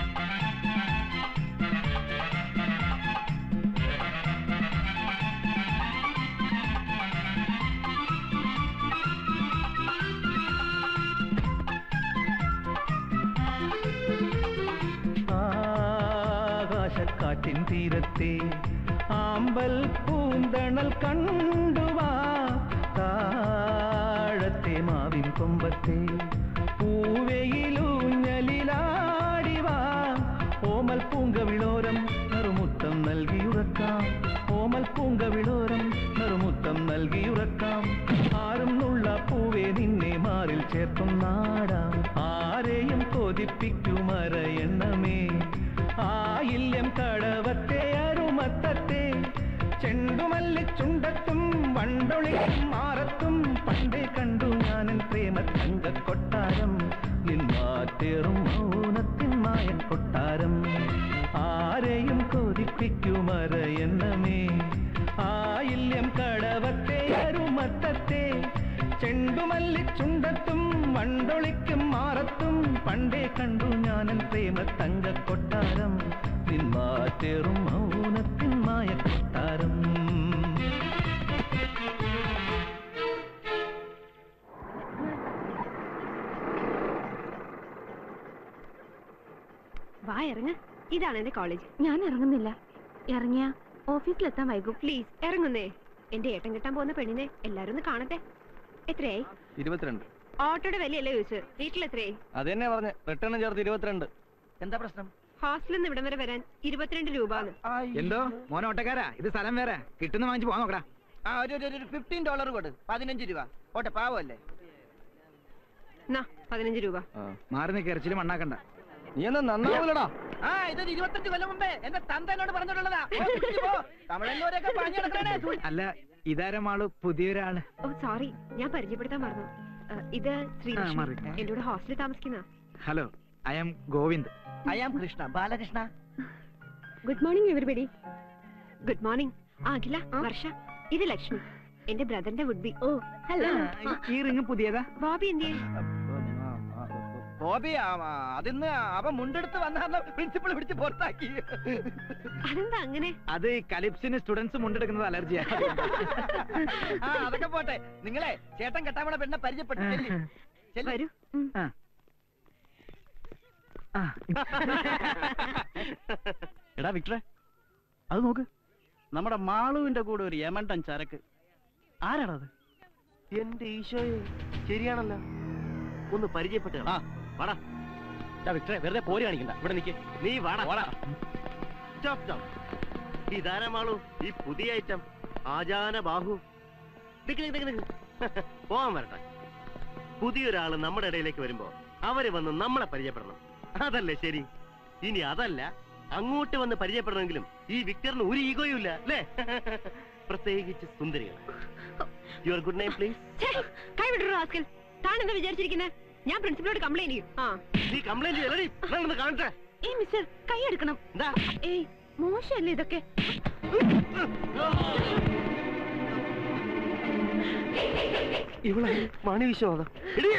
S5: ആകാശക്കാറ്റിൻ തീരത്തെ ആമ്പൽ പൂന്തണൽ കണ്ടുവാ താഴത്തെ മാവിൻ കൊമ്പത്തെ പൂവയിലൂഞ്ഞലിലാടിവാ ഓമൽ പൂങ്കവിളോരം നറുമുത്തം നൽകിയുറക്കാം ഓമൽ പൂങ്കവിളോരം നറുമുത്തം നൽകിയുറക്കാം ആരും നുള്ള പൂവേ നിന്നെ മാറിൽ ചേർക്കും നാടാം ആരെയും കൊതിപ്പിക്കുമറ എണ്ണമേ ആയില്യം കടവത്തെ അരുമത്തത്തെ ചെണ്ടുമല്ല ചുണ്ടത്തും വണ്ടൊളിക്കും മാറത്തും പണ്ടേ കണ്ടു ഞാനൻ പ്രേമ തങ്ക കൊട്ടാരം നിന്മാറ്റേറും മൗനത്തിൻ മായ കൊട്ടാരം ആരെയും കൊതിപ്പിക്കുമറ എണ്ണമേ ആയില്യം കടവത്തെ അരുമത്തത്തെ പണ്ടൊളിക്കും മാറത്തും പണ്ടേ കണ്ടു ഞാനൻ പ്രേമ തങ്ക കൊട്ടാരം നിന്മാറ്റേറും മൗനത്തിൻ മായ കൊട്ടാരം
S14: വാ ഇറങ്ങ ഇതാണ് എന്റെ കോളേജ്
S11: ഞാൻ ഇറങ്ങുന്നില്ല ഇറങ്ങിയ ഓഫീസിലെത്താൻ വൈകും
S14: പ്ലീസ് ഇറങ്ങുന്നേ എന്റെ ഏട്ടൻ കിട്ടാൻ പോകുന്ന പെണ്ണിനെ എല്ലാരും ഒന്ന് കാണട്ടെ എത്രയായി
S4: ഇരുപത്തിരണ്ട്
S14: ഓട്ടോയുടെ വിലയല്ലേ ചോദിച്ചത് വീട്ടിൽ എത്രയായി
S4: അത് തന്നെ പറഞ്ഞ് റിട്ടേൺ ചേർത്ത് ഇരുപത്തിരണ്ട് എന്താ പ്രശ്നം
S14: ഹോസ്റ്റലിൽ നിന്ന് ഇവിടം വരെ വരാൻ ഇരുപത്തിരണ്ട് രൂപ
S8: എന്തോ മോനെ ഒട്ടക്കാരാ ഇത് സ്ഥലം വേറെ കിട്ടുന്ന വാങ്ങിച്ച് പോകാൻ നോക്കടാ
S4: ആ ഒരു ഒരു- ഒരു ഫിഫ്റ്റീൻ ഡോളർ കൊടു പതിനഞ്ച് രൂപ ഓട്ടെ പാവല്ലേ
S14: എന്നാ പതിനഞ്ച് രൂപ
S8: മാറി നിൽക്കുക ഇറച്ചിലും മണ്ണാക്കണ്ട
S4: നീ ഒന്ന് നന്നാവൂലടാ ആ ഇതൊരു ഇരുപത്തഞ്ച് കൊല്ലം മുമ്പേ എന്റെ തന്ത എന്നോട് പറഞ്ഞിട്ടുള്ളതാ പോ, തിരിച്ച് പോ. തമിഴന്നൂരൊക്കെ പാഞ്ഞു കിടക്കണേ
S8: അല്ല ഇതാരമാള് പുതിയൊരാള്
S14: ഓ സോറി ഞാൻ പരിചയപ്പെടുത്താൻ മറന്നു ആ, ഇത്
S8: ആ,
S14: ശ്രീലക്ഷ്മി
S8: മാറി.
S14: എന്റെ കൂടെ ഹോസ്റ്റലിൽ താമസിക്കുന്ന
S8: hello I am Govind
S4: I am Krishna Balakrishna
S14: good morning everybody good morning ആ അഖില വർഷ ഇത് ലക്ഷ്മി എന്റെ ബ്രദറിന്റെ വുഡ് ബി ഓ ഹലോ
S8: ഈ റിങ് പുതിയതാ
S14: ബോബി എന്തിയെ
S4: ബോബി ആ, ആ, അതിന്ന് അവൻ മുണ്ടെടുത്ത് വന്ന പ്രിൻസിപ്പൾ പിടിച്ച് പുറത്താക്കി
S14: അതെന്താ അങ്ങനെ
S8: അത് കലിപ്സിന് സ്റ്റുഡൻസ് മുണ്ടെടുക്കുന്നത് അലർജിയാ
S4: ആ അതൊക്കെ പോട്ടെ നിങ്ങളെ ചേട്ടൻ കെട്ടാമണ പെണ്ണെ പരിചയപ്പെട്ടു ചെല്ല്. ചെല്ല്.
S14: വരൂ
S15: എടാ വിക്ടറെ അത് നോക്ക് നമ്മുടെ മാളുവിന്റെ കൂടെ ഒരു യമണ്ടൻ ചരക്ക് ആരാടാ അത്
S2: എന്റെ ഈശോയെ ശരിയാണല്ലോ ഒന്ന് പരിചയപ്പെട്ടു
S15: ആ
S2: വാടാ ഡാ വിക്ടറെ വെറുതെ പോരി കാണിക്കണ്ട ഇവിടെ നിക്ക് നീ വാടാ വാടാ സ്റ്റോപ്പ് സ്റ്റോപ്പ് ഇതാരമാളൂ ഈ പുതിയ ഐറ്റം ആചാന ബാഹു നിക്ക് നിക്ക് നിക്ക് നിക്ക്. പോവാൻ വരട്ടെ പുതിയൊരാള് നമ്മുടെ ഇടയിലേക്ക് വരുമ്പോ അവര് വന്ന് നമ്മളെ പരിചയപ്പെടണം അതല്ലേ ശരി ഇനി അതല്ല അങ്ങോട്ട് വന്ന് പരിചയപ്പെടണമെങ്കിലും ഈ വിക്ടറിന് ഒരു ഈഗോയും ഇല്ല അല്ലേ പ്രത്യേകിച്ച് സുന്ദരികൾ യുവർ ഗുഡ് നെയിം പ്ലീസ്
S14: കൈ വിടൂ റാസ്കൽ താൻ എന്താ വിചാരിച്ചിരിക്കുന്നത് ഞാൻ പ്രിൻസിപ്പലോട് കംപ്ലൈന്റ് ചെയ്യും ആ
S2: നീ കംപ്ലൈന്റ് ചെയ്യലടി ഞാനൊന്ന് കാണട്ടെ
S11: ഏയ് മിസ്റ്റർ കൈ എടുക്കണം ഏയ് മോശമല്ലേ ഇതൊക്കെ
S2: ഇവിടെ മണി വിശ്വാസം എടീ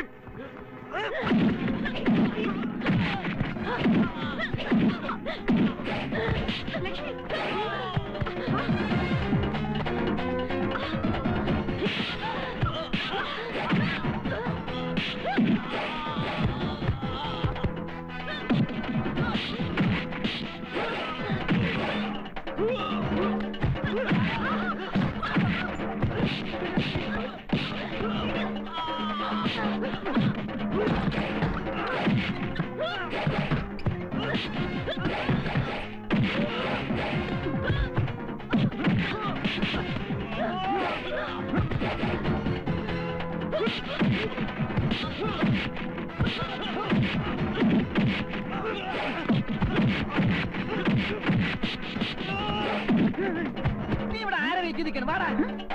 S4: നീ ഇവിടെ ആരെ വെച്ച് നിൽക്കണം വാടാ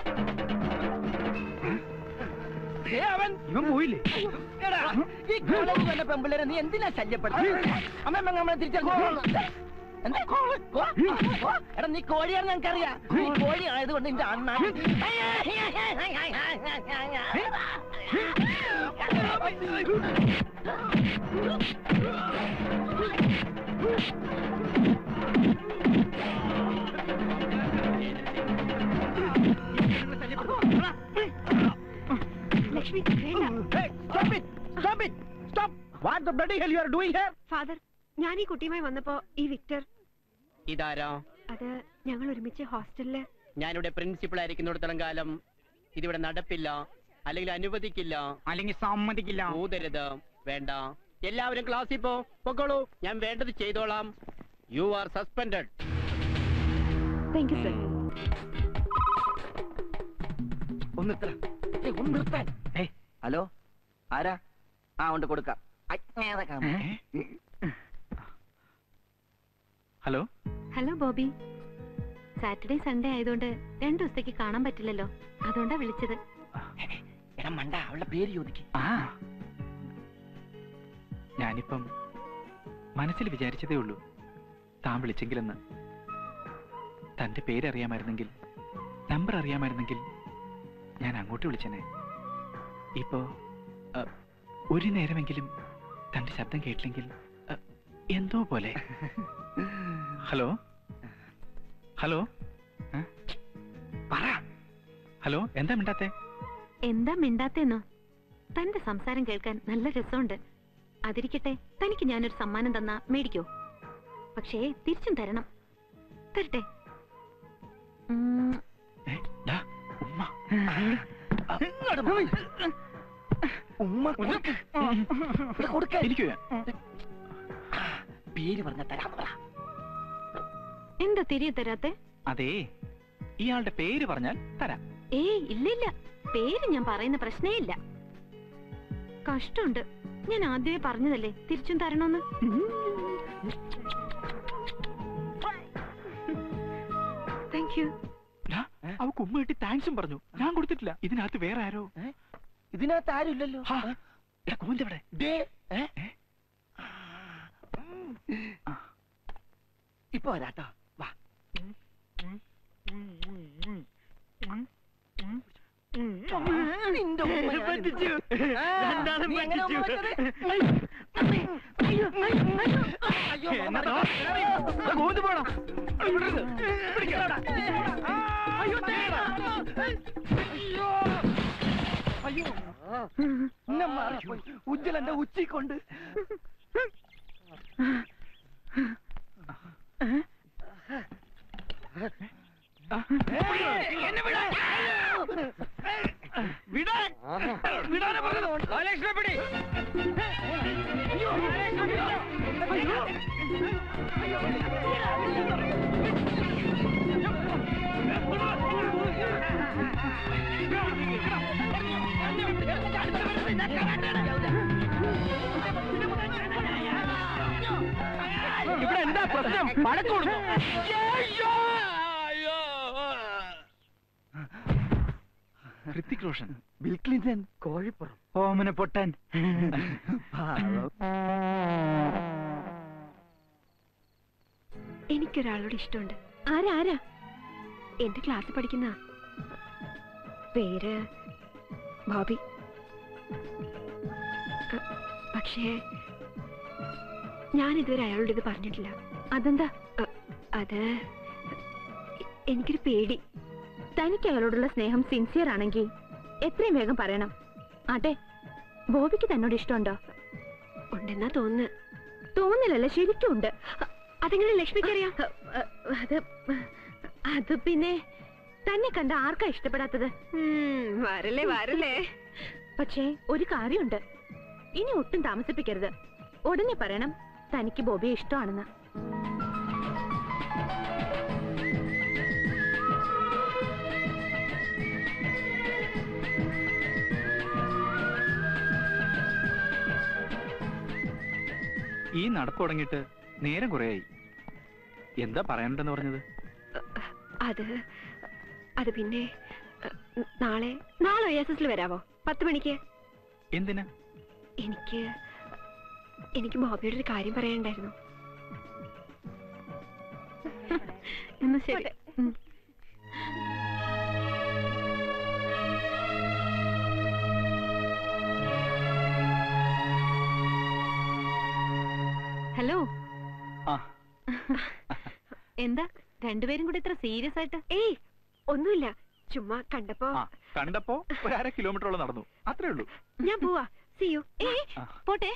S4: ഏ, അവൻ
S8: ഇവൻ പോയില്ലേ
S4: എടാ, ഈ കോളേജ് വന്ന പെമ്പിള്ളേരെ നീ എന്തിനാ ശല്യപ്പെടുത്തി അമ്മ നമ്മളെ തിരിച്ചറിഞ്ഞു എന്താ? കോ? കോ? എടാ നീ കോഴിയാണെന്ന് ഞങ്ങൾക്കറിയാം നീ കോഴി ആയതുകൊണ്ട് നിന്റെ അണ്ണ
S14: ലക്ഷ്മി വേണ്ട
S4: Stop it! Stop it! Stop! What the bloody hell you are doing here?
S14: Father ഞാൻ ഈ കുട്ടിയുമായി വന്നപ്പോ ഈ വിക്ടർ
S1: ഇതാരാ
S14: അത് ഞങ്ങൾ ഒരുമിച്ച് ഹോസ്റ്റലില്
S1: ഞാനിവിടെ പ്രിൻസിപ്പൾ ആയിരിക്കുന്നിടത്തോളം കാലം ഇതിവിടെ നടപ്പില്ല അല്ലെങ്കിൽ അനുവദിക്കില്ല
S8: അല്ലെങ്കിൽ സമ്മതിക്കില്ല
S1: ഊതരുത് വേണ്ട എല്ലാവരും ക്ലാസ്സിൽ പോ പൊക്കോളൂ ഞാൻ വേണ്ടത് ചെയ്തോളാം you are suspended
S14: thank you sir
S4: ഒന്ന് നിർത്തടാ. ഏയ്, ഒന്ന് നിർത്താൻ ഹലോ ആരാ ആ ഉണ്ട് കൊടുക്കാം അജ്ഞാത കാമ.
S5: Hello
S7: hello Bobby Saturday Sunday ആയതുകൊണ്ട് രണ്ടു ദിവസത്തേക്ക് കാണാൻ പറ്റില്ലല്ലോ അതുകൊണ്ടാ വിളിച്ചത്
S4: എടാ മണ്ട അവളുടെ പേര് ചോദിക്കും
S5: ആ ഞാനിപ്പം മനസ്സിൽ വിചാരിച്ചതേ ഉള്ളൂ താൻ വിളിച്ചെങ്കിലെന്ന് തന്റെ പേരറിയാമായിരുന്നെങ്കിൽ നമ്പർ അറിയാമായിരുന്നെങ്കിൽ ഞാൻ അങ്ങോട്ട് വിളിച്ചനെ ഇപ്പോ അ, ഒരു നേരമെങ്കിലും തന്റെ ശബ്ദം കേട്ടില്ലെങ്കിൽ അ, എന്തോ പോലെ ഹലോ ഹലോ ആ? പറ ഹലോ എന്താ മിണ്ടാത്തെ
S14: എന്താ മിണ്ടാത്തേന്നോ തന്റെ സംസാരം കേൾക്കാൻ നല്ല രസമുണ്ട് അതിരിക്കട്ടെ തനിക്ക് ഞാനൊരു സമ്മാനം തന്നാ മേടിക്കോ പക്ഷേ തിരിച്ചും തരണം തരട്ടെ ഉം,
S5: ഡാ, ഉമ്മ
S4: ഉമ്മ കൊടുക്ക്. ഇവിടെ കൊടുക്ക്.
S5: എനിക്ക് വേണം.
S4: പേര് പറഞ്ഞ തരാം പറ
S14: എന്താ തിരികെ തരാത്തെ
S5: അതേ ഇയാളുടെ പേര് പറഞ്ഞാൽ തരാം
S14: ഏയ് ഇല്ലില്ല പേര് ഞാൻ പറയുന്ന പ്രശ്നേ ഇല്ല കഷ്ടമുണ്ട് ഞാൻ ആദ്യമേ പറഞ്ഞതല്ലേ തിരിച്ചും തരണോന്ന് താങ്ക് യു
S5: ഡാ, അവക്ക് ഉമ്മ കിട്ടി താങ്ക്സും പറഞ്ഞു ഞാൻ കൊടുത്തിട്ടില്ല ഇതിനകത്ത് വേറെ ആരോ
S4: ഇതിനകത്ത് ആരുമില്ലല്ലോ
S5: കൂന്തവിടെ
S4: ദേ, ഏ? ഇപ്പൊ വരാട്ടോ വാ നിന്റെ ഉമ്മ ഞാൻ
S2: പറ്റിച്ചു.
S4: ആ,
S2: രണ്ടാളും
S4: നീ എങ്ങനെ ഉമ്മ
S2: പറ്റിച്ചു.
S4: വെച്ചത്? അയ്യോ, അയ്യോ,
S2: എന്നാ
S4: അമ്മ.
S2: ദാ കൂന്ത് പോണം.
S4: അയ്യോ, തേടാ. അയ്യോ. അയ്യോ ഇന്നെ മാറിപ്പോയി ഉജ്ജലന്റെ ഉച്ചി കൊണ്ട് എന്നെ വിടാൻ
S2: വിടാൻ വിടാനാ പറഞ്ഞത് ബാലകൃഷ്ണനെ പിടി
S8: ഇവിടെ എന്താ പ്രശ്നം വഴക്ക് കൊടുക്കും
S5: ഹൃത്തിക് റോഷൻ
S4: ബിൽ ക്ലിന്റൺ കോഴിപ്പുറം
S8: ഓമന പൊട്ടാൻ
S14: എനിക്കൊരാളോട് ഇഷ്ടമുണ്ട് ആരാ ആരാ എന്റെ ക്ലാസ്സിൽ പഠിക്കുന്ന പേര് ബോബി അ, പക്ഷേ ഞാൻ ഇതുവരെ അയാളോട് ഇത് പറഞ്ഞിട്ടില്ല അതെന്താ അ, അത് എ- എനിക്കൊരു പേടി തനിക്ക് അയാളോടുള്ള സ്നേഹം സിൻസിയർ ആണെങ്കിൽ എത്രയും വേഗം പറയണം ആട്ടെ ബോബിക്ക് തന്നോട് ഇഷ്ടമുണ്ടോ ഉണ്ടെന്നാ തോന്നുന്നു തോന്നില്ലല്ലോ ശരിക്കും ഉണ്ട് അ- അതെങ്ങനെ ലക്ഷ്മിക്കറിയാം അത് അത് പിന്നെ തന്നെ കണ്ട ആർക്കാ ഇഷ്ടപ്പെടാത്തത് വരല്ലേ വരല്ലേ പക്ഷേ ഒരു കാര്യമുണ്ട് ഇനി ഒട്ടും താമസിപ്പിക്കരുത് ഉടനെ പറയണം തനിക്ക് ബോബിയെ ഇഷ്ടമാണെന്ന്
S5: ഈ നടപ്പ് തുടങ്ങിയിട്ട് നേരം കുറയായി എന്താ പറയാനുണ്ടെന്ന് പറഞ്ഞത്
S14: അത് അത് പിന്നെ അ, നാളെ നാളെ ഒയാസിൽ വരാവോ പത്ത് മണിക്ക്
S5: എന്തിനാ
S14: എനിക്ക് എനിക്ക് ബോബിയോട് ഒരു കാര്യം പറയാനുണ്ടായിരുന്നു എന്നാ ശരി ഉം. ഹലോ
S5: ആ
S14: എന്താ രണ്ടുപേരും കൂടി ഇത്ര സീരിയസ് ആയിട്ട് ഏയ് ഒന്നുമില്ല ചുമ്മാ കണ്ടപ്പോ
S5: ആ കണ്ടപ്പോ ഒരു അര കിലോമീറ്ററോളം നടന്നു അത്രേ ഉള്ളൂ
S14: ഞാൻ പോവാ സിയു ഏ
S5: ആ.
S14: പോട്ടെ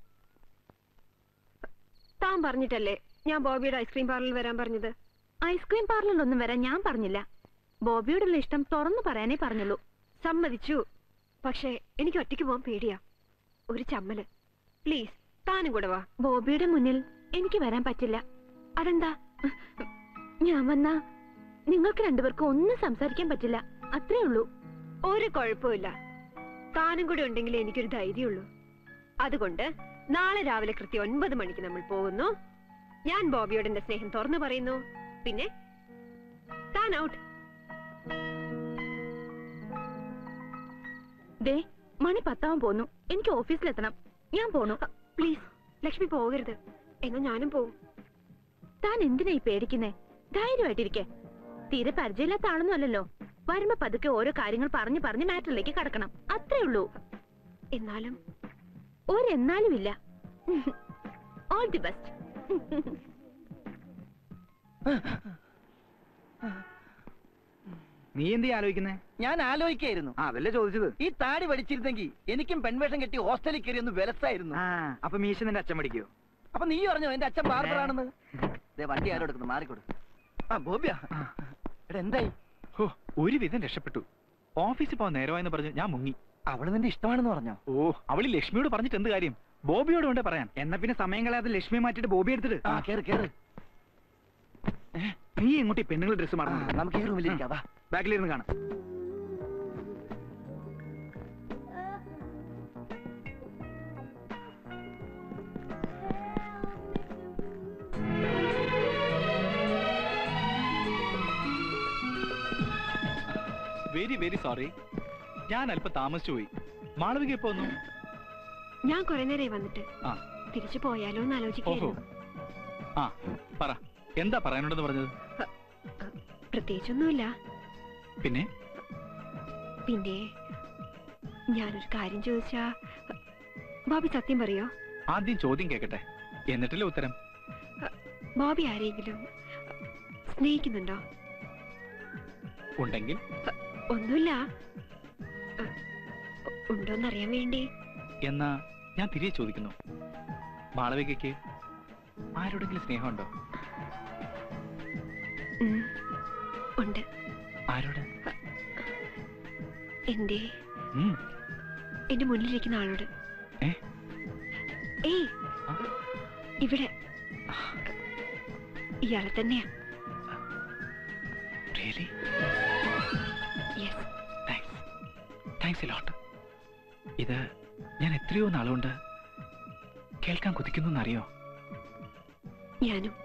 S14: താൻ പറഞ്ഞിട്ടല്ലേ ഞാൻ ബോബിയുടെ ഐസ്ക്രീം പാർലറിൽ വരാൻ പറഞ്ഞത് ഐസ്ക്രീം പാർലറിലൊന്നും വരാൻ ഞാൻ പറഞ്ഞില്ല ബോബിയോടുള്ള ഇഷ്ടം തുറന്നു പറയാനേ പറഞ്ഞുള്ളൂ സമ്മതിച്ചു പക്ഷേ എനിക്ക് ഒറ്റയ്ക്ക് പോകാൻ പേടിയാ ഒരു ചമ്മല് പ്ലീസ് താനും കൂടെ വാ ബോബിയുടെ മുന്നിൽ എനിക്ക് വരാൻ പറ്റില്ല അതെന്താ ഞാൻ വന്നാ നിങ്ങൾക്ക് രണ്ടുപേർക്കും ഒന്നും സംസാരിക്കാൻ പറ്റില്ല അത്രേ ഉള്ളൂ ഒരു കുഴപ്പമില്ല താനും കൂടെ ഉണ്ടെങ്കിലേ എനിക്കൊരു ധൈര്യമുള്ളൂ അതുകൊണ്ട് നാളെ രാവിലെ കൃത്യം ഒൻപത് മണിക്ക് നമ്മൾ പോകുന്നു ഞാൻ ബോബിയോട് എന്റെ സ്നേഹം തുറന്നു പറയുന്നു പിന്നെ താൻ ഔട്ട് ദേ മണി പത്താവാൻ പോന്നു എനിക്ക് ഓഫീസിലെത്തണം ഞാൻ പോണു പ്ലീസ് ലക്ഷ്മി പോകരുത് എന്നാ ഞാനും പോവും താൻ എന്തിനാ ഈ പേടിക്കുന്നേ ധൈര്യമായിട്ടിരിക്കെ തീരെ പരിചയമില്ലാത്ത ആളൊന്നും അല്ലല്ലോ വരുമ്പോ പതുക്കെ ഓരോ കാര്യങ്ങൾ പറഞ്ഞു പറഞ്ഞ് മാറ്ററിലേക്ക് കടക്കണം അത്രേ ഉള്ളൂ എന്നാലും ഒരെന്നാലും ഇല്ല ഓൾ ദി ബെസ്റ്റ്
S8: നീ എന്ത് ആലോചിക്കുന്നേ
S4: ഞാൻ ആലോചിക്കായിരുന്നു
S8: ആ അതല്ലേ ചോദിച്ചത്
S4: ഈ താടി പഠിച്ചിരുന്നെങ്കിൽ എനിക്കും പെൺവേഷം കെട്ടി ഹോസ്റ്റലിൽ കയറി ഒന്ന് വിലസായിരുന്നു
S8: ആ അപ്പൊ മീശ നിന്റെ അച്ഛൻ പഠിക്കോ
S4: അപ്പൊ നീ പറഞ്ഞു എന്റെ അച്ഛൻ ബാർബറാണെന്ന് ദേ വണ്ടി ആരോ എടുക്കുന്നു മാറിക്കൊടു ആ ബോബിയാ എടാ എന്തായി
S5: ഹോ ഒരുവിധം രക്ഷപ്പെട്ടു ഓഫീസിൽ പോകാൻ നേരമായെന്ന് പറഞ്ഞു ഞാൻ മുങ്ങി
S4: അവള് നിന്റെ ഇഷ്ടമാണെന്ന് പറഞ്ഞോ
S5: ഓ അവള് ലക്ഷ്മിയോട് പറഞ്ഞിട്ട് എന്ത് കാര്യം ബോബിയോട് വേണ്ടേ പറയാൻ
S8: എന്നാ പിന്നെ സമയം കളയാതെ ലക്ഷ്മി മാറ്റിട്ട് ബോബി എടുത്തിട്ട്
S4: ആ കേറ് കേറ്
S8: നീ എങ്ങോട്ട് ഈ പെണ്ണുങ്ങൾ ഡ്രസ്
S4: ആ,
S8: മാറുന്നു
S4: നമുക്ക് ഈ റൂമിൽ ഇരിക്കാം വാ
S8: ബാക്കിലിരുന്ന് കാണാം
S5: വെരി വെരി സോറി ഞാൻ അല്പം താമസിച്ചു പോയി മാളവിക എപ്പോ വന്നു
S14: ഞാൻ കുറെ നേരമായി വന്നിട്ട്
S5: ആ
S14: തിരിച്ചു പോയാലോ എന്ന്
S5: ഓഹോ
S14: ആലോചിക്കായിരുന്നു
S5: ആ പറ എന്താ പറയാനുണ്ടെന്ന് പറഞ്ഞത്
S14: പ്രത്യേകിച്ചൊന്നുമില്ല
S5: പിന്നെ
S14: പിന്നെ ഞാനൊരു കാര്യം ചോദിച്ചാ ബോബി സത്യം പറയോ
S5: ആദ്യം ചോദ്യം കേക്കട്ടെ എന്നിട്ടല്ലേ ഉത്തരം
S14: ബോബി ആരെങ്കിലും സ്നേഹിക്കുന്നുണ്ടോ
S5: ഉണ്ടെങ്കിൽ
S14: ഒന്നുമില്ല അ, ഉണ്ടോന്നറിയാൻ വേണ്ടി
S5: എന്നാ ഞാൻ തിരികെ ചോദിക്കുന്നു മാളവികയ്ക്ക് ആരോടെങ്കിലും സ്നേഹമുണ്ടോ
S14: ഉം, ഉണ്ട്
S5: ആരോട്
S14: എന്റെ
S5: ഉം,
S14: എന്റെ മുന്നിലിരിക്കുന്ന ആളോട്
S5: ഏ?
S14: ഏയ്
S5: ആ?
S14: ഇവിടെ ഇയാളെ തന്നെയാ
S5: really?
S14: Yes
S5: thanks thanks lot ഇത് ഞാൻ എത്രയോ നാളുകൊണ്ട് കേൾക്കാൻ കൊതിക്കുന്നു എന്നറിയോ
S14: ഞാനും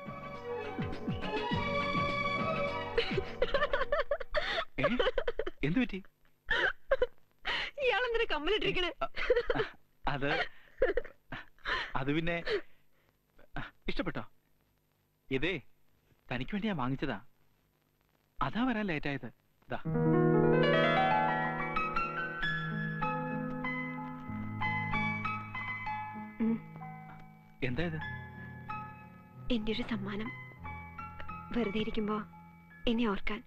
S5: ഏ? എന്തു പറ്റി
S14: ഇയാളെന്തിനാ കമ്മലിട്ടിരിക്കണേ
S5: അത് അത് പിന്നെ ഇഷ്ടപ്പെട്ടോ ഇതേ തനിക്ക് വേണ്ടി ഞാൻ വാങ്ങിച്ചതാ അതാ വരാൻ ലേറ്റ് ആയത് ദാ
S14: ഉം.
S5: എന്താ ഇത്
S14: എന്റെ ഒരു സമ്മാനം വെറുതെ ഇരിക്കുമ്പോ എന്നെ ഓർക്കാൻ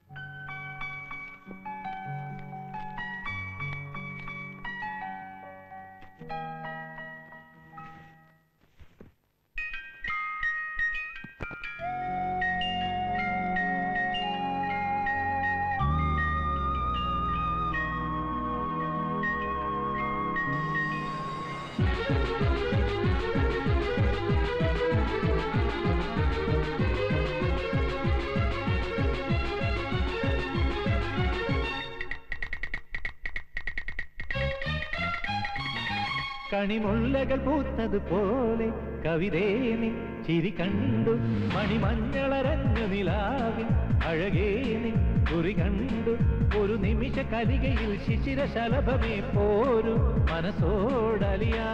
S16: കണിമുള്ളകൾ പൂത്തതുപോലെ കവിതേനി ചിരി കണ്ടു മണിമഞ്ഞളരഞ്ഞു നിലാവിൻ അഴകേനി കുറി കണ്ടു ഒരു നിമിഷ കലികയിൽ ശിശിര ശലഭമേ പോരു മനസ്സോടലിയാ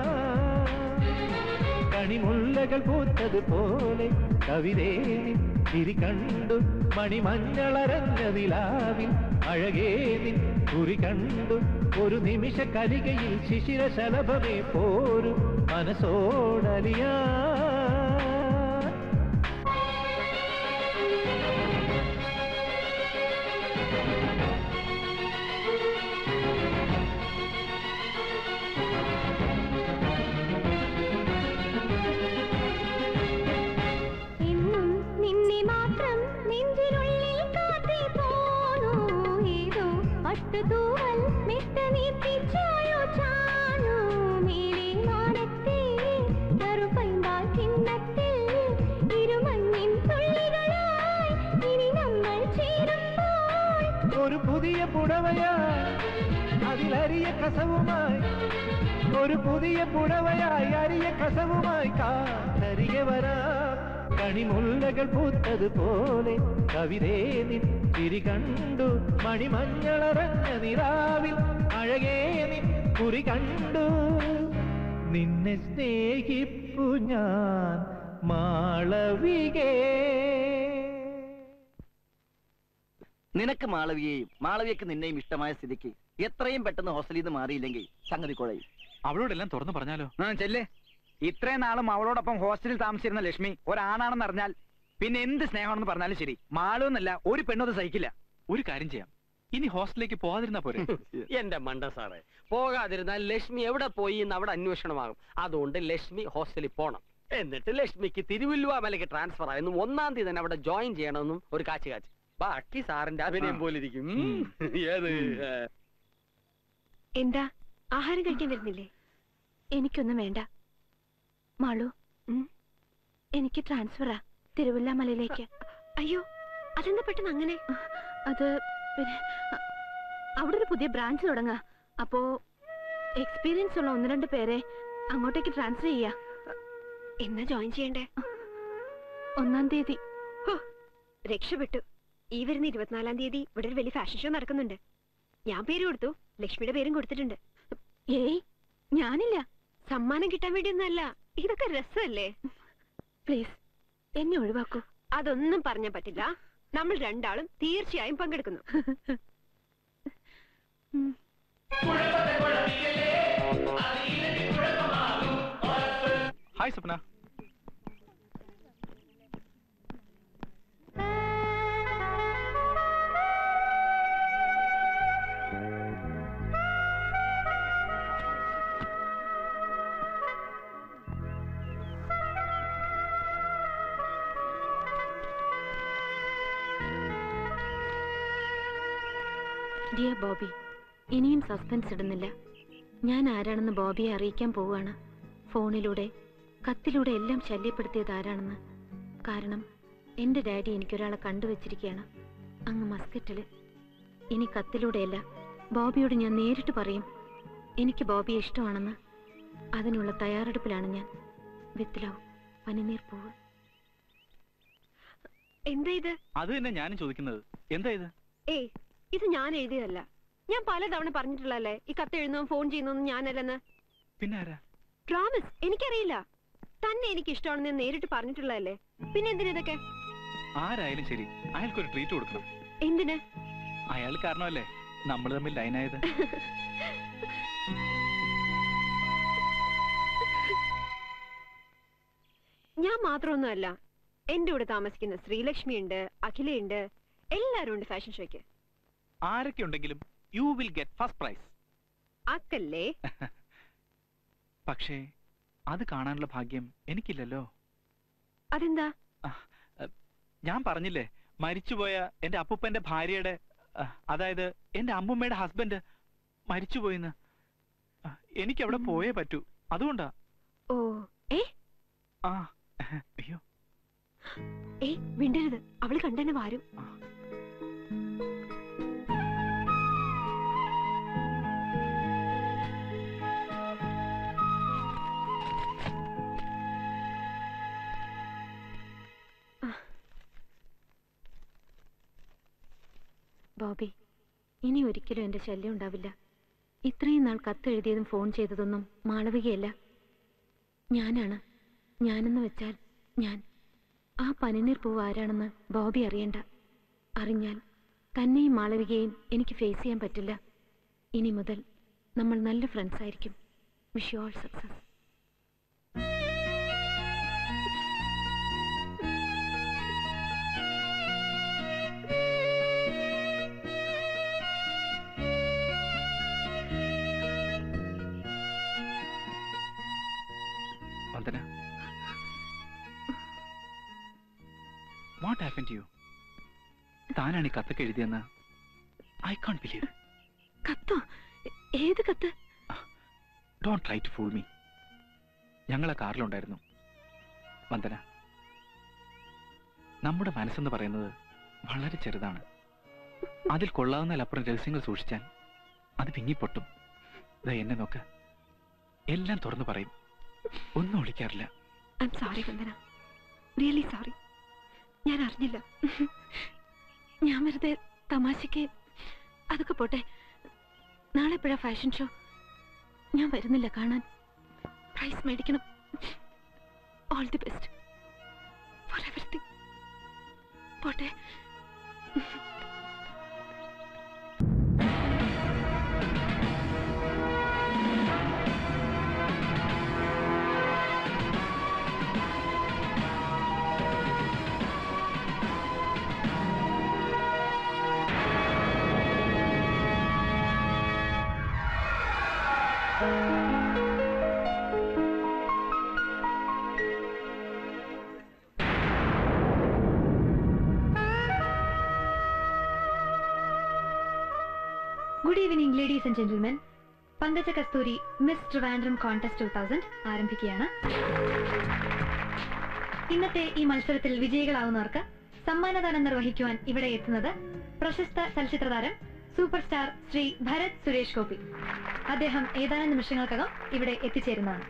S16: കണിമുള്ളകൾ പൂത്തതുപോലെ കവിതേനി ചിരി കണ്ടു മണിമഞ്ഞളരഞ്ഞ നിലാവിൻ അഴകേനി കുറി കണ്ടു ഒരു നിമിഷ കലികയിൽ ശിശിര ശലഭമേ പോരു മനസ്സോടലിയാ
S12: എന്നും നിന്നെ മാത്രം നെഞ്ചിനുള്ളിൽ കാത്തി പോന്നു ഏതോ പട്ടുതൂവൽ മെത്ത നീർത്തിച്ചായോ ചാനു മേലെ മാനത്തെ കറുപൈമ്പാൽ കിണ്ണത്തിൽ ഇരുമഞ്ഞിൻ തുള്ളികളായി ഇനി നമ്മൾ ചേരുമ്പോൾ
S16: ഒരു പുതിയ പുടവയായി അതിലരിയ കസവുമായി ഒരു പുതിയ പുടവയായി അരിയ കസവുമായി കാത്തരികെ വരാം കണിമുല്ലകൾ പൂത്തതുപോലെ കവിതേ നിൻ തിരി കണ്ടു മണിമഞ്ഞളറഞ്ഞ നിലാവിൽ അഴകേ നിൻ കുറി കണ്ടു നിന്നെ സ്നേഹിപ്പു ഞാൻ മാളവികേ
S4: നിനക്ക് മാളവിയെയും മാളവിയക്ക് നിന്നെയും ഇഷ്ടമായ സ്ഥിതിക്ക് എത്രയും പെട്ടെന്ന് ഹോസ്റ്റലിൽ നിന്ന് മാറിയില്ലെങ്കിൽ സംഗതി കുഴയും
S5: അവളോടെല്ലാം തുറന്നു പറഞ്ഞാലോ
S8: ആ ചെല്ലേ ഇത്രയും നാളും അവളോടൊപ്പം ഹോസ്റ്റലിൽ താമസിച്ചിരുന്ന ലക്ഷ്മി ഒരാണാണെന്ന് അറിഞ്ഞാൽ പിന്നെ എന്ത് സ്നേഹമാണെന്ന് പറഞ്ഞാലും ശരി മാളൂന്നല്ല ഒരു പെണ്ണത് സഹിക്കില്ല
S5: ഒരു കാര്യം ചെയ്യാം ഇനി ഹോസ്റ്റലിലേക്ക് പോവാതിരുന്നാ പോരെ
S9: എന്റെ മണ്ട സാറേ പോകാതിരുന്നാൽ ലക്ഷ്മി എവിടെ പോയി എന്ന് അവിടെ അന്വേഷണമാകും അതുകൊണ്ട് ലക്ഷ്മി ഹോസ്റ്റലിൽ പോണം എന്നിട്ട് ലക്ഷ്മിക്ക് തിരുവല്ലുവാമലയ്ക്ക് ട്രാൻസ്ഫർ ആയെന്നും ഒന്നാം തീയതി തന്നെ അവിടെ ജോയിൻ ചെയ്യണമെന്നും ഒരു കാച്ചു കാച്ച് ബാക്കി സാറിന്റെ അഭിനയം
S8: ആ.
S9: പോലെ ഇരിക്കും ഉം. ഏത്
S14: എന്താ ആഹാരം കഴിക്കാൻ വരുന്നില്ലേ
S11: എനിക്കൊന്നും വേണ്ട മാളു എനിക്ക് ട്രാൻസ്ഫറാ തിരുവല്ലാമലയിലേക്ക്
S14: അയ്യോ അതെന്താ പെട്ടെന്ന് അങ്ങനെ
S11: അത് പിന്നെ അ- അവിടെ ഒരു പുതിയ ബ്രാഞ്ച് തുടങ്ങാ അപ്പോ എക്സ്പീരിയൻസ് ഉള്ള ഒന്ന് രണ്ട് പേരെ അങ്ങോട്ടേക്ക് ട്രാൻസ്ഫർ ചെയ്യാ
S14: എന്നാ ജോയിൻ ചെയ്യണ്ടേ
S11: ഒന്നാം തീയതി
S14: ഹോ, രക്ഷപ്പെട്ടു ഈ വരുന്ന ഇരുപത്തിനാലാം തീയതി ഇവിടെ ഒരു വലിയ ഫാഷൻ ഷോ നടക്കുന്നുണ്ട് ഞാൻ പേര് കൊടുത്തു ലക്ഷ്മിയുടെ പേരും കൊടുത്തിട്ടുണ്ട്
S11: ഏയ് ഞാനില്ല
S14: സമ്മാനം കിട്ടാൻ വേണ്ടിയൊന്നല്ല ഇതൊക്കെ രസമല്ലേ
S11: പ്ലീസ് എന്നെ ഒഴിവാക്കൂ
S14: അതൊന്നും പറഞ്ഞാൻ പറ്റില്ല നമ്മൾ രണ്ടാളും തീർച്ചയായും പങ്കെടുക്കുന്നു
S5: ഹായ് സ്വപ്ന
S11: ഡിയർ ബോബി ഇനിയും സസ്പെൻസ് ഇടുന്നില്ല ഞാൻ ആരാണെന്ന് ബോബിയെ അറിയിക്കാൻ പോവുകയാണ് ഫോണിലൂടെ കത്തിലൂടെ എല്ലാം ശല്യപ്പെടുത്തിയത് ആരാണെന്ന് കാരണം എൻ്റെ ഡാഡി എനിക്കൊരാളെ കണ്ടുവച്ചിരിക്കുകയാണ് അങ്ങ് മസ്കറ്റില് ഇനി കത്തിലൂടെയല്ല ബോബിയോട് ഞാൻ നേരിട്ട് പറയും എനിക്ക് ബോബിയെ ഇഷ്ടമാണെന്ന് അതിനുള്ള തയ്യാറെടുപ്പിലാണ് ഞാൻ വിത്ത് ലവ് പനിനീർ പൂവ്
S14: എന്താ ഇത്
S5: അത് തന്നെ ഞാനും ചോദിക്കുന്നത് എന്താ ഇത്
S14: ഏയ് ഇത് ഞാൻ എഴുതിയതല്ല ഞാൻ പലതവണ പറഞ്ഞിട്ടുള്ളതല്ലേ ഈ കത്ത് എഴുതുന്നതും ഫോൺ ചെയ്യുന്നതും ഞാനല്ലെന്ന്
S5: പിന്നെ ആരാ
S14: പ്രോമിസ് എനിക്കറിയില്ല തന്നെ എനിക്ക് ഇഷ്ടമാണെന്ന് ഞാൻ നേരിട്ട് പറഞ്ഞിട്ടുള്ളതല്ലേ പിന്നെ എന്തിനാ ഇതൊക്കെ
S5: ആരായാലും ശരി അയാൾക്കൊരു ട്രീറ്റ് കൊടുക്കണം
S14: എന്തിന്
S5: അയാൾ കാരണമല്ലേ നമ്മൾ തമ്മിൽ ലൈനായത്
S14: ഞാൻ മാത്രമൊന്നുമല്ല എന്റെ കൂടെ താമസിക്കുന്ന ശ്രീലക്ഷ്മി ഉണ്ട് അഖിലയുണ്ട് എല്ലാരും ഉണ്ട് ഫാഷൻ ഷോയ്ക്ക്
S5: ആരൊക്കെ ഉണ്ടെങ്കിലും you will get first prize
S14: അക്കല്ലേ
S5: പക്ഷേ അത് കാണാനുള്ള ഭാഗ്യം എനിക്കില്ലല്ലോ
S14: അതെന്താ
S5: ഞാൻ പറഞ്ഞില്ലേ മരിച്ചുപോയ എന്റെ അപ്പൂപ്പന്റെ ഭാര്യയുടെ അഹ്, അതായത് എന്റെ അമ്മുമ്മയുടെ ഹസ്ബൻഡ് മരിച്ചുപോയിന്ന് അഹ്, എനിക്ക് അവിടെ പോയേ പറ്റൂ അതുകൊണ്ടാ
S14: ഓ ഏ
S5: ആ അയ്യോ
S14: ഏ മിണ്ടരുത് അവള് കണ്ടെന്നെ വാരും
S11: ബോബി ഇനി ഒരിക്കലും എന്റെ ശല്യം ഉണ്ടാവില്ല ഇത്രയും നാൾ കത്തെഴുതിയതും ഫോൺ ചെയ്തതൊന്നും മാളവികയല്ല ഞാനാണ് ഞാനെന്ന് വെച്ചാൽ ഞാൻ ആ പനിനീർ പൂവ് ആരാണെന്ന് ബോബി അറിയണ്ട അറിഞ്ഞാൽ തന്നെയും മാളവികയും എനിക്ക് ഫേസ് ചെയ്യാൻ പറ്റില്ല ഇനി മുതൽ നമ്മൾ നല്ല ഫ്രണ്ട്സ് ആയിരിക്കും wish you all success
S5: Vandana what happen to you താനാണ് ഈ കത്തൊക്കെ എഴുതിയെന്ന് ഐ കാൺ ബിലീവ്
S11: കത്തോ ഏത് കത്ത്
S5: don't try to fool me ഞങ്ങൾ ആ കാറിലുണ്ടായിരുന്നു വന്ദന നമ്മുടെ മനസ്സെന്ന് പറയുന്നത് വളരെ ചെറുതാണ് അതിൽ കൊള്ളാവുന്നതിലപ്പുറം രഹസ്യങ്ങൾ സൂക്ഷിച്ചാൽ അത് പിങ്ങിപ്പൊട്ടും ദാ എന്നെ നോക്ക് എല്ലാം തുറന്നു പറയും ഒന്നും ഒളിക്കാറില്ല
S14: I am sorry Vandana really sorry ഞാൻ അറിഞ്ഞില്ല
S11: ഞാൻ വെറുതെ തമാശക്ക് അതൊക്കെ പോട്ടെ നാളെ എപ്പോഴാ ഫാഷൻ ഷോ ഞാൻ വരുന്നില്ല കാണാൻ പ്രൈസ് മേടിക്കണം all the best for everything പോട്ടെ
S17: good evening ladies and gentlemen Pankaja Kasthuri Miss Trivandrum contest two thousand ആരംഭിക്കുകയാണ് ഇന്നത്തെ ഈ മത്സരത്തിൽ വിജയികളാവുന്നവർക്ക് സമ്മാനദാനം നിർവഹിക്കുവാൻ ഇവിടെ എത്തുന്നത് പ്രശസ്ത ചലച്ചിത്ര താരം സൂപ്പർ സ്റ്റാർ ശ്രീ ഭരത് സുരേഷ് ഗോപി അദ്ദേഹം ഏതാനും നിമിഷങ്ങൾക്കകം ഇവിടെ എത്തിച്ചേരുന്നതാണ്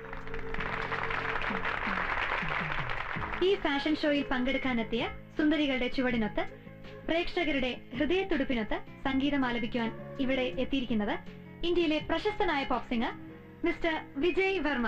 S17: ഈ ഫാഷൻ ഷോയിൽ പങ്കെടുക്കാനെത്തിയ സുന്ദരികളുടെ ചുവടിനൊത്ത് പ്രേക്ഷകരുടെ ഹൃദയത്തുടുപ്പിനൊത്ത് സംഗീതം ആലപിക്കുവാൻ ഇവിടെ എത്തിയിരിക്കുന്നത് ഇന്ത്യയിലെ പ്രശസ്തനായ pop singer mister Vijay Varma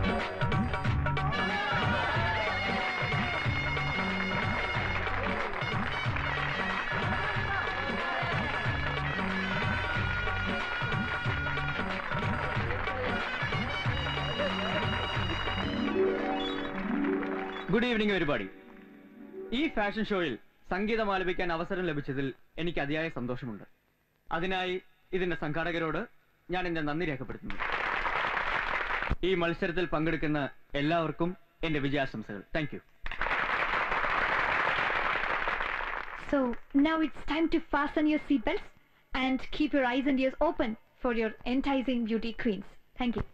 S18: good evening ഒരുപാടി ഈ ഫാഷൻ ഷോയിൽ സംഗീതം ആലപിക്കാൻ അവസരം ലഭിച്ചതിൽ എനിക്ക് അതിയായ സന്തോഷമുണ്ട് അതിനായി ഇതിന്റെ സംഘാടകരോട് ഞാൻ എന്റെ നന്ദി രേഖപ്പെടുത്തുന്നു ഈ മത്സരത്തിൽ പങ്കെടുക്കുന്ന എല്ലാവർക്കും എന്റെ വിജയാശംസകൾ thank you
S17: So now it's time to fasten your seatbelts and keep your eyes and ears open for your enticing beauty queens. Thank you.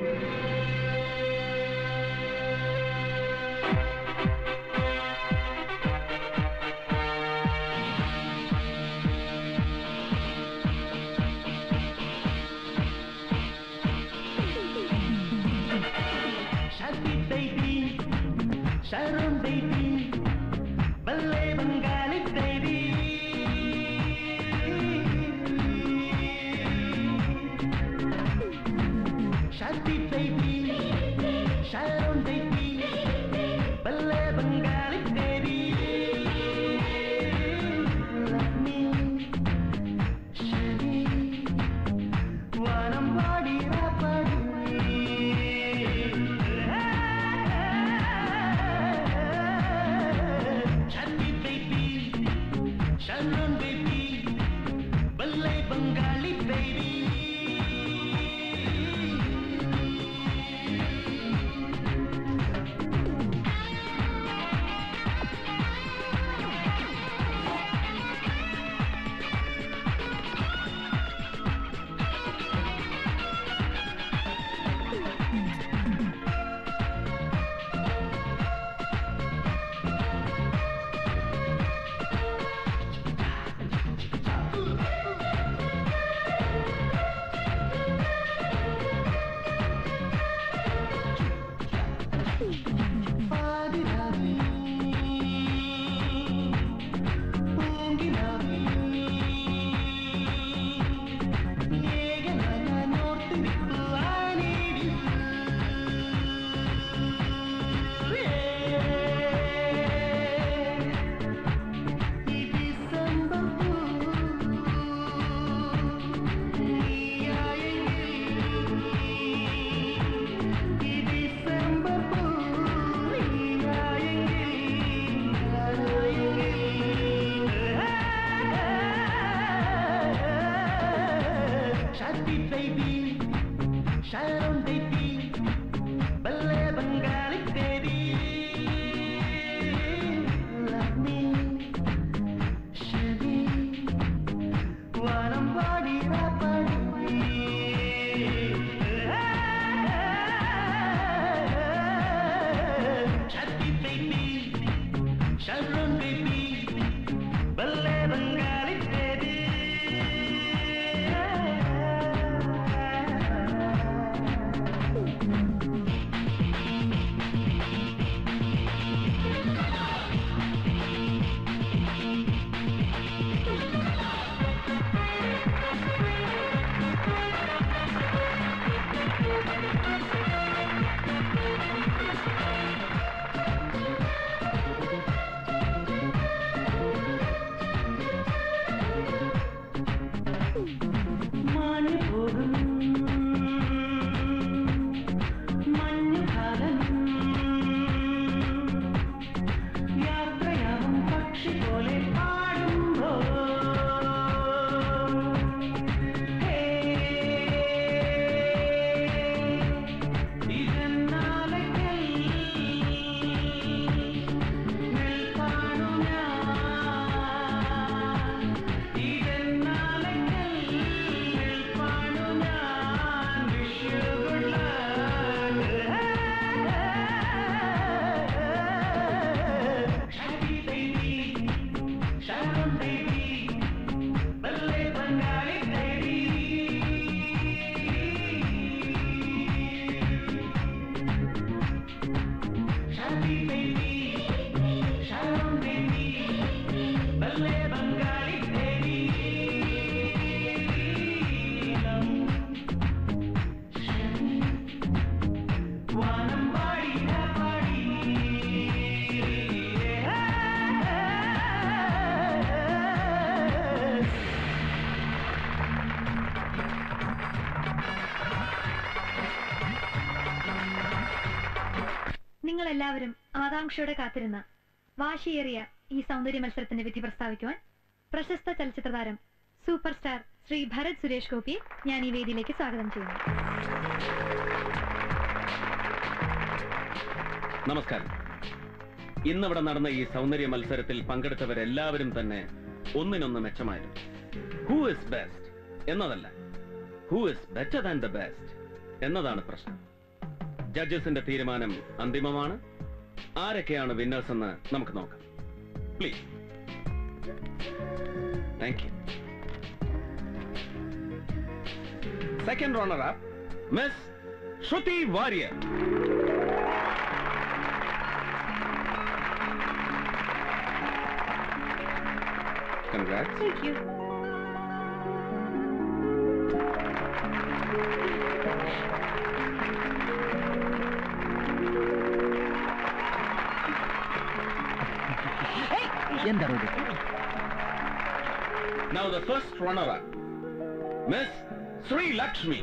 S6: Shaggy baby, Sharon baby, Ballet Bengali baby. Shaggy baby, Sharon baby, Ballet Bengali baby. Love me, Shaggy, വാനം പാടിയ പാടി Chatty baby, Sharon baby, Ballet Bengali baby. Shaggy baby, Sharon baby, Ballet Bengali baby. Love me, Shaggy, വാനം പാടിയ പാടി Shaggy baby, Sharon baby, Ballet Bengali baby.
S17: നിങ്ങൾ എല്ലാവരും ആകാംക്ഷയോടെ കാത്തിരുന്ന വാശിയേറിയ ഈ സൗന്ദര്യ മത്സരത്തിന്റെ വിധി പ്രസ്താവിക്കുവാൻ പ്രശസ്ത ചലച്ചിത്ര താരം സൂപ്പർ സ്റ്റാർ ശ്രീ ഭരത് സുരേഷ് ഗോപിയെ ഞാൻ ഈ വേദിയിലേക്ക് സ്വാഗതം ചെയ്യുന്നു
S19: നമസ്കാരം ഇന്നിവിടെ നടന്ന ഈ സൗന്ദര്യ മത്സരത്തിൽ പങ്കെടുത്തവരെല്ലാവരും തന്നെ ഒന്നിനൊന്ന് മെച്ചമായിരുന്നു ഹൂ ഇസ് ബെസ്റ്റ് എന്നതല്ല who is better than the best എന്നതാണ് പ്രശ്നം ജഡ്ജസിന്റെ തീരുമാനം അന്തിമമാണ് ആരൊക്കെയാണ് വിന്നേഴ്സ് എന്ന് നമുക്ക് നോക്കാം please thank you second runner up Miss Shruthi Warrier Congrats.
S14: Thank you.
S8: എന്താ
S19: Now the first runner-up, Miss Sri Lakshmi.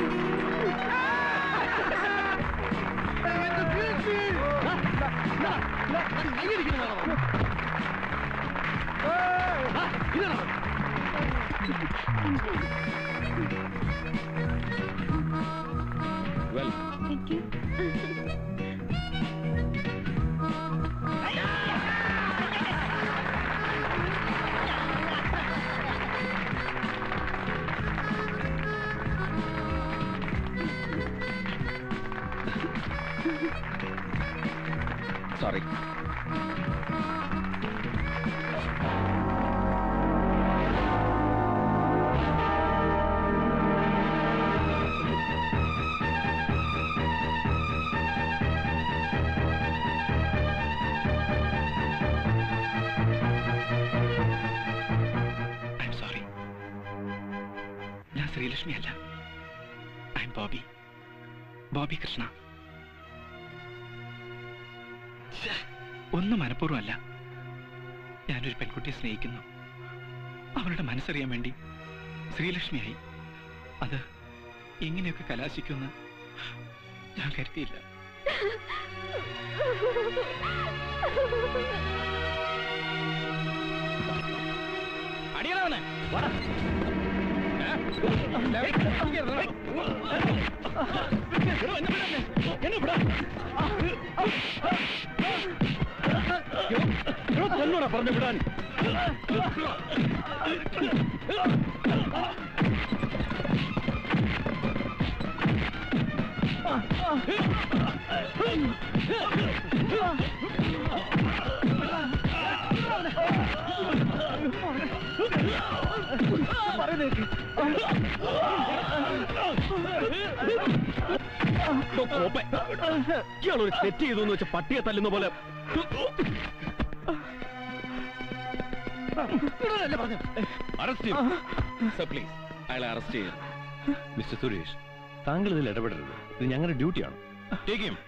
S19: Well,
S14: Thank you.
S19: sorry.
S8: I am sorry ഞാൻ ശ്രീലക്ഷ്മി അല്ല I am Bobby Bobby Krishna ഛെ, ഒന്നും മനഃപൂർവ്വം അല്ല ഞാനൊരു പെൺകുട്ടിയെ സ്നേഹിക്കുന്നു അവളുടെ മനസ്സറിയാൻ വേണ്ടി ശ്രീലക്ഷ്മിയായി അത് എങ്ങനെയൊക്കെ കലാശിക്കുമെന്ന് ഞാൻ കരുതിയില്ല
S9: അടിയണവനെ വാടാ
S2: എന്നോടാ പറഞ്ഞു വിടാൻ ഇയാളൊരു തെറ്റ് ചെയ്തു എന്ന് വെച്ച് പട്ടിയെ തല്ലുന്ന പോലെ
S19: അറസ്റ്റ് സർ പ്ലീസ് അയാളെ അറസ്റ്റ് ചെയ്യണം
S20: മിസ്റ്റർ സുരേഷ് താങ്കൾ ഇതിൽ ഇടപെടരുത് ഇത് ഞങ്ങളുടെ ഡ്യൂട്ടിയാണ് ടേക്ക് ഹിം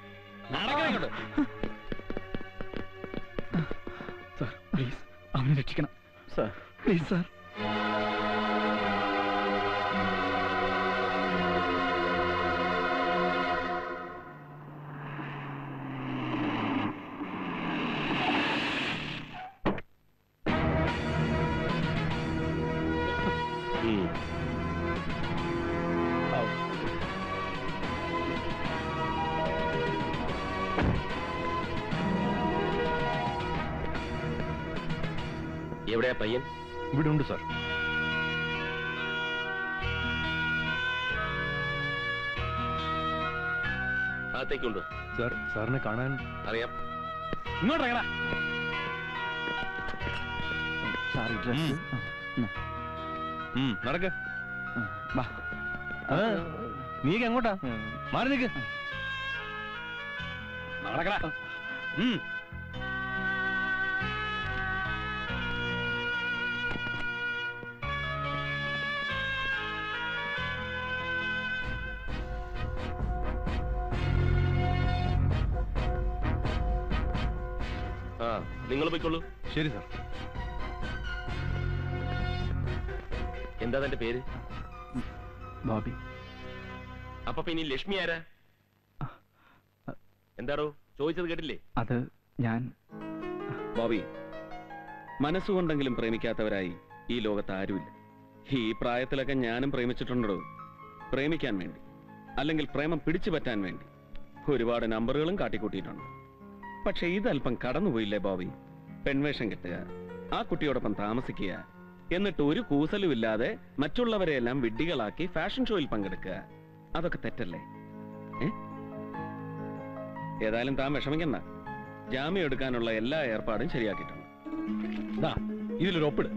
S8: സാർ പ്ലീസ് അവനെ രക്ഷിക്കണം
S20: സാർ
S8: പ്ലീസ് സാർ
S19: എവിടെയാ പയ്യൻ
S20: ഇവിടെ ഉണ്ട് സാർ
S19: അകത്തേക്കുണ്ടോ
S20: സാർ സാറിനെ കാണാൻ
S19: അറിയാം
S8: ഇങ്ങോട്ട്
S20: സാർ ഡ്രസ് നടക്ക നീക്ക് എങ്ങോട്ടാ മാറി നിക്ക് നടക്കടാ ഉം.
S19: ആ നിങ്ങൾ പോയിക്കൊള്ളൂ
S20: ശരി സാർ
S19: എന്താ തന്റെ പേര്
S8: ബോബി
S19: അപ്പൊ പിന്നെ ഈ ലക്ഷ്മി ആരാ എന്താടോ
S10: ചോദിച്ചത് കേട്ടില്ലേ
S5: അത് ഞാൻ
S19: ബോബി മനസ്സുകൊണ്ടെങ്കിലും പ്രേമിക്കാത്തവരായി ഈ ലോകത്ത് ആരുമില്ല ഈ പ്രായത്തിലൊക്കെ ഞാനും പ്രേമിച്ചിട്ടുണ്ടോ പ്രേമിക്കാൻ വേണ്ടി അല്ലെങ്കിൽ പ്രേമം പിടിച്ചു പറ്റാൻ വേണ്ടി ഒരുപാട് നമ്പറുകളും കാട്ടിക്കൂട്ടിയിട്ടുണ്ട് പക്ഷെ ഇതല്പം കടന്നുപോയില്ലേ ബോബി പെൺവേഷം കെട്ടുക ആ കുട്ടിയോടൊപ്പം താമസിക്കുക എന്നിട്ട് ഒരു കൂസലുമില്ലാതെ മറ്റുള്ളവരെയെല്ലാം വിഡ്ഢികളാക്കി ഫാഷൻ ഷോയിൽ പങ്കെടുക്കുക അതൊക്കെ തെറ്റല്ലേ ഏ? ഏതായാലും താൻ വിഷമിക്കണ്ട ജാമ്യം എടുക്കാനുള്ള എല്ലാ ഏർപ്പാടും ശരിയാക്കിയിട്ടുണ്ട്
S20: ഇതിലൊരു ഒപ്പിട്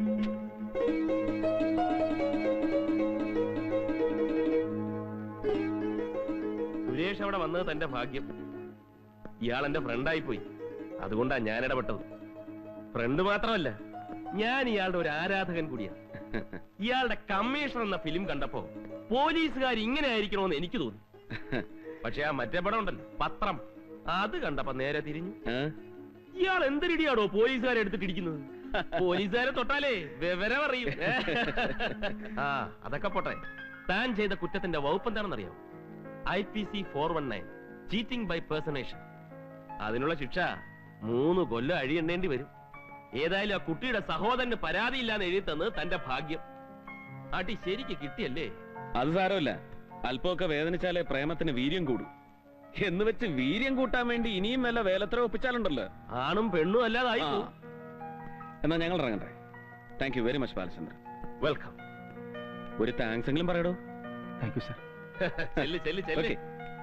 S10: സുരേഷ് അവിടെ വന്നത് തന്റെ ഭാഗ്യം ഇയാൾ എന്റെ ഫ്രണ്ടായി പോയി അതുകൊണ്ടാ ഞാൻ ഇടപെട്ടത് ഫ്രണ്ട് മാത്രമല്ല ഞാൻ ഇയാളുടെ ഒരു ആരാധകൻ കൂടിയാണ് ഇയാളുടെ കമ്മീഷണർ എന്ന ഫിലിം കണ്ടപ്പോ പോലീസുകാർ ഇങ്ങനെ ആയിരിക്കണമെന്ന് എനിക്ക് തോന്നി പക്ഷെ ആ മറ്റേ പടം ഉണ്ടല്ലോ പത്രം അത് കണ്ടപ്പോ നേരെ തിരിഞ്ഞു ഇയാൾ എന്തിനിടിയാടോ പോലീസുകാരെ എടുത്തിട്ട് ഇടിക്കുന്നത് പോലീസുകാരെ തൊട്ടാലേ വിവരം അറിയും ആ അതൊക്കെ പോട്ടെ താൻ ചെയ്ത കുറ്റത്തിന്റെ വകുപ്പ് എന്താണെന്നറിയാം I P C four one nine cheating by personation അതിനുള്ള ശിക്ഷ മൂന്ന് കൊല്ലം അഴിയെണ്ണേണ്ടി വരും ഏതായാലും ആ കുട്ടിയുടെ സഹോദരന് പരാതിയില്ലാന്ന് എഴുതി തന്നത് തന്റെ ഭാഗ്യം അടി ശരിക്ക് കിട്ടിയല്ലേ
S19: അത് സാരമില്ല അല്പമൊക്കെ വേദനിച്ചാലേ പ്രേമത്തിന് വീര്യം കൂടൂ എന്ന് വെച്ച് വീര്യം കൂട്ടാൻ വേണ്ടി ഇനിയും വല്ല വേലത്ര ഒപ്പിച്ചാലുണ്ടല്ലോ
S10: ആണും പെണ്ണും അല്ലാതായി
S19: ആ. എന്നാ ഞങ്ങൾ ഇറങ്ങട്ടെ thank you very much Balachandran
S10: welcome
S19: ഒരു താങ്ക്സ് എങ്കിലും പറയടോ
S5: താങ്ക് യു സർ
S10: ചെല്ല് ചെല്ല് ചെല്ല്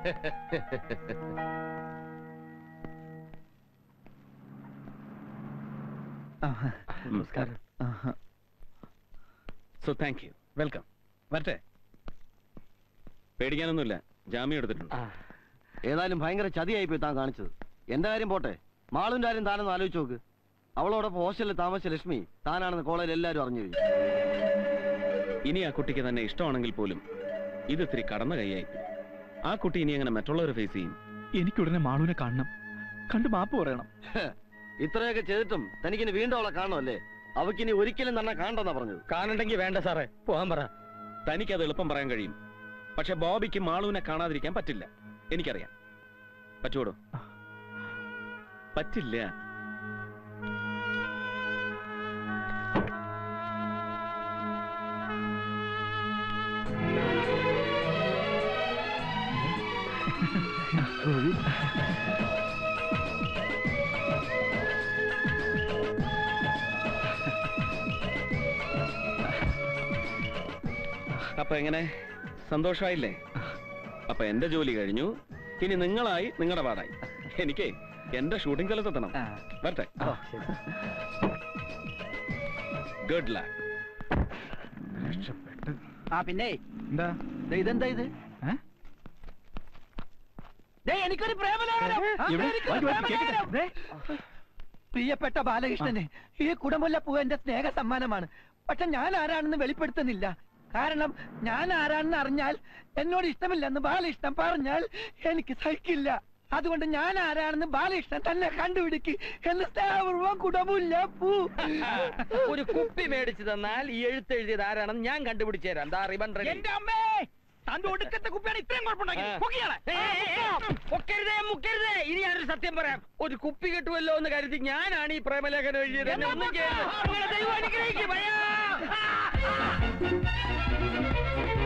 S19: നമസ്കാരം സോ താങ്ക് യു വെൽക്കം വരട്ടെ പേടിക്കാനൊന്നുമില്ല ജാമ്യം എടുത്തിട്ടുണ്ട്
S2: ഏതായാലും ഭയങ്കര ചതിയായി പോയി താൻ കാണിച്ചത് എന്റെ കാര്യം പോട്ടെ മാളുവിന്റെ കാര്യം താനൊന്ന് ആലോചിച്ച് നോക്ക് അവളോടൊപ്പം ഹോസ്റ്റലിൽ താമസിച്ച ലക്ഷ്മി താനാണെന്ന് കോളേജിൽ എല്ലാവരും അറിഞ്ഞു കഴിഞ്ഞു
S19: ഇനി ആ കുട്ടിക്ക് തന്നെ ഇഷ്ടമാണെങ്കിൽ പോലും ഇത് ഇത്തിരി കടന്ന കൈയായി ആ കുട്ടി ഇനി അങ്ങനെ മറ്റുള്ളവരെ ഫേസ് ചെയ്യും
S5: എനിക്കുടനെ മാളുവിനെ കാണണം കണ്ട് മാപ്പ് പറയണം
S2: ഇത്രയൊക്കെ ചെയ്തിട്ടും തനിക്കിനി വീണ്ടും അവളെ കാണുമല്ലേ അവക്കിനി ഒരിക്കലും തന്നെ കാണണ്ടെന്നാ പറഞ്ഞത്
S19: കാണണ്ടെങ്കിൽ വേണ്ട സാറേ പോകാൻ പറ തനിക്കത് എളുപ്പം പറയാൻ കഴിയും പക്ഷെ ബോബിക്ക് മാളുവിനെ കാണാതിരിക്കാൻ പറ്റില്ല എനിക്കറിയാം പറ്റൂടോ പറ്റില്ല അപ്പൊ എങ്ങനെ സന്തോഷമായില്ലേ അപ്പൊ എന്റെ ജോലി കഴിഞ്ഞു ഇനി നിങ്ങളായി നിങ്ങളുടെ പാടായി എനിക്ക് എന്റെ ഷൂട്ടിംഗ് സ്ഥലത്തെത്തണം വരട്ടെ ഗുഡ് ലക്ക്
S4: ആ പിന്നെ
S5: എന്താ
S4: ഇതെന്താ ഇത് ദേ, എനിക്കൊരു പ്രേമലേഖനം ആ,
S5: എവിടെ?
S4: എനിക്കൊരു
S5: വായിക്ക്, വായിക്ക്,
S4: പ്രേമലേഖനം. ദേ, പ്രിയപ്പെട്ട ബാലകൃഷ്ണന് ഈ കുടമുല്ലപ്പൂ എന്റെ സ്നേഹ സമ്മാനമാണ് പക്ഷെ ഞാൻ ആരാണെന്ന് വെളിപ്പെടുത്തുന്നില്ല കാരണം ഞാൻ ആരാണെന്ന് അറിഞ്ഞാൽ എന്നോട് ഇഷ്ടമില്ലെന്ന് ബാലകൃഷ്ണൻ പറഞ്ഞാൽ എനിക്ക് സഹിക്കില്ല അതുകൊണ്ട് ഞാൻ ആരാണെന്ന് ബാലകൃഷ്ണൻ തന്നെ കണ്ടുപിടിക്ക് എന്ന് സ്നേഹപൂർവ്വം കുടമുല്ലപ്പൂ
S9: ഒരു കുപ്പി മേടിച്ചു തന്നാൽ ഈ എഴുത്തെഴുതിയത് ആരാണെന്ന് ഞാൻ കണ്ടുപിടിച്ചു തരാം എന്താ റിബൺ റെഡി
S4: എന്റെ അമ്മേ തന്റെ ഒടുക്കത്തെ കുപ്പിയാണ് ഇത്രയും കുഴപ്പമുണ്ടാക്കി
S9: മുക്കരുതേ മുക്കരുതേ ഇനി ഞാനൊരു സത്യം പറയാം ഒരു കുപ്പി കിട്ടുമല്ലോ എന്ന് കരുതി ഞാനാണ് ഈ പ്രേമലേഖനം എഴുതിയത് എന്നെ ഒന്നും ചെയ്യരുത്. അങ്ങനെ ദൈവം അനുഗ്രഹിക്കും. അയ്യോ!